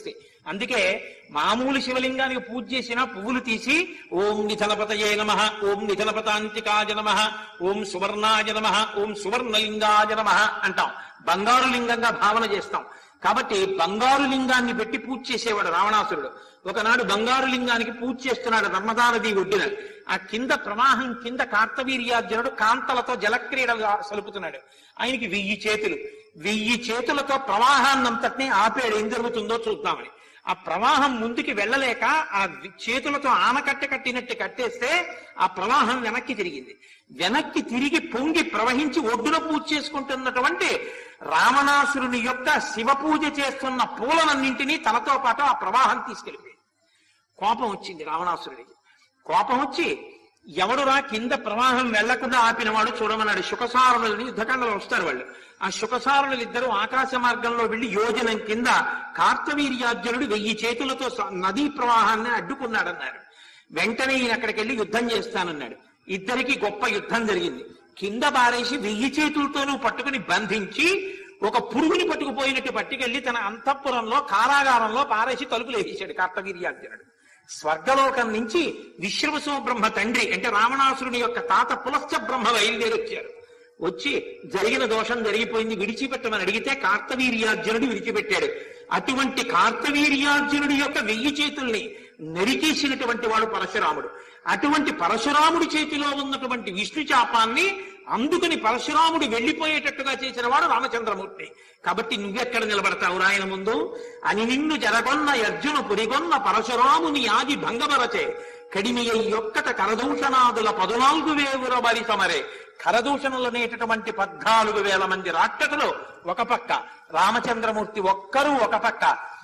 అందుకే మామూలు శివలింగానికి పూజ చేసిన పువ్వులు తీసి ఓం నిధనపతయే నమ ఓం నిధనపతాంతికాయ నమ ఓం సువర్ణాయ నమ ఓం సువర్ణలింగాయ నమ అంటాం బంగారు లింగంగా భావన చేస్తాం కాబట్టి బంగారు లింగాన్ని పెట్టి పూజ చేసేవాడు రావణాసురుడు ఒకనాడు బంగారు లింగానికి పూజ చేస్తున్నాడు నర్మదా నది ఒడ్డున ఆ కింద ప్రవాహం కింద కార్తవీర్యార్జునుడు కాంతలతో జలక్రీడలు సలుపుతున్నాడు ఆయనకి వెయ్యి చేతులు వెయ్యి చేతులతో ప్రవాహాన్నంతటినీ ఆపేడు ఏం జరుగుతుందో చూద్దామని ఆ ప్రవాహం ముందుకి వెళ్ళలేక ఆ వి- చేతులతో ఆనకట్ట కట్టినట్టు కట్టేస్తే ఆ ప్రవాహం వెనక్కి తిరిగింది వెనక్కి తిరిగి పొంగి ప్రవహించి ఒడ్డున పూజ చేసుకుంటున్నటువంటి రావణాసురుని యొక్క శివ పూజ చేస్తున్న పూలనన్నింటినీ తనతో పాటు ఆ ప్రవాహం తీసుకెళ్ళిపోయింది కోపం వచ్చింది రావణాసురుడికి కోపం వచ్చి ఎవడురా కింద ప్రవాహం వెళ్లకుండా ఆపినవాడు చూడమన్నాడు శుకసారులని యుద్ధకాండలో వస్తారు వాళ్ళు ఆ శుకసారులు ఇద్దరు ఆకాశ మార్గంలో వెళ్లి యోజనం కింద కార్తవీర్యార్జునుడు వెయ్యి చేతులతో స- నదీ ప్రవాహాన్ని అడ్డుకున్నాడన్నారు వెంటనే ఈయన అక్కడికి వెళ్లి యుద్ధం చేస్తానన్నాడు ఇద్దరికి గొప్ప యుద్ధం జరిగింది కింద పారేసి వెయ్యి చేతులతోనూ పట్టుకుని బంధించి ఒక పురుగుని పట్టుకుపోయినట్టు పట్టుకెళ్లి తన అంతఃపురంలో కారాగారంలో పారేసి తలుపులు వేసేశాడు కార్తవీర్యార్జునుడు స్వర్గలోకం నుంచి విశ్వవసో బ్రహ్మ తండ్రి అంటే రావణాసురుని యొక్క తాత పులశ్చ బ్రహ్మ బయలుదేరి వచ్చారు వచ్చి జరిగిన దోషం జరిగిపోయింది విడిచిపెట్టమని అడిగితే కార్తవీర్యార్జునుడు విడిచిపెట్టాడు అటువంటి కార్తవీర్యార్జునుడి యొక్క వెయ్యి చేతుల్ని నరికేసినటువంటి వాడు పరశురాముడు అటువంటి పరశురాముడి చేతిలో ఉన్నటువంటి విష్ణు చాపాన్ని అందుకని పరశురాముడు వెళ్లిపోయేటట్టుగా చేసిన వాడు రామచంద్రమూర్తి కాబట్టి నువ్వెక్కడ నిలబడతావు రాయన ముందు అని నిన్ను జరగొన్న అర్జును పురిగొన్న పరశురాముని ఆది భంగమరచే కడిమియ యొక్కట కరదూషణాదుల పదునాలుగు వేవుర బరి సమరే కరదూషణలు అనేటటువంటి పద్నాలుగు వేల మంది రాక్షసులు ఒక పక్క రామచంద్రమూర్తి ఒక్కరూ ఒక పక్క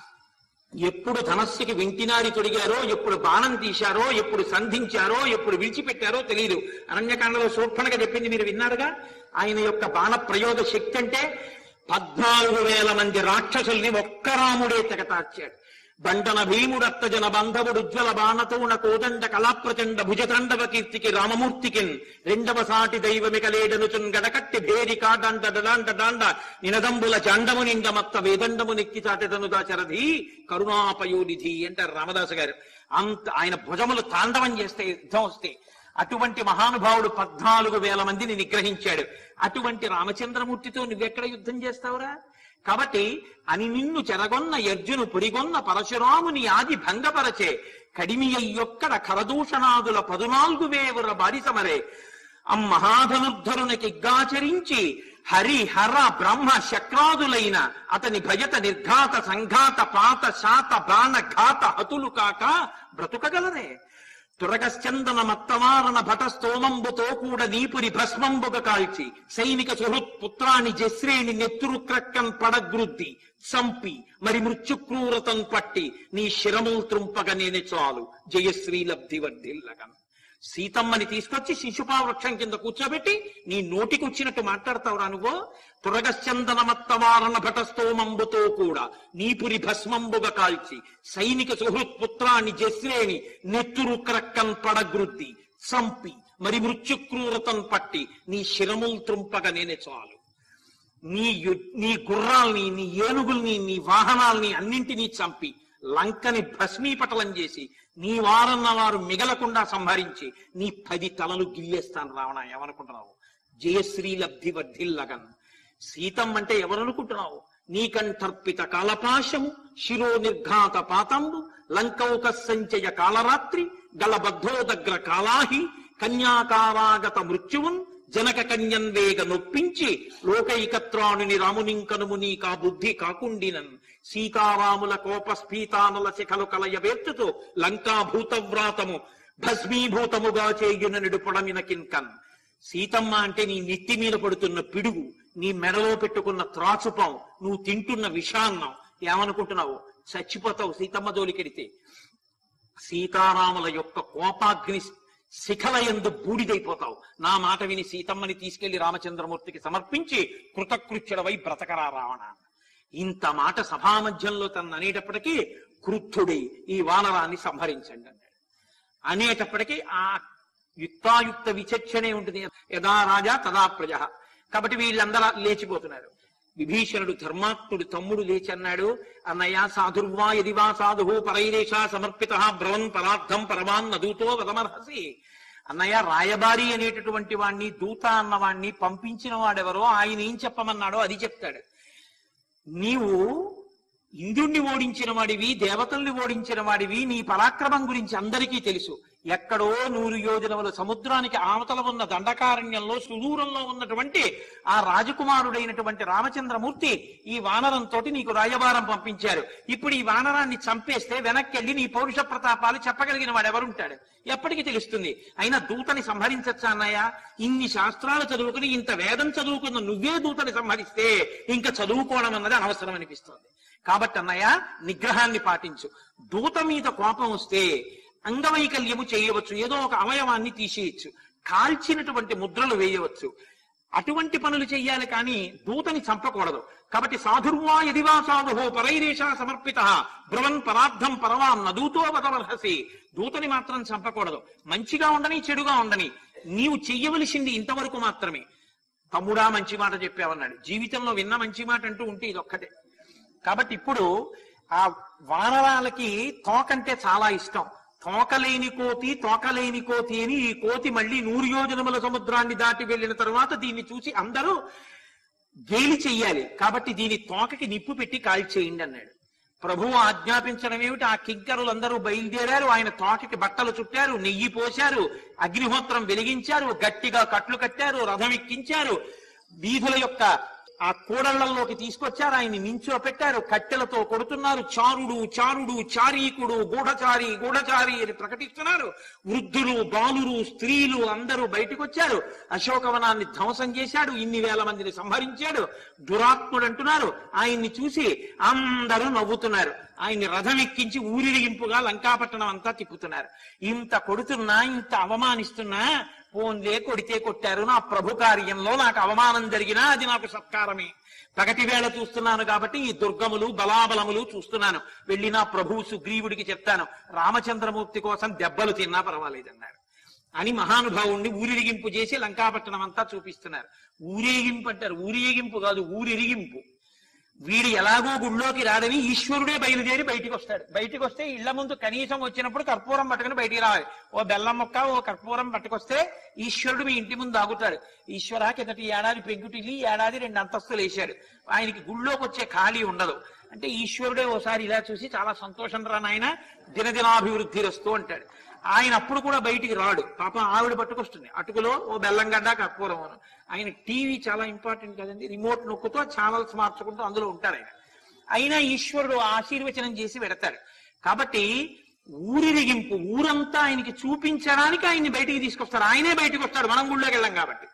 ఎప్పుడు ధనస్సుకి వెంటినారి తొడిగారో ఎప్పుడు బాణం తీశారో ఎప్పుడు సంధించారో ఎప్పుడు విడిచిపెట్టారో తెలియదు అరణ్యకాండలో సూక్ష్మగా చెప్పింది మీరు విన్నారుగా ఆయన యొక్క బాణ ప్రయోగ శక్తి అంటే పద్నాలుగు వేల మంది రాక్షసుల్ని ఒక్క రాముడే తెగతార్చాడు బండన భీముడత్తజన బంధవుడు ఉజ్వల బాణతోణ కోదండ కళాప్రచండ భుజతండవ కీర్తికి రామమూర్తికిన్ రెండవ సాటి దైవమిక లేడనుచున్ గడకట్టి భేరి కాడండ డడాండ డాండ నినదంబుల చండము నిండ మత్త వేదండము నెక్కి చాటెదను దాచరధి కరుణాపయోనిధి అంటారు రామదాసు గారు అంత ఆయన భుజములు తాండవం చేస్తే యుద్ధం వస్తే అటువంటి మహానుభావుడు పద్నాలుగు వేల మందిని నిగ్రహించాడు అటువంటి రామచంద్రమూర్తితో నువ్వెక్కడ యుద్ధం చేస్తావురా కాబట్టి అని నిన్ను చెరగొన్న యర్జును పురిగొన్న పరశురాముని ఆది భంగపరచే కడిమియొక్కడ కరదూషణాదుల పదునాలుగు వేవుర బారిసమరే అమ్మహాధనుద్ధరునికిగ్గాచరించి హరి హర బ్రహ్మ శక్రాదులైన అతని భయత నిర్ఘాత సంఘాత పాత శాత బాణ ఘాత హతులు కాక బ్రతుకగలరే తురగశ్చందన మత్తమారణ భట స్తోమంబుతో కూడా నీపురి భస్మంబుగ కాల్చి సైనిక సుహృత్ పుత్రాన్ని జశ్రేణి నెత్తురు క్రక్కన్ పడగ్రుద్ది సంపి మరి మృత్యుక్రూరతం పట్టి నీ శిరములు త్రుంపగ నేనే చాలు జయశ్రీ లబ్ధి వర్ధిల్లగన్ సీతమ్మని తీసుకొచ్చి శిశుపా వృక్షం కింద కూర్చోబెట్టి నీ నోటికి వచ్చినట్టు మాట్లాడతావురా నువ్వు తురగశ్చందనమత్తవారణ భటస్తోమంబుతో కూడా నీపురి భస్మంబుగ కాల్చి సైనిక సుహృత్ పుత్రాన్ని జశ్రేణి నెత్తురు క్రక్కన్ పడగ్రుద్ది సంపి మరి మృత్యుక్రూరతం పట్టి నీ శిరములు త్రుంపగ నేనే చాలు నీ యు- నీ గుర్రాల్ని నీ ఏనుగుల్ని నీ వాహనాల్ని అన్నింటినీ చంపి లంకని భస్మీపటలం చేసి నీ వారన్న వారు మిగలకుండా సంహరించి నీ పది తలలు గిల్లేస్తాను రావణ ఏమనుకుంటున్నావు జయశ్రీ లబ్ధి వర్ధిల్లగన్ సీతం అంటే ఎవరనుకుంటున్నావు నీకంఠర్పిత కాలపాశము శిరో నిర్ఘాత పాతంబు లంకౌక సంచయ కాలరాత్రి గలబద్ధోదగ్ర కాలాహి కన్యాకారాగత మృత్యువున్ జనక కన్యన్ వేగ నొప్పించి లోకైకత్రాణుని రామునింకనుము నీకా బుద్ధి కాకుండినన్ సీతారాముల కోపస్ఫీతానుల శిఖలు కలయబెత్తుతూ లంకా భూతవ్రాతము భస్మీభూతముగా చేయుననుడు పొడమిన కింకన్ సీతమ్మ అంటే నీ నెత్తి మీద పడుతున్న పిడుగు నీ మెడలో పెట్టుకున్న త్రాచుపం నువ్వు తింటున్న విషాన్నం ఏమనుకుంటున్నావు చచ్చిపోతావు సీతమ్మ జోలికెడితే సీతారాముల యొక్క కోపాగ్ని శిఖల ఎందు బూడిదైపోతావు నా మాట విని సీతమ్మని తీసుకెళ్లి రామచంద్రమూర్తికి సమర్పించి కృతకృత్యుడవై బ్రతకరా రావణ ఇంత మాట సభామధ్యంలో తన అనేటప్పటికీ క్రుద్ధుడి ఈ వానరాన్ని సంహరించండి అన్నాడు అనేటప్పటికీ ఆ యుక్తాయుక్త విచక్షణే ఉంటుంది యదా రాజా తదా ప్రజ కాబట్టి వీళ్ళందరూ లేచిపోతున్నారు విభీషణుడు ధర్మాత్ముడు తమ్ముడు లేచి అన్నాడు అన్నయ్య సాధుర్వా యదివా సాధు పరైరేష సమర్పిత బ్రవన్ పరార్థం పరమాన్ నదూతో వదమర్హసి అన్నయ్య రాయబారి అనేటటువంటి వాణ్ణి దూత అన్నవాణ్ణి పంపించిన వాడెవరో ఆయన ఏం చెప్పమన్నాడో అది చెప్తాడు నీవు ఇంద్రుణ్ణి ఓడించిన వాడివి దేవతల్ని ఓడించిన వాడివి నీ పరాక్రమం గురించి అందరికీ తెలుసు ఎక్కడో నూరు యోజనముల సముద్రానికి ఆవతల ఉన్న దండకారణ్యంలో సుదూరంలో ఉన్నటువంటి ఆ రాజకుమారుడైనటువంటి రామచంద్రమూర్తి ఈ వానరంతో నీకు రాయబారం పంపించారు ఇప్పుడు ఈ వానరాన్ని చంపేస్తే వెనక్కి వెళ్ళి నీ పౌరుష ప్రతాపాలు చెప్పగలిగిన వాడు ఎవరుంటాడు ఎప్పటికి తెలుస్తుంది అయినా దూతని సంహరించచ్చా అన్నయ్య ఇన్ని శాస్త్రాలు చదువుకుని ఇంత వేదం చదువుకున్న నువ్వే దూతని సంహరిస్తే ఇంకా చదువుకోవడం అన్నది అనవసరం అనిపిస్తుంది కాబట్టి అన్నయ్య నిగ్రహాన్ని పాటించు దూత మీద కోపం వస్తే అంగవైకల్యము చేయవచ్చు ఏదో ఒక అవయవాన్ని తీసేయచ్చు కాల్చినటువంటి ముద్రలు వేయవచ్చు అటువంటి పనులు చెయ్యాలి కానీ దూతని చంపకూడదు కాబట్టి సాధుర్వా యదివా సాధుహో పరైరేష సమర్పిత బ్రవన్ పరార్థం పరవాం నదూతో వదవర్హసి దూతని మాత్రం చంపకూడదు మంచిగా ఉండని చెడుగా ఉండని నీవు చెయ్యవలసింది ఇంతవరకు మాత్రమే తమ్ముడా మంచి మాట చెప్పావన్నాడు జీవితంలో విన్న మంచి మాట అంటూ ఉంటే ఇది ఒక్కటే కాబట్టి ఇప్పుడు ఆ వానరాలకి తోకంటే చాలా ఇష్టం తోకలేని కోతి తోకలేని కోతి అని ఈ కోతి మళ్ళీ నూరు యోజనముల సముద్రాన్ని దాటి వెళ్ళిన తర్వాత దీన్ని చూసి అందరూ గేలి చెయ్యాలి కాబట్టి దీని తోకకి నిప్పు పెట్టి కాల్చేయండి అన్నాడు ప్రభువు ఆజ్ఞాపించడం ఏమిటి ఆ కింకరులందరూ బయలుదేరారు ఆయన తోకకి బట్టలు చుట్టారు నెయ్యి పోశారు అగ్నిహోత్రం వెలిగించారు గట్టిగా కట్లు కట్టారు రథం ఎక్కించారు వీధుల యొక్క ఆ కూడళ్లలోకి తీసుకొచ్చారు ఆయన్ని నించో పెట్టారు కట్టెలతో కొడుతున్నారు చారుడు చారుడు చారీకుడు గూఢచారి గూఢచారి అని ప్రకటిస్తున్నారు వృద్ధులు బాలురు స్త్రీలు అందరూ బయటకు వచ్చారు అశోకవనాన్ని ధ్వంసం చేశాడు ఇన్ని వేల మందిని సంహరించాడు దురాత్ముడు అంటున్నారు ఆయన్ని చూసి అందరూ నవ్వుతున్నారు ఆయన్ని రథం ఎక్కించి ఊరిరిగింపుగా లంకాపట్టణం అంతా తిప్పుతున్నారు ఇంత కొడుతున్నా ఇంత అవమానిస్తున్నా పోన్లే కొడితే కొట్టారు నా ప్రభు కార్యంలో నాకు అవమానం జరిగినా అది నాకు సత్కారమే పగటి వేళ చూస్తున్నాను కాబట్టి ఈ దుర్గములు బలాబలములు చూస్తున్నాను వెళ్ళి నా ప్రభువు సుగ్రీవుడికి చెప్తాను రామచంద్రమూర్తి కోసం దెబ్బలు తిన్నా పర్వాలేదన్నాడు అని మహానుభావుణ్ణి ఊరిరిగింపు చేసి లంకాపట్టణం అంతా చూపిస్తున్నారు ఊరేగింపు అంటారు ఊరేగింపు కాదు ఊరిరిగింపు వీడు ఎలాగో గుళ్ళోకి రాడని ఈశ్వరుడే బయలుదేరి బయటికి వస్తాడు బయటికి వస్తే ఇళ్ల ముందు కనీసం వచ్చినప్పుడు కర్పూరం పట్టుకుని బయటికి రావాలి ఓ బెల్లం మొక్క ఓ కర్పూరం పట్టుకొస్తే ఈశ్వరుడు మీ ఇంటి ముందు ఆగుతాడు ఈశ్వర కిందటి ఏడాది పెంకుటిల్లి ఈ ఏడాది రెండు అంతస్తులు వేశాడు ఆయనకి గుళ్ళోకి వచ్చే ఖాళీ ఉండదు అంటే ఈశ్వరుడే ఓసారి ఇలా చూసి చాలా సంతోషం రా నాయన దినదినాభివృద్ధి రస్తూ అంటాడు ఆయన అప్పుడు కూడా బయటికి రాడు పాపం ఆవిడ పట్టుకొస్తుంది అటుకులో ఓ బెల్లంగడ్డ కర్పూరం ఆయన టీవీ చాలా ఇంపార్టెంట్ కదండి రిమోట్ నొక్కుతో ఛానల్స్ మార్చుకుంటూ అందులో ఉంటారు ఆయన అయినా ఈశ్వరుడు ఆశీర్వచనం చేసి పెడతాడు కాబట్టి ఊరిరిగింపు ఊరంతా ఆయనకి చూపించడానికి ఆయన్ని బయటికి తీసుకొస్తారు ఆయనే బయటికి వస్తాడు మనం గుళ్ళోకి వెళ్ళాం కాబట్టి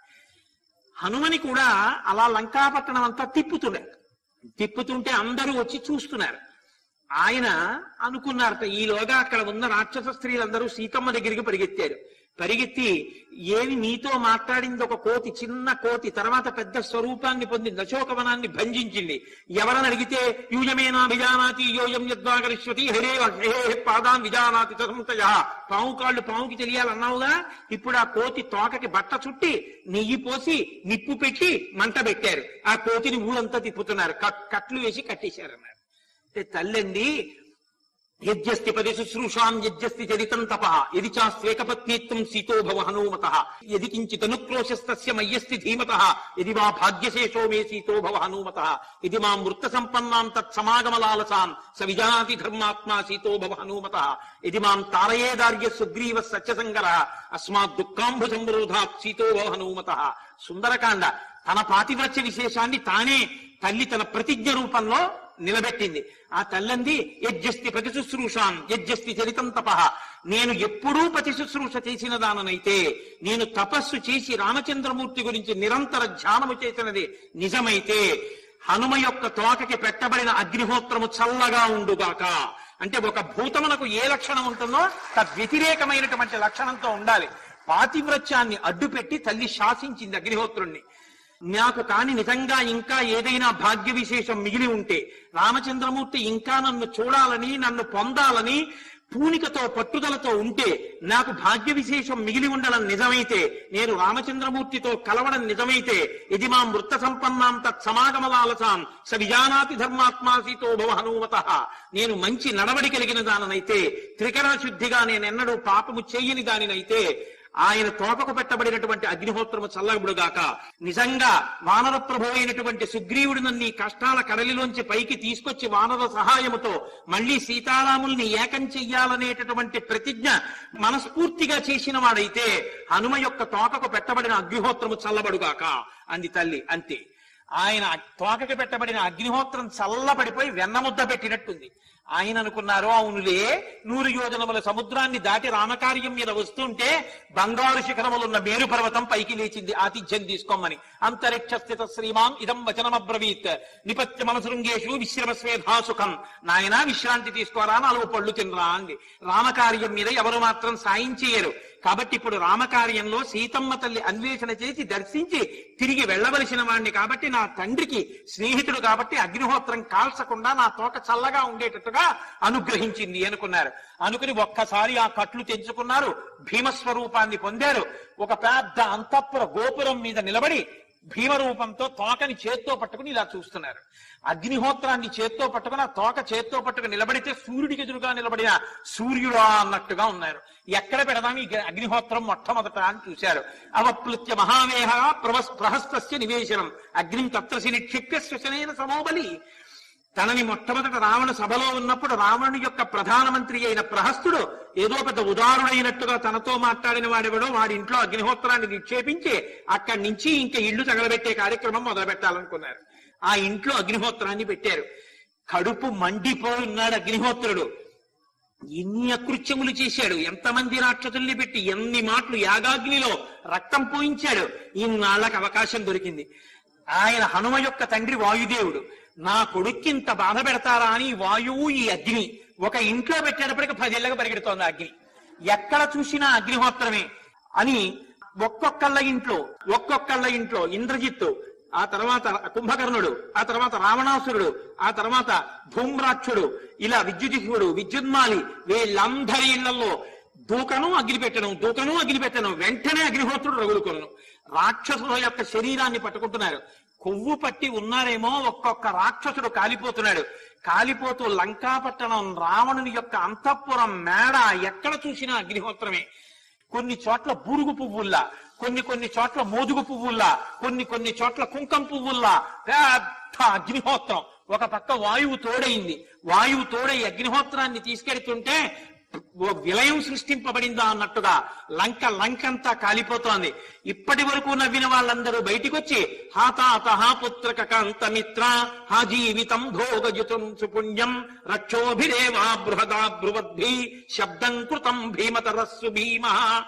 హనుమని కూడా అలా లంకాపట్టణం అంతా తిప్పుతున్నారు తిప్పుతుంటే అందరూ వచ్చి చూస్తున్నారు ఆయన అనుకున్నారట ఈలోగా అక్కడ ఉన్న రాక్షస స్త్రీలందరూ సీతమ్మ దగ్గరికి పరిగెత్తారు పరిగెత్తి ఏమి నీతో మాట్లాడింది ఒక కోతి చిన్న కోతి తర్వాత పెద్ద స్వరూపాన్ని పొందింది అశోకవనాన్ని భంజించింది ఎవరని అడిగితే యూయమేనా విజానాతి యోయం యద్వాగరిష్వతి హరే హే పాదాం విజానాతి తదంతయ పాము కాళ్ళు పాముకి తెలియాలన్నావుగా ఇప్పుడు ఆ కోతి తోకకి బట్ట చుట్టి నెయ్యి పోసి నిప్పు పెట్టి మంట పెట్టారు ఆ కోతిని ఊరంతా తిప్పుతున్నారు కట్- కట్లు వేసి కట్టేశారన్నారు అంటే తల్లండి యజ్జస్తి పది శుశ్రూషాం యజ్జస్తి చరితం తప యది చాస్వేకపత్నీత్వం సీతో భవ హనుమత యది కించిత్ అనుక్రోశస్తస్య మయ్యస్తి ధీమత యది వా భాగ్యశేషో మే సీతో భవ హనుమత యది మాం వృత్త సంపన్నాం తత్సమాగమలాలసాం స విజానాతి ధర్మాత్మా సీతో భవ హనుమత యది మాం తారయేదార్య సుగ్రీవ సత్యసంగర అస్మాత్ దుఃఖాంభు సంరోధాత్ సీతో భవ హనుమత సుందరకాండ తన పాతివ్రత్య విశేషాన్ని తానే తల్లి తన ప్రతిజ్ఞ రూపంలో నిలబెట్టింది ఆ తల్లంది యజ్జస్తి ప్రతి శుశ్రూషాం యజ్జస్తి చరితం తప నేను ఎప్పుడూ ప్రతి శుశ్రూష చేసిన దాననైతే నేను తపస్సు చేసి రామచంద్రమూర్తి గురించి నిరంతర ధ్యానము చేసినది నిజమైతే హనుమ యొక్క తోకకి పెట్టబడిన అగ్నిహోత్రము చల్లగా ఉండుగాక అంటే ఒక భూతమునకు ఏ లక్షణం ఉంటుందో తద్వ్యతిరేకమైనటువంటి లక్షణంతో ఉండాలి పాతివ్రత్యాన్ని అడ్డుపెట్టి తల్లి శాసించింది అగ్నిహోత్రుణ్ణి నాకు కాని నిజంగా ఇంకా ఏదైనా భాగ్య విశేషం మిగిలి ఉంటే రామచంద్రమూర్తి ఇంకా నన్ను చూడాలని నన్ను పొందాలని పూనికతో పట్టుదలతో ఉంటే నాకు భాగ్య విశేషం మిగిలి ఉండడం నిజమైతే నేను రామచంద్రమూర్తితో కలవడం నిజమైతే ఇది మా మృత సంపన్నాం తత్సమాగమలాలసాం స విజానాతి ధర్మాత్మాసీతో భవ హనుమత నేను మంచి నడవడి కలిగిన దాననైతే త్రికరణ శుద్ధిగా నేనెన్నడూ పాపము చేయని దానినైతే ఆయన తోకకు పెట్టబడినటువంటి అగ్నిహోత్రము చల్లబడుగాక నిజంగా వానర ప్రభు అయినటువంటి సుగ్రీవుడు నన్ను ఈ కష్టాల కడలిలోంచి పైకి తీసుకొచ్చి వానర సహాయముతో మళ్ళీ సీతారాముల్ని ఏకం చెయ్యాలనేటటువంటి ప్రతిజ్ఞ మనస్ఫూర్తిగా చేసిన వాడైతే హనుమ యొక్క తోకకు పెట్టబడిన అగ్నిహోత్రము చల్లబడుగాక అంది తల్లి అంతే ఆయన తోకకి పెట్టబడిన అగ్నిహోత్రం చల్లబడిపోయి వెన్నముద్ద పెట్టినట్టుంది ఆయన అనుకున్నారు అవునులే నూరు యోజనముల సముద్రాన్ని దాటి రామకార్యం మీద వస్తుంటే బంగారు శిఖరములున్న మేరు పర్వతం పైకి లేచింది ఆతిథ్యం తీసుకోమని అంతరిక్ష స్థిత శ్రీమాన్ ఇదం వచనమబ్రవీత్ నిపత్య మనసృంగేషు విశ్రమ స్వేధాసుఖం నాయన విశ్రాంతి తీసుకోరా నాలుగు పళ్ళు తినరా అంది రామకార్యం మీద ఎవరు మాత్రం సాయం చేయరు కాబట్టి ఇప్పుడు రామకార్యంలో సీతమ్మ తల్లి అన్వేషణ చేసి దర్శించి తిరిగి వెళ్ళవలసిన వాణ్ణి కాబట్టి నా తండ్రికి స్నేహితుడు కాబట్టి అగ్నిహోత్రం కాల్చకుండా నా తోక చల్లగా ఉండేటట్టుగా అనుగ్రహించింది అనుకున్నారు అనుకుని ఒక్కసారి ఆ కట్లు తెంచుకున్నారు భీమస్వరూపాన్ని పొందారు ఒక పెద్ద అంతఃపుర గోపురం మీద నిలబడి భీమరూపంతో తోకని చేత్తో పట్టుకుని ఇలా చూస్తున్నారు అగ్నిహోత్రాన్ని చేత్తో పట్టుకుని ఆ తోక చేత్తో పట్టుకుని నిలబడితే సూర్యుడికి ఎదురుగా నిలబడిన సూర్యుడా అన్నట్టుగా ఉన్నారు ఎక్కడ పెడదాం ఈ అగ్నిహోత్రం మొట్టమొదట అని చూశారు అవప్లుత్య మహావేహ ప్రవస్ ప్రహస్తస్య నివేశనం అగ్నిం తత్రసి నిక్షిప్య శ్వసనైన సమోబలి తనని మొట్టమొదట రావణ సభలో ఉన్నప్పుడు రావణుని యొక్క ప్రధానమంత్రి అయిన ప్రహస్తుడు ఏదో పెద్ద ఉదారుడైనట్టుగా తనతో మాట్లాడిన వాడెవడో వాడి ఇంట్లో అగ్నిహోత్రాన్ని నిక్షేపించి అక్కడి నుంచి ఇంకా ఇల్లు తగలబెట్టే కార్యక్రమం మొదలు పెట్టాలనుకున్నారు ఆ ఇంట్లో అగ్నిహోత్రాన్ని పెట్టారు కడుపు మండిపోయి ఉన్నాడు అగ్నిహోత్రుడు ఎన్ని అకృత్యములు చేశాడు ఎంతమంది రాక్షసుల్ని పెట్టి ఎన్ని మాటలు యాగాగ్నిలో రక్తం పోయించాడు ఇన్నాళ్లకు అవకాశం దొరికింది ఆయన హనుమ యొక్క తండ్రి వాయుదేవుడు నా కొడుక్కి ఇంత బాధ పెడతారా అని ఈ వాయువు ఈ అగ్ని ఒక ఇంట్లో పెట్టేటప్పటికి పదేళ్లకు పరిగెడుతోంది ఆ అగ్ని ఎక్కడ చూసినా అగ్నిహోత్రమే అని ఒక్కొక్కళ్ళ ఇంట్లో ఒక్కొక్కళ్ళ ఇంట్లో ఇంద్రజిత్తు ఆ తర్వాత కుంభకర్ణుడు ఆ తర్వాత రావణాసురుడు ఆ తర్వాత ధూమ్రాక్షుడు ఇలా విద్యుజిహుడు విద్యున్మాలి వీళ్ళందరి ఇళ్లలో దూకను అగ్ని పెట్టను దూకను అగ్ని పెట్టను వెంటనే అగ్నిహోత్రుడు రగులుకొను రాక్షసుల యొక్క శరీరాన్ని పట్టుకుంటున్నారు కొవ్వు పట్టి ఉన్నారేమో ఒక్కొక్క రాక్షసుడు కాలిపోతున్నాడు కాలిపోతూ లంకాపట్టణం రావణుని యొక్క అంతఃపురం మేడ ఎక్కడ చూసినా అగ్నిహోత్రమే కొన్ని చోట్ల బూరుగు పువ్వుల్లా కొన్ని కొన్ని చోట్ల మోదుగు పువ్వుల్లా కొన్ని కొన్ని చోట్ల కుంకం పువ్వుల్లా పెద్ద అగ్నిహోత్రం ఒక పక్క వాయువు తోడైంది వాయువు తోడై అగ్నిహోత్రాన్ని తీసుకెడుతుంటే ఓ విలయం సృష్టింపబడిందా అన్నట్టుగా లంక లంకంతా కాలిపోతోంది ఇప్పటి వరకు నవ్విన వాళ్ళందరూ బయటికి వచ్చి హాతాత పుత్రక కాంతమిత్ర హా జీవితం భోగయుతం సుపుణ్యం రక్షోభిరేవా బృహదా బృవద్భి శబ్దం కృతం భీమతరస్సు భీమ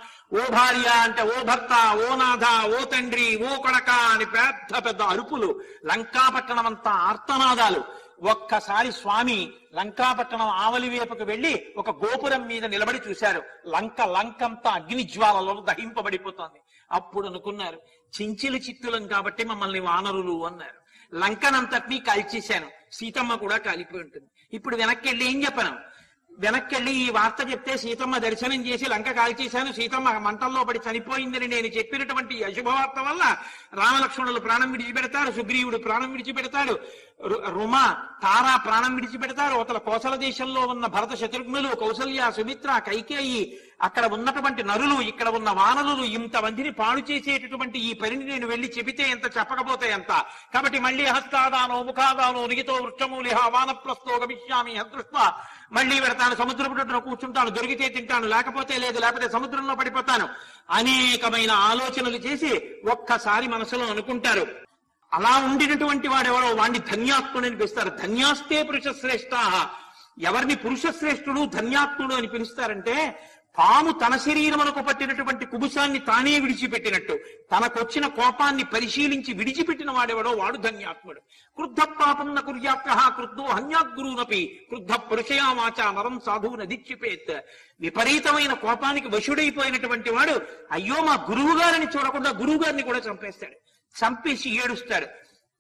ఓ భార్య అంటే ఓ భర్త ఓ నాథ ఓ తండ్రి ఓ కొడక అని పెద్ద పెద్ద అరుపులు లంకాపట్టణం అంతా ఆర్తనాదాలు ఒక్కసారి స్వామి లంకాపట్టణం ఆవలి వైపుకు వెళ్లి ఒక గోపురం మీద నిలబడి చూశారు లంక లంకంతా అగ్ని జ్వాలలో దహింపబడిపోతోంది అప్పుడు అనుకున్నారు చించిలి చిత్తులం కాబట్టి మమ్మల్ని వానరులు అన్నారు లంకనంతటినీ కాల్చేశాను సీతమ్మ కూడా కాలిపోయి ఉంటుంది ఇప్పుడు వెనక్కి వెళ్ళి ఏం చెప్పను వెనక్కి వెళ్ళి ఈ వార్త చెప్తే సీతమ్మ దర్శనం చేసి లంక కాల్చేశాను సీతమ్మ మంటల్లో పడి చనిపోయిందని నేను చెప్పినటువంటి ఈ అశుభవార్త వల్ల రామలక్ష్మణులు ప్రాణం విడిచిపెడతారు సుగ్రీవుడు ప్రాణం విడిచిపెడతాడు రు- రుమ తారా ప్రాణం విడిచిపెడతారు అవతల కోసల దేశంలో ఉన్న భరత శత్రుఘ్నులు కౌసల్య సుమిత్ర కైకేయి అక్కడ ఉన్నటువంటి నరులు ఇక్కడ ఉన్న వానరులు ఇంతమందిని పాడు చేసేటటువంటి ఈ పనిని నేను వెళ్లి చెబితే ఎంత చెప్పకపోతే ఎంత కాబట్టి మళ్ళీ హస్తాదానో ముఖాదానో నిగితో వృక్షమూలిహ వానప్రస్థో గమిష్యామి అదృష్ట మళ్ళీ పెడతాను సముద్రపు ఒడ్డున కూర్చుంటాను దొరికితే తింటాను లేకపోతే లేదు లేకపోతే సముద్రంలో పడిపోతాను అనేకమైన ఆలోచనలు చేసి ఒక్కసారి మనసులో అనుకుంటారు అలా ఉండినటువంటి వాడెవరో వాడిని ధన్యాత్ముడు అని పిలుస్తారు ధన్యాస్తే పురుష శ్రేష్ఠ ఎవరిని పురుష శ్రేష్ఠుడు ధన్యాత్ముడు అని పిలుస్తారంటే పాము తన శరీరమునకు పట్టినటువంటి కుబుసాన్ని తానే విడిచిపెట్టినట్టు తనకొచ్చిన కోపాన్ని పరిశీలించి విడిచిపెట్టిన వాడెవడో వాడు ధన్యాత్ముడు క్రుద్ధ పాపం న కుర్యాప్య క్రుద్ధో హన్యాద్గురునపి క్రుద్ధ పురుషయామాచ నరం సాధువు నదిచ్చిపేత్ విపరీతమైన కోపానికి వశుడైపోయినటువంటి వాడు అయ్యో మా గురువు గారిని చూడకుండా గురువు గారిని కూడా చంపేస్తాడు చంపేసి ఏడుస్తాడు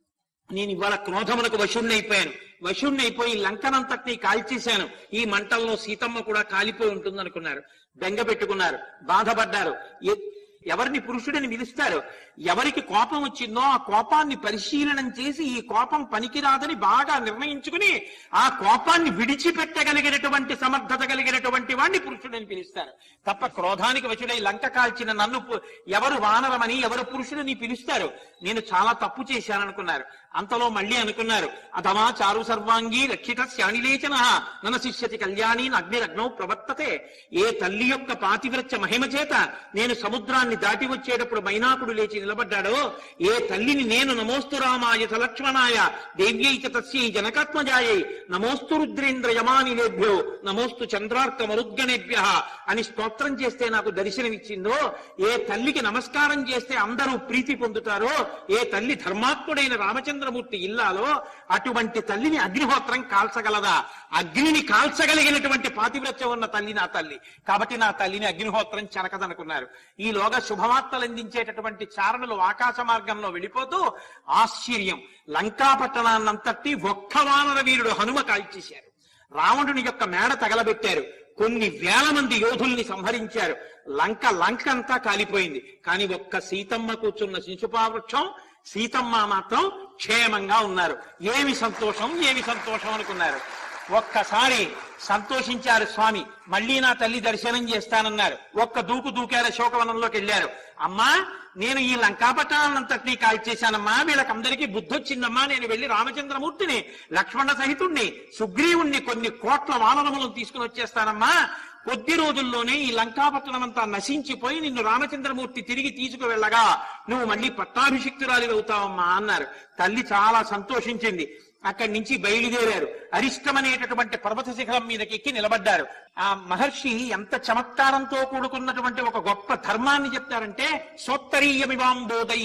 నేను ఇవాళ క్రోధమునకు వశుణ్ణైపోయాను వశుణ్ణైపోయి లంకనంతటినీ కాల్చేశాను ఈ మంటల్లో సీతమ్మ కూడా కాలిపోయి ఉంటుంది అనుకున్నారు బెంగ పెట్టుకున్నారు బాధపడ్డారు ఎ- ఎవరిని పురుషుడిని పిలుస్తారు ఎవరికి కోపం వచ్చిందో ఆ కోపాన్ని పరిశీలనం చేసి ఈ కోపం పనికిరాదని బాగా నిర్ణయించుకుని ఆ కోపాన్ని విడిచిపెట్టగలిగినటువంటి సమర్థత కలిగినటువంటి వాడిని పురుషుడని పిలుస్తారు తప్ప క్రోధానికి వశుడై లంక కాల్చిన నన్ను పు- ఎవరు వానరమని ఎవరు పురుషుడని పిలుస్తారు నేను చాలా తప్పు చేశాననుకున్నారు అంతలో మళ్ళీ అనుకున్నారు అథవా చారు సర్వాంగీ రక్షిత శ్యాణిలేచన నన శిష్యతి కళ్యాణి అగ్నిరగ్నౌ ప్రవర్తతే ఏ తల్లి యొక్క పాతివ్రత్య మహిమ చేత నేను సముద్రాన్ని దాటి వచ్చేటప్పుడు మైనాకుడు లేచి నిలబడ్డాడో ఏ తల్లిని నేను నమోస్తు రామాయ సలక్ష్మణాయ దేవ్యై చ తస్యై జనకాత్మజాయై నమోస్తు రుద్రేంద్ర యమానిలేభ్యో నమోస్తు చంద్రార్క మరుద్గణేభ్య అని స్తోత్రం చేస్తే నాకు దర్శనమిచ్చిందో ఏ తల్లికి నమస్కారం చేస్తే అందరూ ప్రీతి పొందుతారో ఏ తల్లి ధర్మాత్ముడైన రామచంద్రమూర్తి ఇల్లాలో అటువంటి తల్లిని అగ్నిహోత్రం కాల్చగలదా అగ్నిని కాల్చగలిగినటువంటి పాతివ్రత్యం ఉన్న తల్లి నా తల్లి కాబట్టి నా తల్లిని అగ్నిహోత్రం చెరకదనుకున్నారు ఈలోగా శుభవార్తలు అందించేటటువంటి చారణులు ఆకాశ మార్గంలో వెళ్ళిపోతూ ఆశ్చర్యం లంకాపట్టణాన్నంతటి ఒక్క వానర వీరుడు హనుమ కాల్చేశారు రావణుని యొక్క మేడ తగలబెట్టారు కొన్ని వేల మంది యోధుల్ని సంహరించారు లంక లంక అంతా కాలిపోయింది కానీ ఒక్క సీతమ్మ కూర్చున్న శిశుపా వృక్షం సీతమ్మ మాత్రం క్షేమంగా ఉన్నారు ఏమి సంతోషం ఏమి సంతోషం అనుకున్నారు ఒక్కసారి సంతోషించారు స్వామి మళ్ళీ నా తల్లి దర్శనం చేస్తానన్నారు ఒక్క దూకు దూకారు శోకవనంలోకి వెళ్ళారు అమ్మా నేను ఈ లంకాపట్టణాలంతటినీ కాల్చేశానమ్మా వీళ్ళకందరికీ బుద్ధొచ్చిందమ్మా నేను వెళ్ళి రామచంద్రమూర్తిని లక్ష్మణ సహితుణ్ణి సుగ్రీవుణ్ణి కొన్ని కోట్ల వానరములను తీసుకుని వచ్చేస్తానమ్మా కొద్ది రోజుల్లోనే ఈ లంకాపట్టణం అంతా నశించిపోయి నిన్ను రామచంద్రమూర్తి తిరిగి తీసుకువెళ్ళగా నువ్వు మళ్ళీ పట్టాభిషిక్తురాలి అవుతావమ్మా అన్నారు తల్లి చాలా సంతోషించింది అక్కడి నుంచి బయలుదేరారు అరిష్టమనేటటువంటి పర్వత శిఖరం మీదకి ఎక్కి నిలబడ్డారు ఆ మహర్షి ఎంత చమత్కారంతో కూడుకున్నటువంటి ఒక గొప్ప ధర్మాన్ని చెప్తారంటే సోత్తరీయమివాంబోదై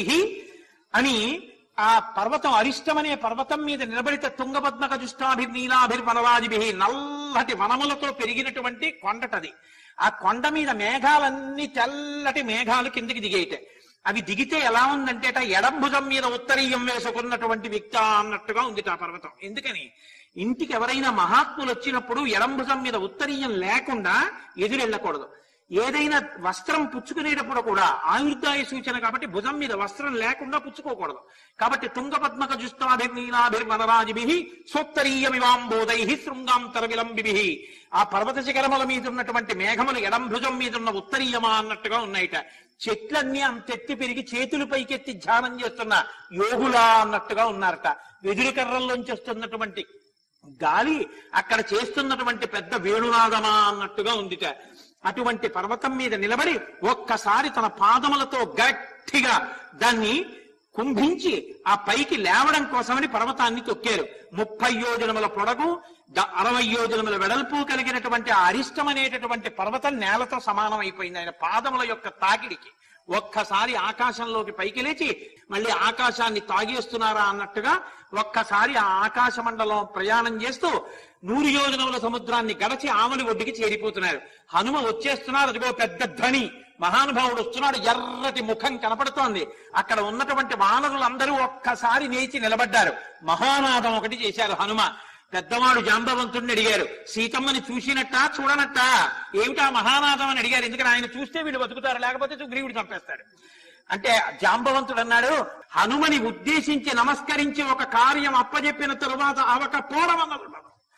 అని ఆ పర్వతం అరిష్టమనే పర్వతం మీద నిలబడితే తుంగపద్మక జుష్టాభిర్నీలాభిర్వనరాజిభి నల్లటి వనములతో పెరిగినటువంటి కొండటది ఆ కొండ మీద మేఘాలన్నీ తెల్లటి మేఘాలు కిందికి దిగేయట అవి దిగితే ఎలా ఉందంటే అట ఎడం భుజం మీద ఉత్తరీయం వేసుకున్నటువంటి వ్యక్తి అన్నట్టుగా ఉంది ఆ పర్వతం ఎందుకని ఇంటికి ఎవరైనా మహాత్ములు వచ్చినప్పుడు ఎడం భుజం మీద ఉత్తరీయం లేకుండా ఎదురెళ్ళకూడదు ఏదైనా వస్త్రం పుచ్చుకునేటప్పుడు కూడా ఆయుర్దాయ సూచన కాబట్టి భుజం మీద వస్త్రం లేకుండా పుచ్చుకోకూడదు కాబట్టి తుంగపద్మక జుష్టాభిర్నీలాభిర్వనరాజిభి సోత్తరీయమివాంబోదై శృంగాంతర విలంబిభి ఆ పర్వత శిఖరముల మీద ఉన్నటువంటి మేఘములు ఎడం భుజం మీద ఉన్న ఉత్తరీయమా అన్నట్టుగా ఉన్నాయిట చెట్లన్నీ అంతెత్తి పెరిగి చేతులు పైకెత్తి ధ్యానం చేస్తున్న యోగులా అన్నట్టుగా ఉన్నారట వెదురు కర్రల్లోంచి వస్తున్నటువంటి గాలి అక్కడ చేస్తున్నటువంటి పెద్ద వేణునాదమా అన్నట్టుగా ఉందిట అటువంటి పర్వతం మీద నిలబడి ఒక్కసారి తన పాదములతో గట్టిగా దాన్ని కుంభించి ఆ పైకి లేవడం కోసమని పర్వతాన్ని తొక్కారు ముప్పై యోజనముల పొడగు ద- అరవై యోజనముల వెడల్పు కలిగినటువంటి ఆ అరిష్టం అనేటటువంటి పర్వతం నేలతో సమానం అయిపోయింది ఆయన పాదముల యొక్క తాకిడికి ఒక్కసారి ఆకాశంలోకి పైకి లేచి మళ్ళీ ఆకాశాన్ని తాగేస్తున్నారా అన్నట్టుగా ఒక్కసారి ఆ ఆకాశ మండలం ప్రయాణం చేస్తూ నూరు యోజనముల సముద్రాన్ని గడచి ఆమలి ఒడ్డుకి చేరిపోతున్నారు హనుమ వచ్చేస్తున్నారు అదిగో పెద్ద ధ్వని మహానుభావుడు వస్తున్నాడు ఎర్రటి ముఖం కనపడుతోంది అక్కడ ఉన్నటువంటి వానరులందరూ ఒక్కసారి లేచి నిలబడ్డారు మహానాదం ఒకటి చేశారు హనుమ పెద్దవాడు జాంబవంతుడిని అడిగారు సీతమ్మని చూసినట్టా చూడనట్టా ఏమిటా మహానాదం అని అడిగారు ఎందుకని ఆయన చూస్తే వీడు బతుకుతారు లేకపోతే సుగ్రీవుడు చంపేస్తాడు అంటే జాంబవంతుడు అన్నాడు హనుమని ఉద్దేశించి నమస్కరించి ఒక కార్యం అప్పజెప్పిన తరువాత అవకపోవడం అన్నది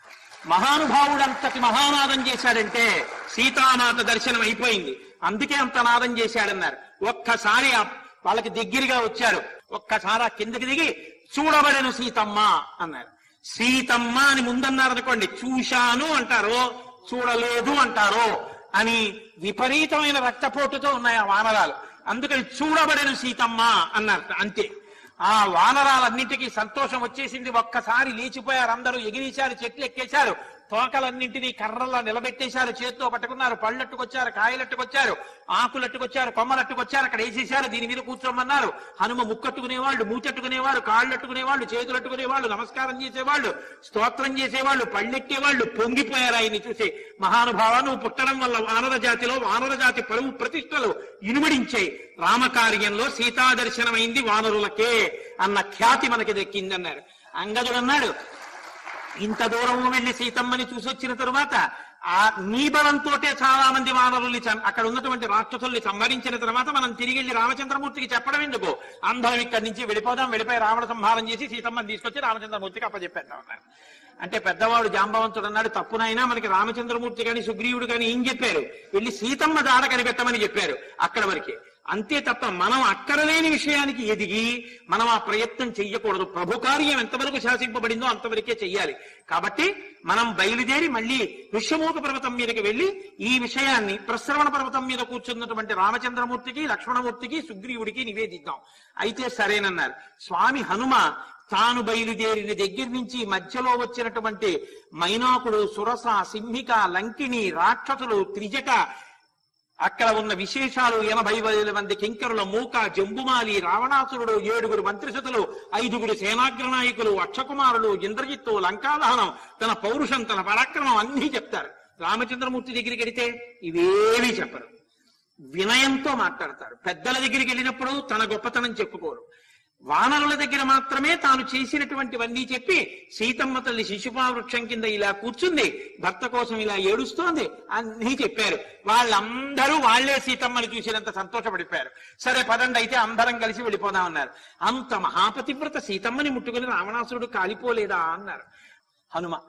మహానుభావుడంతటి మహానాదం చేశాడంటే సీతామాత దర్శనం అయిపోయింది అందుకే అంత నాదం చేశాడన్నారు ఒక్కసారి ఆ వాళ్ళకి దగ్గరగా వచ్చారు ఒక్కసారి ఆ కిందకి దిగి చూడబడను సీతమ్మ అన్నారు సీతమ్మ అని ముందన్నారు అనుకోండి చూశాను అంటారు చూడలేదు అంటారు అని విపరీతమైన రక్తపోటుతో ఉన్నాయి ఆ వానరాలు అందుకని చూడబడను సీతమ్మ అన్నారు అంతే ఆ వానరాలన్నింటికీ సంతోషం వచ్చేసింది ఒక్కసారి లేచిపోయారు అందరూ ఎగిరేశారు చెట్లు ఎక్కేశారు తోకలన్నింటినీ కర్రల్లా నిలబెట్టేశారు చేత్తో పట్టుకున్నారు పళ్ళట్టుకొచ్చారు కాయలట్టుకొచ్చారు ఆకులట్టుకొచ్చారు కొమ్మలట్టుకొచ్చారు అక్కడ వేసేశారు దీని మీద కూర్చోమన్నారు హనుమ ముక్కట్టుకునేవాళ్ళు మూచెట్టుకునేవారు కాళ్ళట్టుకునేవాళ్ళు చేతులట్టుకునేవాళ్ళు నమస్కారం చేసేవాళ్ళు స్తోత్రం చేసేవాళ్ళు పళ్ళెట్టేవాళ్ళు పొంగిపోయారు ఆయన్ని చూసి మహానుభావ నువ్వు పుట్టడం వల్ల వానర జాతిలో వానర జాతి పరువు ప్రతిష్టలు ఇనుమడించాయి రామకార్యంలో సీతా దర్శనమైంది వానరులకే అన్న ఖ్యాతి మనకి దక్కిందన్నారు అంగదుడు అన్నాడు ఇంత దూరం వెళ్లి సీతమ్మని చూసొచ్చిన తరువాత ఆ నీ బలంతోటే చాలా మంది వానరుల్ని చం- అక్కడ ఉన్నటువంటి రాక్షసుల్ని సంహరించిన తర్వాత మనం తిరిగి వెళ్లి రామచంద్రమూర్తికి చెప్పడం ఎందుకు అందరం ఇక్కడి నుంచి వెళ్ళిపోదాం వెళ్ళిపోయి రావణ సంహారం చేసి సీతమ్మని తీసుకొచ్చి రామచంద్రమూర్తికి అప్పచెప్పేద్దాం అన్నారు అంటే పెద్దవాడు జాంబవంతుడు అన్నాడు తప్పునైనా మనకి రామచంద్రమూర్తి గాని సుగ్రీవుడు గాని ఏం చెప్పారు వెళ్ళి సీతమ్మ దాడ కనిపెట్టమని చెప్పారు అక్కడ వరకే అంతే తప్ప మనం అక్కరలేని విషయానికి ఎదిగి మనం ఆ ప్రయత్నం చెయ్యకూడదు ప్రభు కార్యం ఎంతవరకు శాసింపబడిందో అంతవరకే చెయ్యాలి కాబట్టి మనం బయలుదేరి మళ్ళీ ఋష్యమూక పర్వతం మీదకి వెళ్లి ఈ విషయాన్ని ప్రశ్రవణ పర్వతం మీద కూర్చున్నటువంటి రామచంద్రమూర్తికి లక్ష్మణమూర్తికి సుగ్రీవుడికి నివేదిద్దాం అయితే సరేనన్నారు స్వామి హనుమ తాను బయలుదేరిన దగ్గర నుంచి మధ్యలో వచ్చినటువంటి మైనాకుడు సురస సింహిక లంకిణి రాక్షసులు త్రిజట అక్కడ ఉన్న విశేషాలు ఎనభై వేల మంది కింకరుల మూక జంబుమాలి రావణాసురుడు ఏడుగురు మంత్రిశతులు ఐదుగురు సేనాగ్ర నాయకులు అక్షకుమారులు ఇంద్రజిత్తు లంకాదహనం తన పౌరుషం తన పరాక్రమం అన్నీ చెప్తారు రామచంద్రమూర్తి దగ్గరికి వెడితే ఇవేమీ చెప్పరు వినయంతో మాట్లాడతారు పెద్దల దగ్గరికి వెళ్ళినప్పుడు తన గొప్పతనం చెప్పుకోరు వానరుల దగ్గర మాత్రమే తాను చేసినటువంటివన్నీ చెప్పి సీతమ్మ తల్లి శిశుపా వృక్షం కింద ఇలా కూర్చుంది భర్త కోసం ఇలా ఏడుస్తోంది అన్నీ చెప్పారు వాళ్ళందరూ వాళ్లే సీతమ్మని చూసినంత సంతోషపడిపోయారు సరే పదండి అయితే అందరం కలిసి వెళ్ళిపోదామన్నారు అంత మహాపతివ్రత సీతమ్మని ముట్టుకుని రావణాసురుడు కాలిపోలేదా అన్నారు హనుమ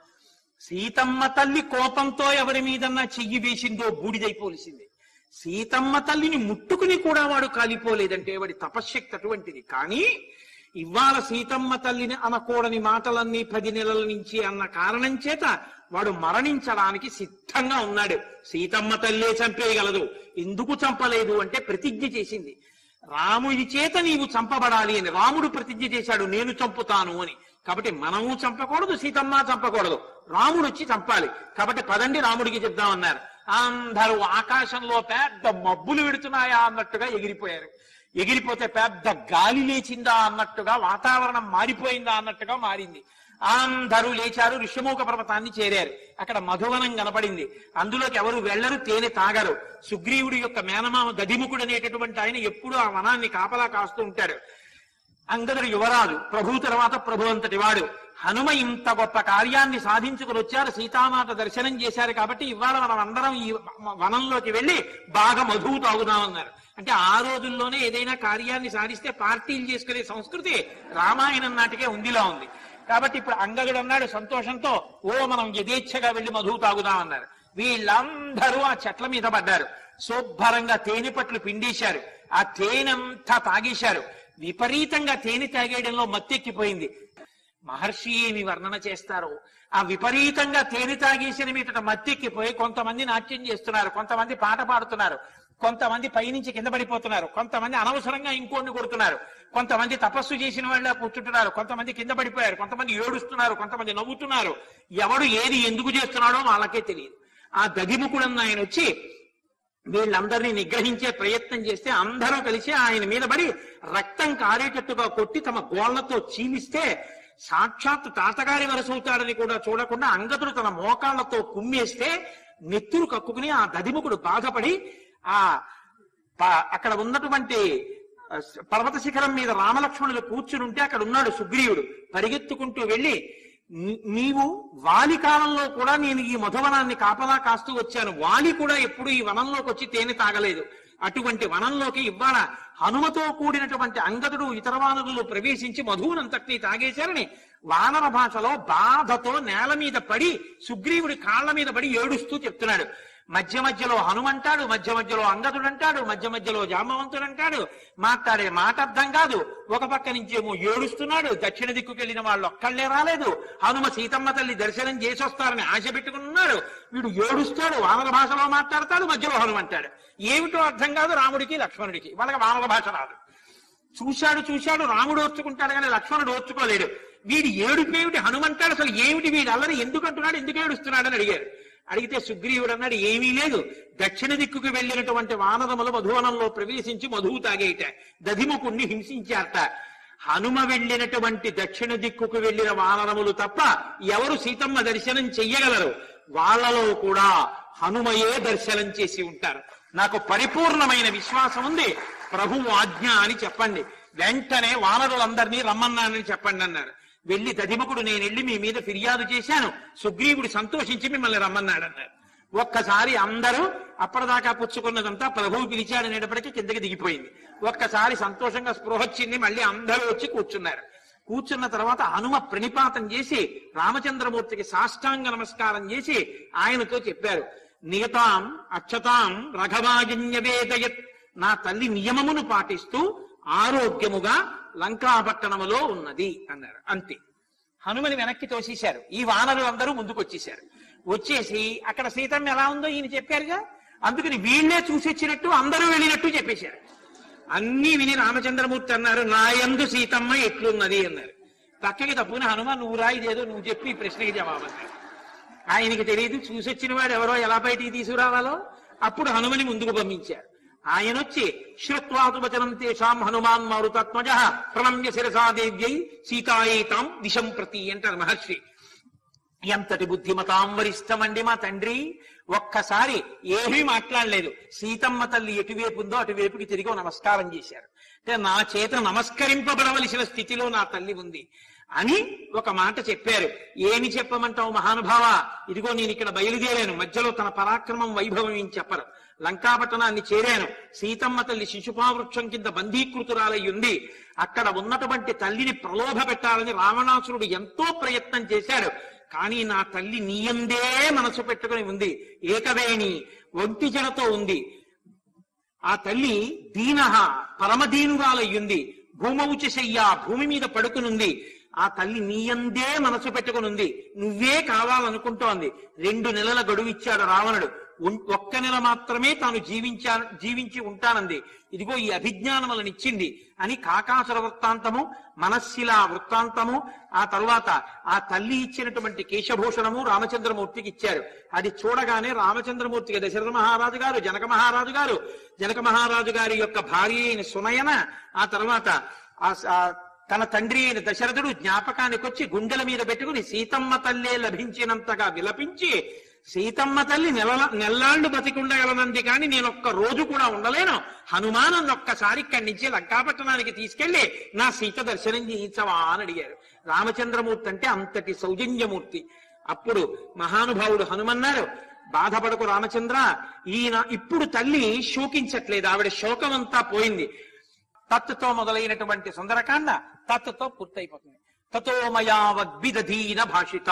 సీతమ్మ తల్లి కోపంతో ఎవరి మీదన్నా చెయ్యి వేసిందో బూడిదైపోలిసింది సీతమ్మ తల్లిని ముట్టుకుని కూడా వాడు కాలిపోలేదంటే వాడి తపశ్శక్తి అటువంటిది కానీ ఇవాళ సీతమ్మ తల్లిని అనకూడని మాటలన్నీ పది నెలల నుంచి అన్న కారణం చేత వాడు మరణించడానికి సిద్ధంగా ఉన్నాడు సీతమ్మ తల్లే చంపేయగలదు ఎందుకు చంపలేదు అంటే ప్రతిజ్ఞ చేసింది రాముడి చేత నీవు చంపబడాలి అని రాముడు ప్రతిజ్ఞ చేశాడు నేను చంపుతాను అని కాబట్టి మనము చంపకూడదు సీతమ్మ చంపకూడదు రాముడు వచ్చి చంపాలి కాబట్టి పదండి రాముడికి చెప్దామన్నారు అందరూ ఆకాశంలో పెద్ద మబ్బులు విడుతున్నాయా అన్నట్టుగా ఎగిరిపోయారు ఎగిరిపోతే పెద్ద గాలి లేచిందా అన్నట్టుగా వాతావరణం మారిపోయిందా అన్నట్టుగా మారింది అందరూ లేచారు ఋషిముఖ పర్వతాన్ని చేరారు అక్కడ మధువనం కనపడింది అందులోకి ఎవరు వెళ్లరు తేనె తాగరు సుగ్రీవుడి యొక్క మేనమామ గదిముఖుడు అనేటటువంటి ఆయన ఎప్పుడూ ఆ వనాన్ని కాపలా కాస్తూ ఉంటాడు అంగదుడు యువరాజు ప్రభు తర్వాత ప్రభు అంతటి వాడు హనుమ ఇంత గొప్ప కార్యాన్ని సాధించుకుని వచ్చారు సీతామాత దర్శనం చేశారు కాబట్టి ఇవాళ మనం అందరం ఈ వనంలోకి వెళ్లి బాగా మధువు తాగుదామన్నారు అంటే ఆ రోజుల్లోనే ఏదైనా కార్యాన్ని సాధిస్తే పార్టీలు చేసుకునే సంస్కృతి రామాయణం నాటికే ఉందిలా ఉంది కాబట్టి ఇప్పుడు అంగదుడు అన్నాడు సంతోషంతో ఓ మనం యథేచ్ఛగా వెళ్లి మధువు తాగుదామన్నారు వీళ్ళందరూ ఆ చెట్ల మీద పడ్డారు శుభ్రంగా తేనె పట్లు పిండేశారు ఆ తేనెంతా తాగేశారు విపరీతంగా తేనె తాగేయడంలో మత్తెక్కిపోయింది మహర్షి ఏమి వర్ణన చేస్తారు ఆ విపరీతంగా తేనె తాగేసిన మీట మత్తెక్కిపోయి కొంతమంది నాట్యం చేస్తున్నారు కొంతమంది పాట పాడుతున్నారు కొంతమంది పైనుంచి కింద పడిపోతున్నారు కొంతమంది అనవసరంగా ఇంకోడిని కొడుతున్నారు కొంతమంది తపస్సు చేసిన వాళ్ళ కూర్చుంటున్నారు కొంతమంది కింద పడిపోయారు కొంతమంది ఏడుస్తున్నారు కొంతమంది నవ్వుతున్నారు ఎవడు ఏది ఎందుకు చేస్తున్నాడో వాళ్ళకే తెలియదు ఆ దగిముకుడన్న ఆయన వచ్చి వీళ్ళందరినీ నిగ్రహించే ప్రయత్నం చేస్తే అందరూ కలిసి ఆయన మీద పడి రక్తం కారేటట్టుగా కొట్టి తమ గోళ్లతో చీలిస్తే సాక్షాత్ తాతగారి వరసవుతాడని కూడా చూడకుండా అంగదుడు తన మోకాళ్లతో కుమ్మేస్తే నెత్తురు కక్కుకుని ఆ దదిముకుడు బాధపడి ఆ ప- అక్కడ ఉన్నటువంటి ఆ, పర్వత శిఖరం మీద రామలక్ష్మణులు కూర్చుని ఉంటే అక్కడ ఉన్నాడు సుగ్రీవుడు పరిగెత్తుకుంటూ వెళ్ళి "నీ- నీవు వాలి కాలంలో కూడా నేను ఈ మధువనాన్ని కాపలా కాస్తూ వచ్చాను వాలి కూడా ఎప్పుడు ఈ వనంలోకి వచ్చి తేనె తాగలేదు అటువంటి వనంలోకి ఇవాళ హనుమతో కూడినటువంటి అంగదుడు ఇతర వానరులు ప్రవేశించి మధువునంతటినీ తాగేశారని వానర భాషలో బాధతో నేల మీద పడి సుగ్రీవుడి కాళ్ళ మీద పడి ఏడుస్తూ చెప్తున్నాడు మధ్య మధ్యలో హనుమంటాడు మధ్య మధ్యలో అంగదుడు అంటాడు మధ్య మధ్యలో జామవంతుడు అంటాడు మాట్లాడే మాట అర్థం కాదు ఒక పక్క నుంచేమో ఏడుస్తున్నాడు దక్షిణ దిక్కుకు వెళ్ళిన వాళ్ళు ఒక్కళ్ళే రాలేదు హనుమ సీతమ్మ తల్లి దర్శనం చేసి వస్తారని ఆశ పెట్టుకున్నాడు వీడు ఏడుస్తాడు వానర భాషలో మాట్లాడతాడు మధ్యలో హనుమంటాడు ఏమిటో అర్థం కాదు రాముడికి లక్ష్మణుడికి వాళ్ళకి వానర భాష రాదు చూశాడు చూశాడు రాముడు ఓర్చుకుంటాడు కానీ లక్ష్మణుడు ఓర్చుకోలేడు వీడి ఏడుపేమిటి హనుమంటాడు అసలు ఏమిటి వీడు అల్లరి ఎందుకు అంటున్నాడు ఎందుకు ఏడుస్తున్నాడు అని అడిగారు అడిగితే సుగ్రీవుడు అన్నాడు ఏమీ లేదు దక్షిణ దిక్కుకు వెళ్ళినటువంటి వానరములు మధువనంలో ప్రవేశించి మధువు తాగేట దధిముకుణ్ణి హింసించారట హనుమ వెళ్ళినటువంటి దక్షిణ దిక్కుకు వెళ్ళిన వానరములు తప్ప ఎవరు సీతమ్మ దర్శనం చెయ్యగలరు వాళ్ళలో కూడా హనుమయే దర్శనం చేసి ఉంటారు నాకు పరిపూర్ణమైన విశ్వాసం ఉంది ప్రభువు ఆజ్ఞ అని చెప్పండి వెంటనే వానరులందరినీ రమ్మన్నానని చెప్పండి అన్నారు వెళ్ళి దధిముకుడు నేను వెళ్ళి మీ మీద ఫిర్యాదు చేశాను సుగ్రీవుడు సంతోషించి మిమ్మల్ని రమ్మన్నాడు అన్నారు ఒక్కసారి అందరూ అప్పటిదాకా పుచ్చుకున్నదంతా ప్రభువు పిలిచాడనేటప్పటికీ కిందకి దిగిపోయింది ఒక్కసారి సంతోషంగా స్పృహ వచ్చింది మళ్ళీ అందరూ వచ్చి కూర్చున్నారు కూర్చున్న తర్వాత హనుమ ప్రణిపాతం చేసి రామచంద్రమూర్తికి సాష్టాంగ నమస్కారం చేసి ఆయనతో చెప్పారు నియతాం అక్షతాం రఘవాజన్యవేదయత్ నా తల్లి నియమమును పాటిస్తూ ఆరోగ్యముగా లంకాపట్టణములో ఉన్నది అన్నారు అంతే హనుమని వెనక్కి తోసేశారు ఈ వానరులు అందరూ ముందుకు వచ్చేశారు వచ్చేసి అక్కడ సీతమ్మ ఎలా ఉందో ఈయన చెప్పారుగా అందుకని వీళ్ళే చూసొచ్చినట్టు అందరూ వెళ్ళినట్టు చెప్పేశారు అన్నీ విని రామచంద్రమూర్తి అన్నారు నాయందు సీతమ్మ ఎట్లున్నది అన్నారు పక్కకి తప్పున హనుమ నువ్వు రా ఇదేదో నువ్వు చెప్పి ఈ ప్రశ్నకి జవాబు అన్నారు ఆయనకి తెలియదు చూసొచ్చిన వాడు ఎవరో ఎలా బయటికి తీసుకురావాలో అప్పుడు హనుమని ముందుకు పంపించారు ఆయన వచ్చి శ్రుత్వాతు వచనం తేషాం హనుమాన్ మారుతత్మజ ప్రణమ్య శిరసాదేవ్యై సీతాయేతాం దిశం ప్రతి అంటారు మహర్షి ఎంతటి బుద్ధిమతాం వరిష్టమండి మా తండ్రి ఒక్కసారి ఏమీ మాట్లాడలేదు సీతమ్మ తల్లి ఎటువైపు ఉందో అటువైపుకి తిరిగి ఓ నమస్కారం చేశారు అంటే నా చేత నమస్కరింపబడవలసిన స్థితిలో నా తల్లి ఉంది అని ఒక మాట చెప్పారు ఏమి చెప్పమంటావు మహానుభావ ఇదిగో నేను ఇక్కడ బయలుదేరాను మధ్యలో తన పరాక్రమం వైభవం ఏం చెప్పరు లంకాపట్టణాన్ని చేరాను సీతమ్మ తల్లి శిశుపావృక్షం కింద బంధీకృతురాలై ఉంది అక్కడ ఉన్నటువంటి తల్లిని ప్రలోభ పెట్టాలని రావణాసురుడు ఎంతో ప్రయత్నం చేశాడు కానీ నా తల్లి నీయందే మనసు పెట్టుకుని ఉంది ఏకవేణి ఒంటి జడతో ఉంది ఆ తల్లి దీనహ పరమదీనురాలయ్యుంది భూమౌచశయ్య భూమి మీద పడుకునుంది ఆ తల్లి నీయందే మనసు పెట్టుకునుంది నువ్వే కావాలనుకుంటోంది రెండు నెలల గడువు ఇచ్చాడు రావణుడు ఉన్- ఒక్క నెల మాత్రమే తాను జీవించా జీవించి ఉంటానంది ఇదిగో ఈ అభిజ్ఞానములను ఇచ్చింది అని కాకాసుర వృత్తాంతము మనస్శిల వృత్తాంతము ఆ తరువాత ఆ తల్లి ఇచ్చినటువంటి కేశభూషణము రామచంద్రమూర్తికి ఇచ్చారు అది చూడగానే రామచంద్రమూర్తికి దశరథ మహారాజు గారు జనక మహారాజు గారు జనక మహారాజు గారి యొక్క భార్య అయిన సునయన ఆ తర్వాత ఆ స- ఆ తన తండ్రి అయిన దశరథుడు జ్ఞాపకానికి వచ్చి గుండెల మీద పెట్టుకుని సీతమ్మ తల్లే లభించినంతగా విలపించి సీతమ్మ తల్లి నెల నెల్లాళ్ళు బతికుండగలనంది కానీ నేను ఒక్క రోజు కూడా ఉండలేను హనుమానం ఒక్కసారి ఇక్కడి నుంచి లంకాపట్టణానికి తీసుకెళ్లి నా సీత దర్శనం చేయించవా అని అడిగారు రామచంద్రమూర్తి అంటే అంతటి సౌజన్యమూర్తి అప్పుడు మహానుభావుడు హనుమన్నారు బాధపడకు రామచంద్ర ఈయన ఇప్పుడు తల్లి శోకించట్లేదు ఆవిడ శోకం అంతా పోయింది తత్తుతో మొదలైనటువంటి సుందరకాండ తత్తుతో పూర్తయిపోతుంది తతో మయా వద్విదధీన భాషిత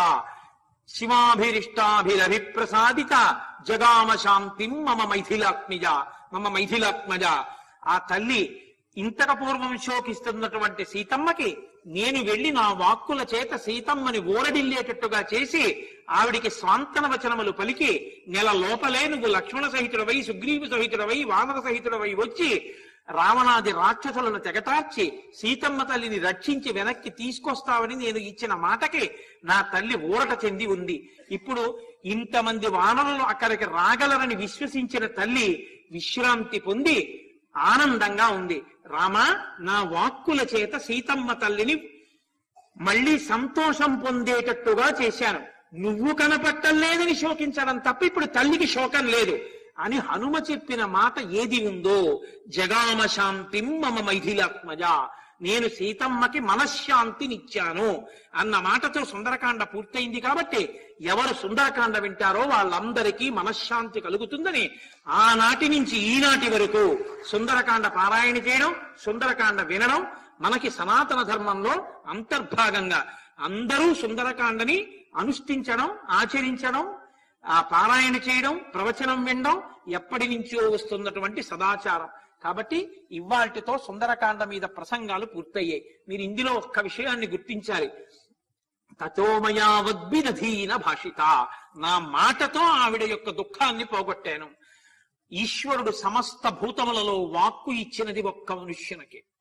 శివాభిరిష్టాభిరభిప్రసాదిత జగామ శాంతిం మమ మైథిలాత్మిజ మమ మైథిలాత్మజ ఆ తల్లి ఇంతక పూర్వం శోకిస్తున్నటువంటి సీతమ్మకి నేను వెళ్లి నా వాక్కుల చేత సీతమ్మని ఊరడిల్లేటట్టుగా చేసి ఆవిడికి స్వాంతన వచనములు పలికి నెల లోపలే నువ్వు లక్ష్మణ సహితుడవై సుగ్రీవు సహితుడవై వానర సహితుడవై వచ్చి రావణాది రాక్షసులను తెగటార్చి సీతమ్మ తల్లిని రక్షించి వెనక్కి తీసుకొస్తావని నేను ఇచ్చిన మాటకి నా తల్లి ఊరట చెంది ఉంది ఇప్పుడు ఇంతమంది వానరులు అక్కడికి రాగలరని విశ్వసించిన తల్లి విశ్రాంతి పొంది ఆనందంగా ఉంది రామ నా వాక్కుల చేత సీతమ్మ తల్లిని మళ్ళీ సంతోషం పొందేటట్టుగా చేశాను నువ్వు కనపట్టలేదని శోకించడం తప్ప ఇప్పుడు తల్లికి శోకం లేదు అని హనుమ చెప్పిన మాట ఏది ఉందో జగామ శాంతిం మమ మైథిలాత్మజ నేను సీతమ్మకి మనశ్శాంతినిచ్చాను అన్న మాటతో సుందరకాండ పూర్తయింది కాబట్టి ఎవరు సుందరకాండ వింటారో వాళ్ళందరికీ మనశ్శాంతి కలుగుతుందని ఆనాటి నుంచి ఈనాటి వరకు సుందరకాండ పారాయణ చేయడం సుందరకాండ వినడం మనకి సనాతన ధర్మంలో అంతర్భాగంగా అందరూ సుందరకాండని అనుష్ఠించడం ఆచరించడం ఆ పారాయణ చేయడం ప్రవచనం వినడం ఎప్పటి నుంచో వస్తున్నటువంటి సదాచారం కాబట్టి ఇవాటితో సుందరకాండ మీద ప్రసంగాలు పూర్తయ్యాయి మీరు ఇందులో ఒక్క విషయాన్ని గుర్తించాలి తతోమయా వద్భిదధీన భాషిత నా మాటతో ఆవిడ యొక్క దుఃఖాన్ని పోగొట్టాను ఈశ్వరుడు సమస్త భూతములలో వాక్కు ఇచ్చినది ఒక్క మనుష్యునికి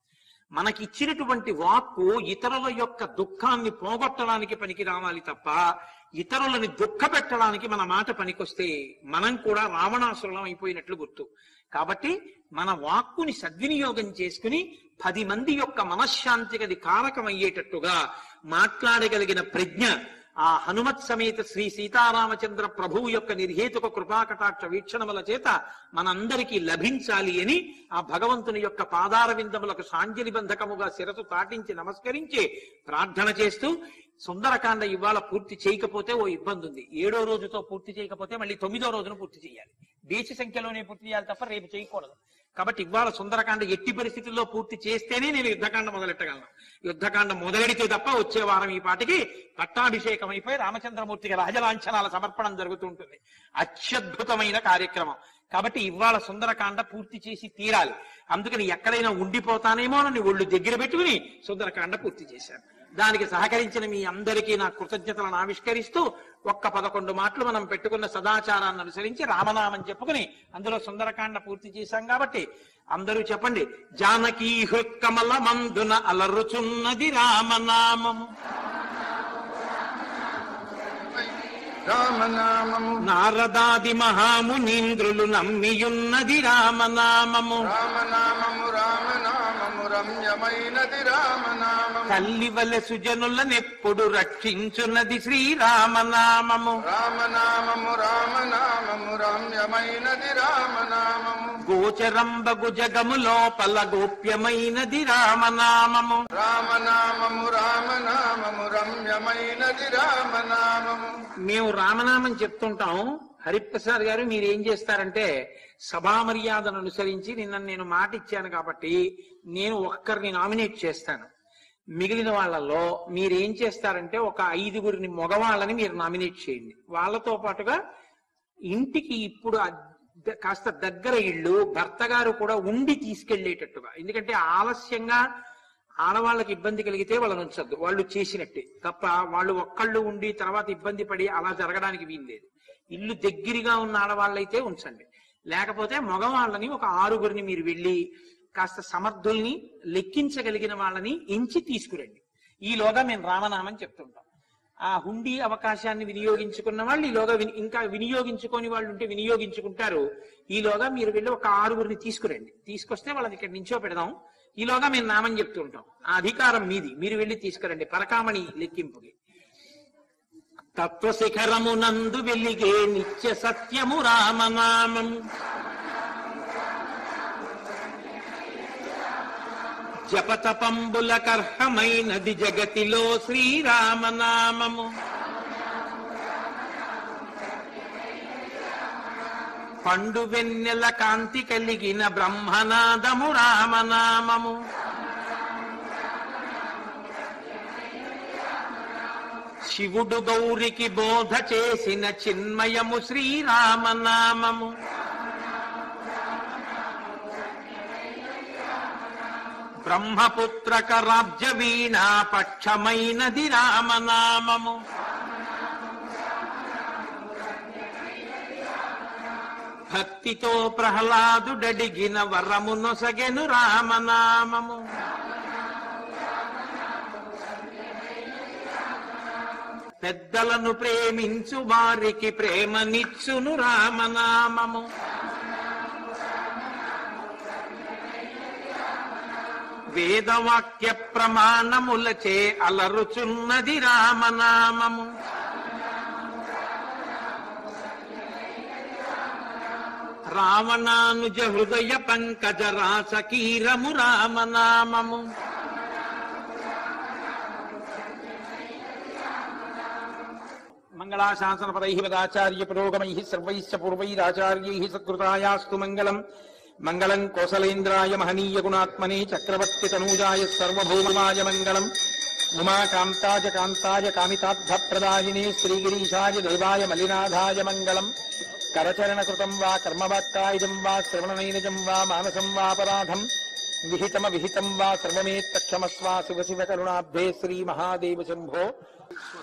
మనకి ఇచ్చినటువంటి వాక్కు ఇతరుల యొక్క దుఃఖాన్ని పోగొట్టడానికి పనికి రావాలి తప్ప ఇతరులని దుఃఖ పెట్టడానికి మన మాట పనికొస్తే మనం కూడా రావణాసురం అయిపోయినట్లు గుర్తు కాబట్టి మన వాక్కుని సద్వినియోగం చేసుకుని పది మంది యొక్క మనశ్శాంతికి అది కారకమయ్యేటట్టుగా మాట్లాడగలిగిన ప్రజ్ఞ ఆ హనుమత్ సమేత శ్రీ సీతారామచంద్ర ప్రభువు యొక్క నిర్హేతుక కృపాకటాక్ష వీక్షణముల చేత మనందరికీ లభించాలి అని ఆ భగవంతుని యొక్క పాదార విందములకు సాంజలి బంధకముగా శిరసు తాటించి నమస్కరించి ప్రార్థన చేస్తూ సుందరకాండ ఇవాళ పూర్తి చేయకపోతే ఓ ఇబ్బంది ఉంది ఏడో రోజుతో పూర్తి చేయకపోతే మళ్ళీ తొమ్మిదో రోజున పూర్తి చేయాలి బేసి సంఖ్యలోనే పూర్తి చేయాలి తప్ప రేపు చేయకూడదు కాబట్టి ఇవాళ సుందరకాండ ఎట్టి పరిస్థితుల్లో పూర్తి చేస్తేనే నేను యుద్ధకాండ మొదలెట్టగలను యుద్ధకాండ మొదలెడితే తప్ప వచ్చే వారం ఈ పాటికి పట్టాభిషేకం అయిపోయి రామచంద్రమూర్తికి రాజలాంఛనాల సమర్పణం జరుగుతుంటుంది అత్యద్భుతమైన కార్యక్రమం కాబట్టి ఇవాళ సుందరకాండ పూర్తి చేసి తీరాలి అందుకని ఎక్కడైనా ఉండిపోతానేమో అని ఒళ్ళు దగ్గర పెట్టుకుని సుందరకాండ పూర్తి చేశాను దానికి సహకరించిన మీ అందరికీ నా కృతజ్ఞతలను ఆవిష్కరిస్తూ ఒక్క పదకొండు మాటలు మనం పెట్టుకున్న సదాచారాన్ని అనుసరించి రామనామం చెప్పుకుని అందులో సుందరకాండ పూర్తి చేశాం కాబట్టి అందరూ చెప్పండి జానకీ హృత్కమల మందున అలరుచున్నది రామనామము రామనామము నారదాది మహామునీంద్రులు నమ్మియున్నది రామనామము రామనామము రామనామము రమ్యమైనది రామనామము తల్లివలె సుజనులనెప్పుడు రక్షించున్నది శ్రీరామనామము రామనామము రామనామము రమ్యమైనది రామనామము గోచరంబగు జగము లోపల గోప్యమైనది రామనామము రామనామము రామనామము రమ్యమైనది రామనామము మేము రామనామం చెప్తుంటాం హరిప్రసాద్ గారు మీరు ఏం చేస్తారంటే సభా మర్యాదను అనుసరించి నిన్న నేను మాట ఇచ్చాను కాబట్టి నేను ఒక్కరిని నామినేట్ చేస్తాను మిగిలిన వాళ్ళలో మీరు ఏం చేస్తారంటే ఒక ఐదుగురిని మగవాళ్ళని మీరు నామినేట్ చేయండి వాళ్ళతో పాటుగా ఇంటికి ఇప్పుడు అద్దె- కాస్త దగ్గర ఇళ్ళు భర్త గారు కూడా ఉండి తీసుకెళ్లేటట్టుగా ఎందుకంటే ఆలస్యంగా ఆడవాళ్ళకి ఇబ్బంది కలిగితే వాళ్ళని ఉంచద్దు వాళ్ళు చేసినట్టే తప్ప వాళ్ళు ఒక్కళ్ళు ఉండి తర్వాత ఇబ్బంది పడి అలా జరగడానికి వీల్లేదు ఇల్లు దగ్గరగా ఉన్న ఆడవాళ్ళైతే ఉంచండి లేకపోతే మగవాళ్ళని ఒక ఆరుగురిని మీరు వెళ్ళి కాస్త సమర్థుల్ని లెక్కించగలిగిన వాళ్ళని ఎంచి తీసుకురండి ఈలోగా మేము రామనామం చెప్తుంటాం ఆ హుండీ అవకాశాన్ని వినియోగించుకున్న వాళ్ళు ఈలోగా విని- ఇంకా వినియోగించుకొని వాళ్ళు ఉంటే వినియోగించుకుంటారు ఈలోగా మీరు వెళ్ళి ఒక ఆరుగురిని తీసుకురండి తీసుకొస్తే వాళ్ళని ఇక్కడ నించో పెడదాం ఈలోగా మేము నామం చెప్తుంటాం ఆ అధికారం మీది మీరు వెళ్ళి తీసుకురండి పరకామణి లెక్కింపుకి తత్వశిఖరమునందు వెలిగే నిత్య సత్యము రామనామం జపతపంబుల కర్హమైనది జగతిలో శ్రీరామనామము పండు వెన్నెల కాంతి కలిగిన బ్రహ్మనాదము రామనామము శివుడు గౌరికి బోధ చేసిన చిన్మయము శ్రీరామనామము బ్రహ్మపుత్రక రాజ్య వీణా పక్షమైనది రామనామము భక్తితో ప్రహ్లాదుడడిగిన వరము నొసగెను రామనామము పెద్దలను ప్రేమించు వారికి ప్రేమనిచ్చును రామనామము వేదవాక్య ప్రమాణములచే అలరుచున్నది రామనామము రావణానుజ హృదయ పంకజ రాసకీరము రామనామము మంగళాశాసన పరై పదాచార్య పురోగమై సర్వైశ్చ పూర్వైరాచార్యై సత్కృతాయాస్తు మంగళం మంగళం కోసలేంద్రాయ మహనీయ గుణాత్మనే చక్రవర్తి తనూజాయ సర్వభౌమాయ మంగళం ఉమాకాంతాయ కాంతాయ కామితార్థ ప్రదాయినే శ్రీగిరీశాయ దేవాయ మలినాథాయ మంగళం కరచరణ కృతం వా కర్మవాక్కాయుధం వా శ్రవణనైనజం వా మానసం వాపరాధం విహితమ విహితం వా సర్వమేత్తక్షమస్వా శివ శివ కరుణాభ్యే శ్రీ మహాదేవ శంభో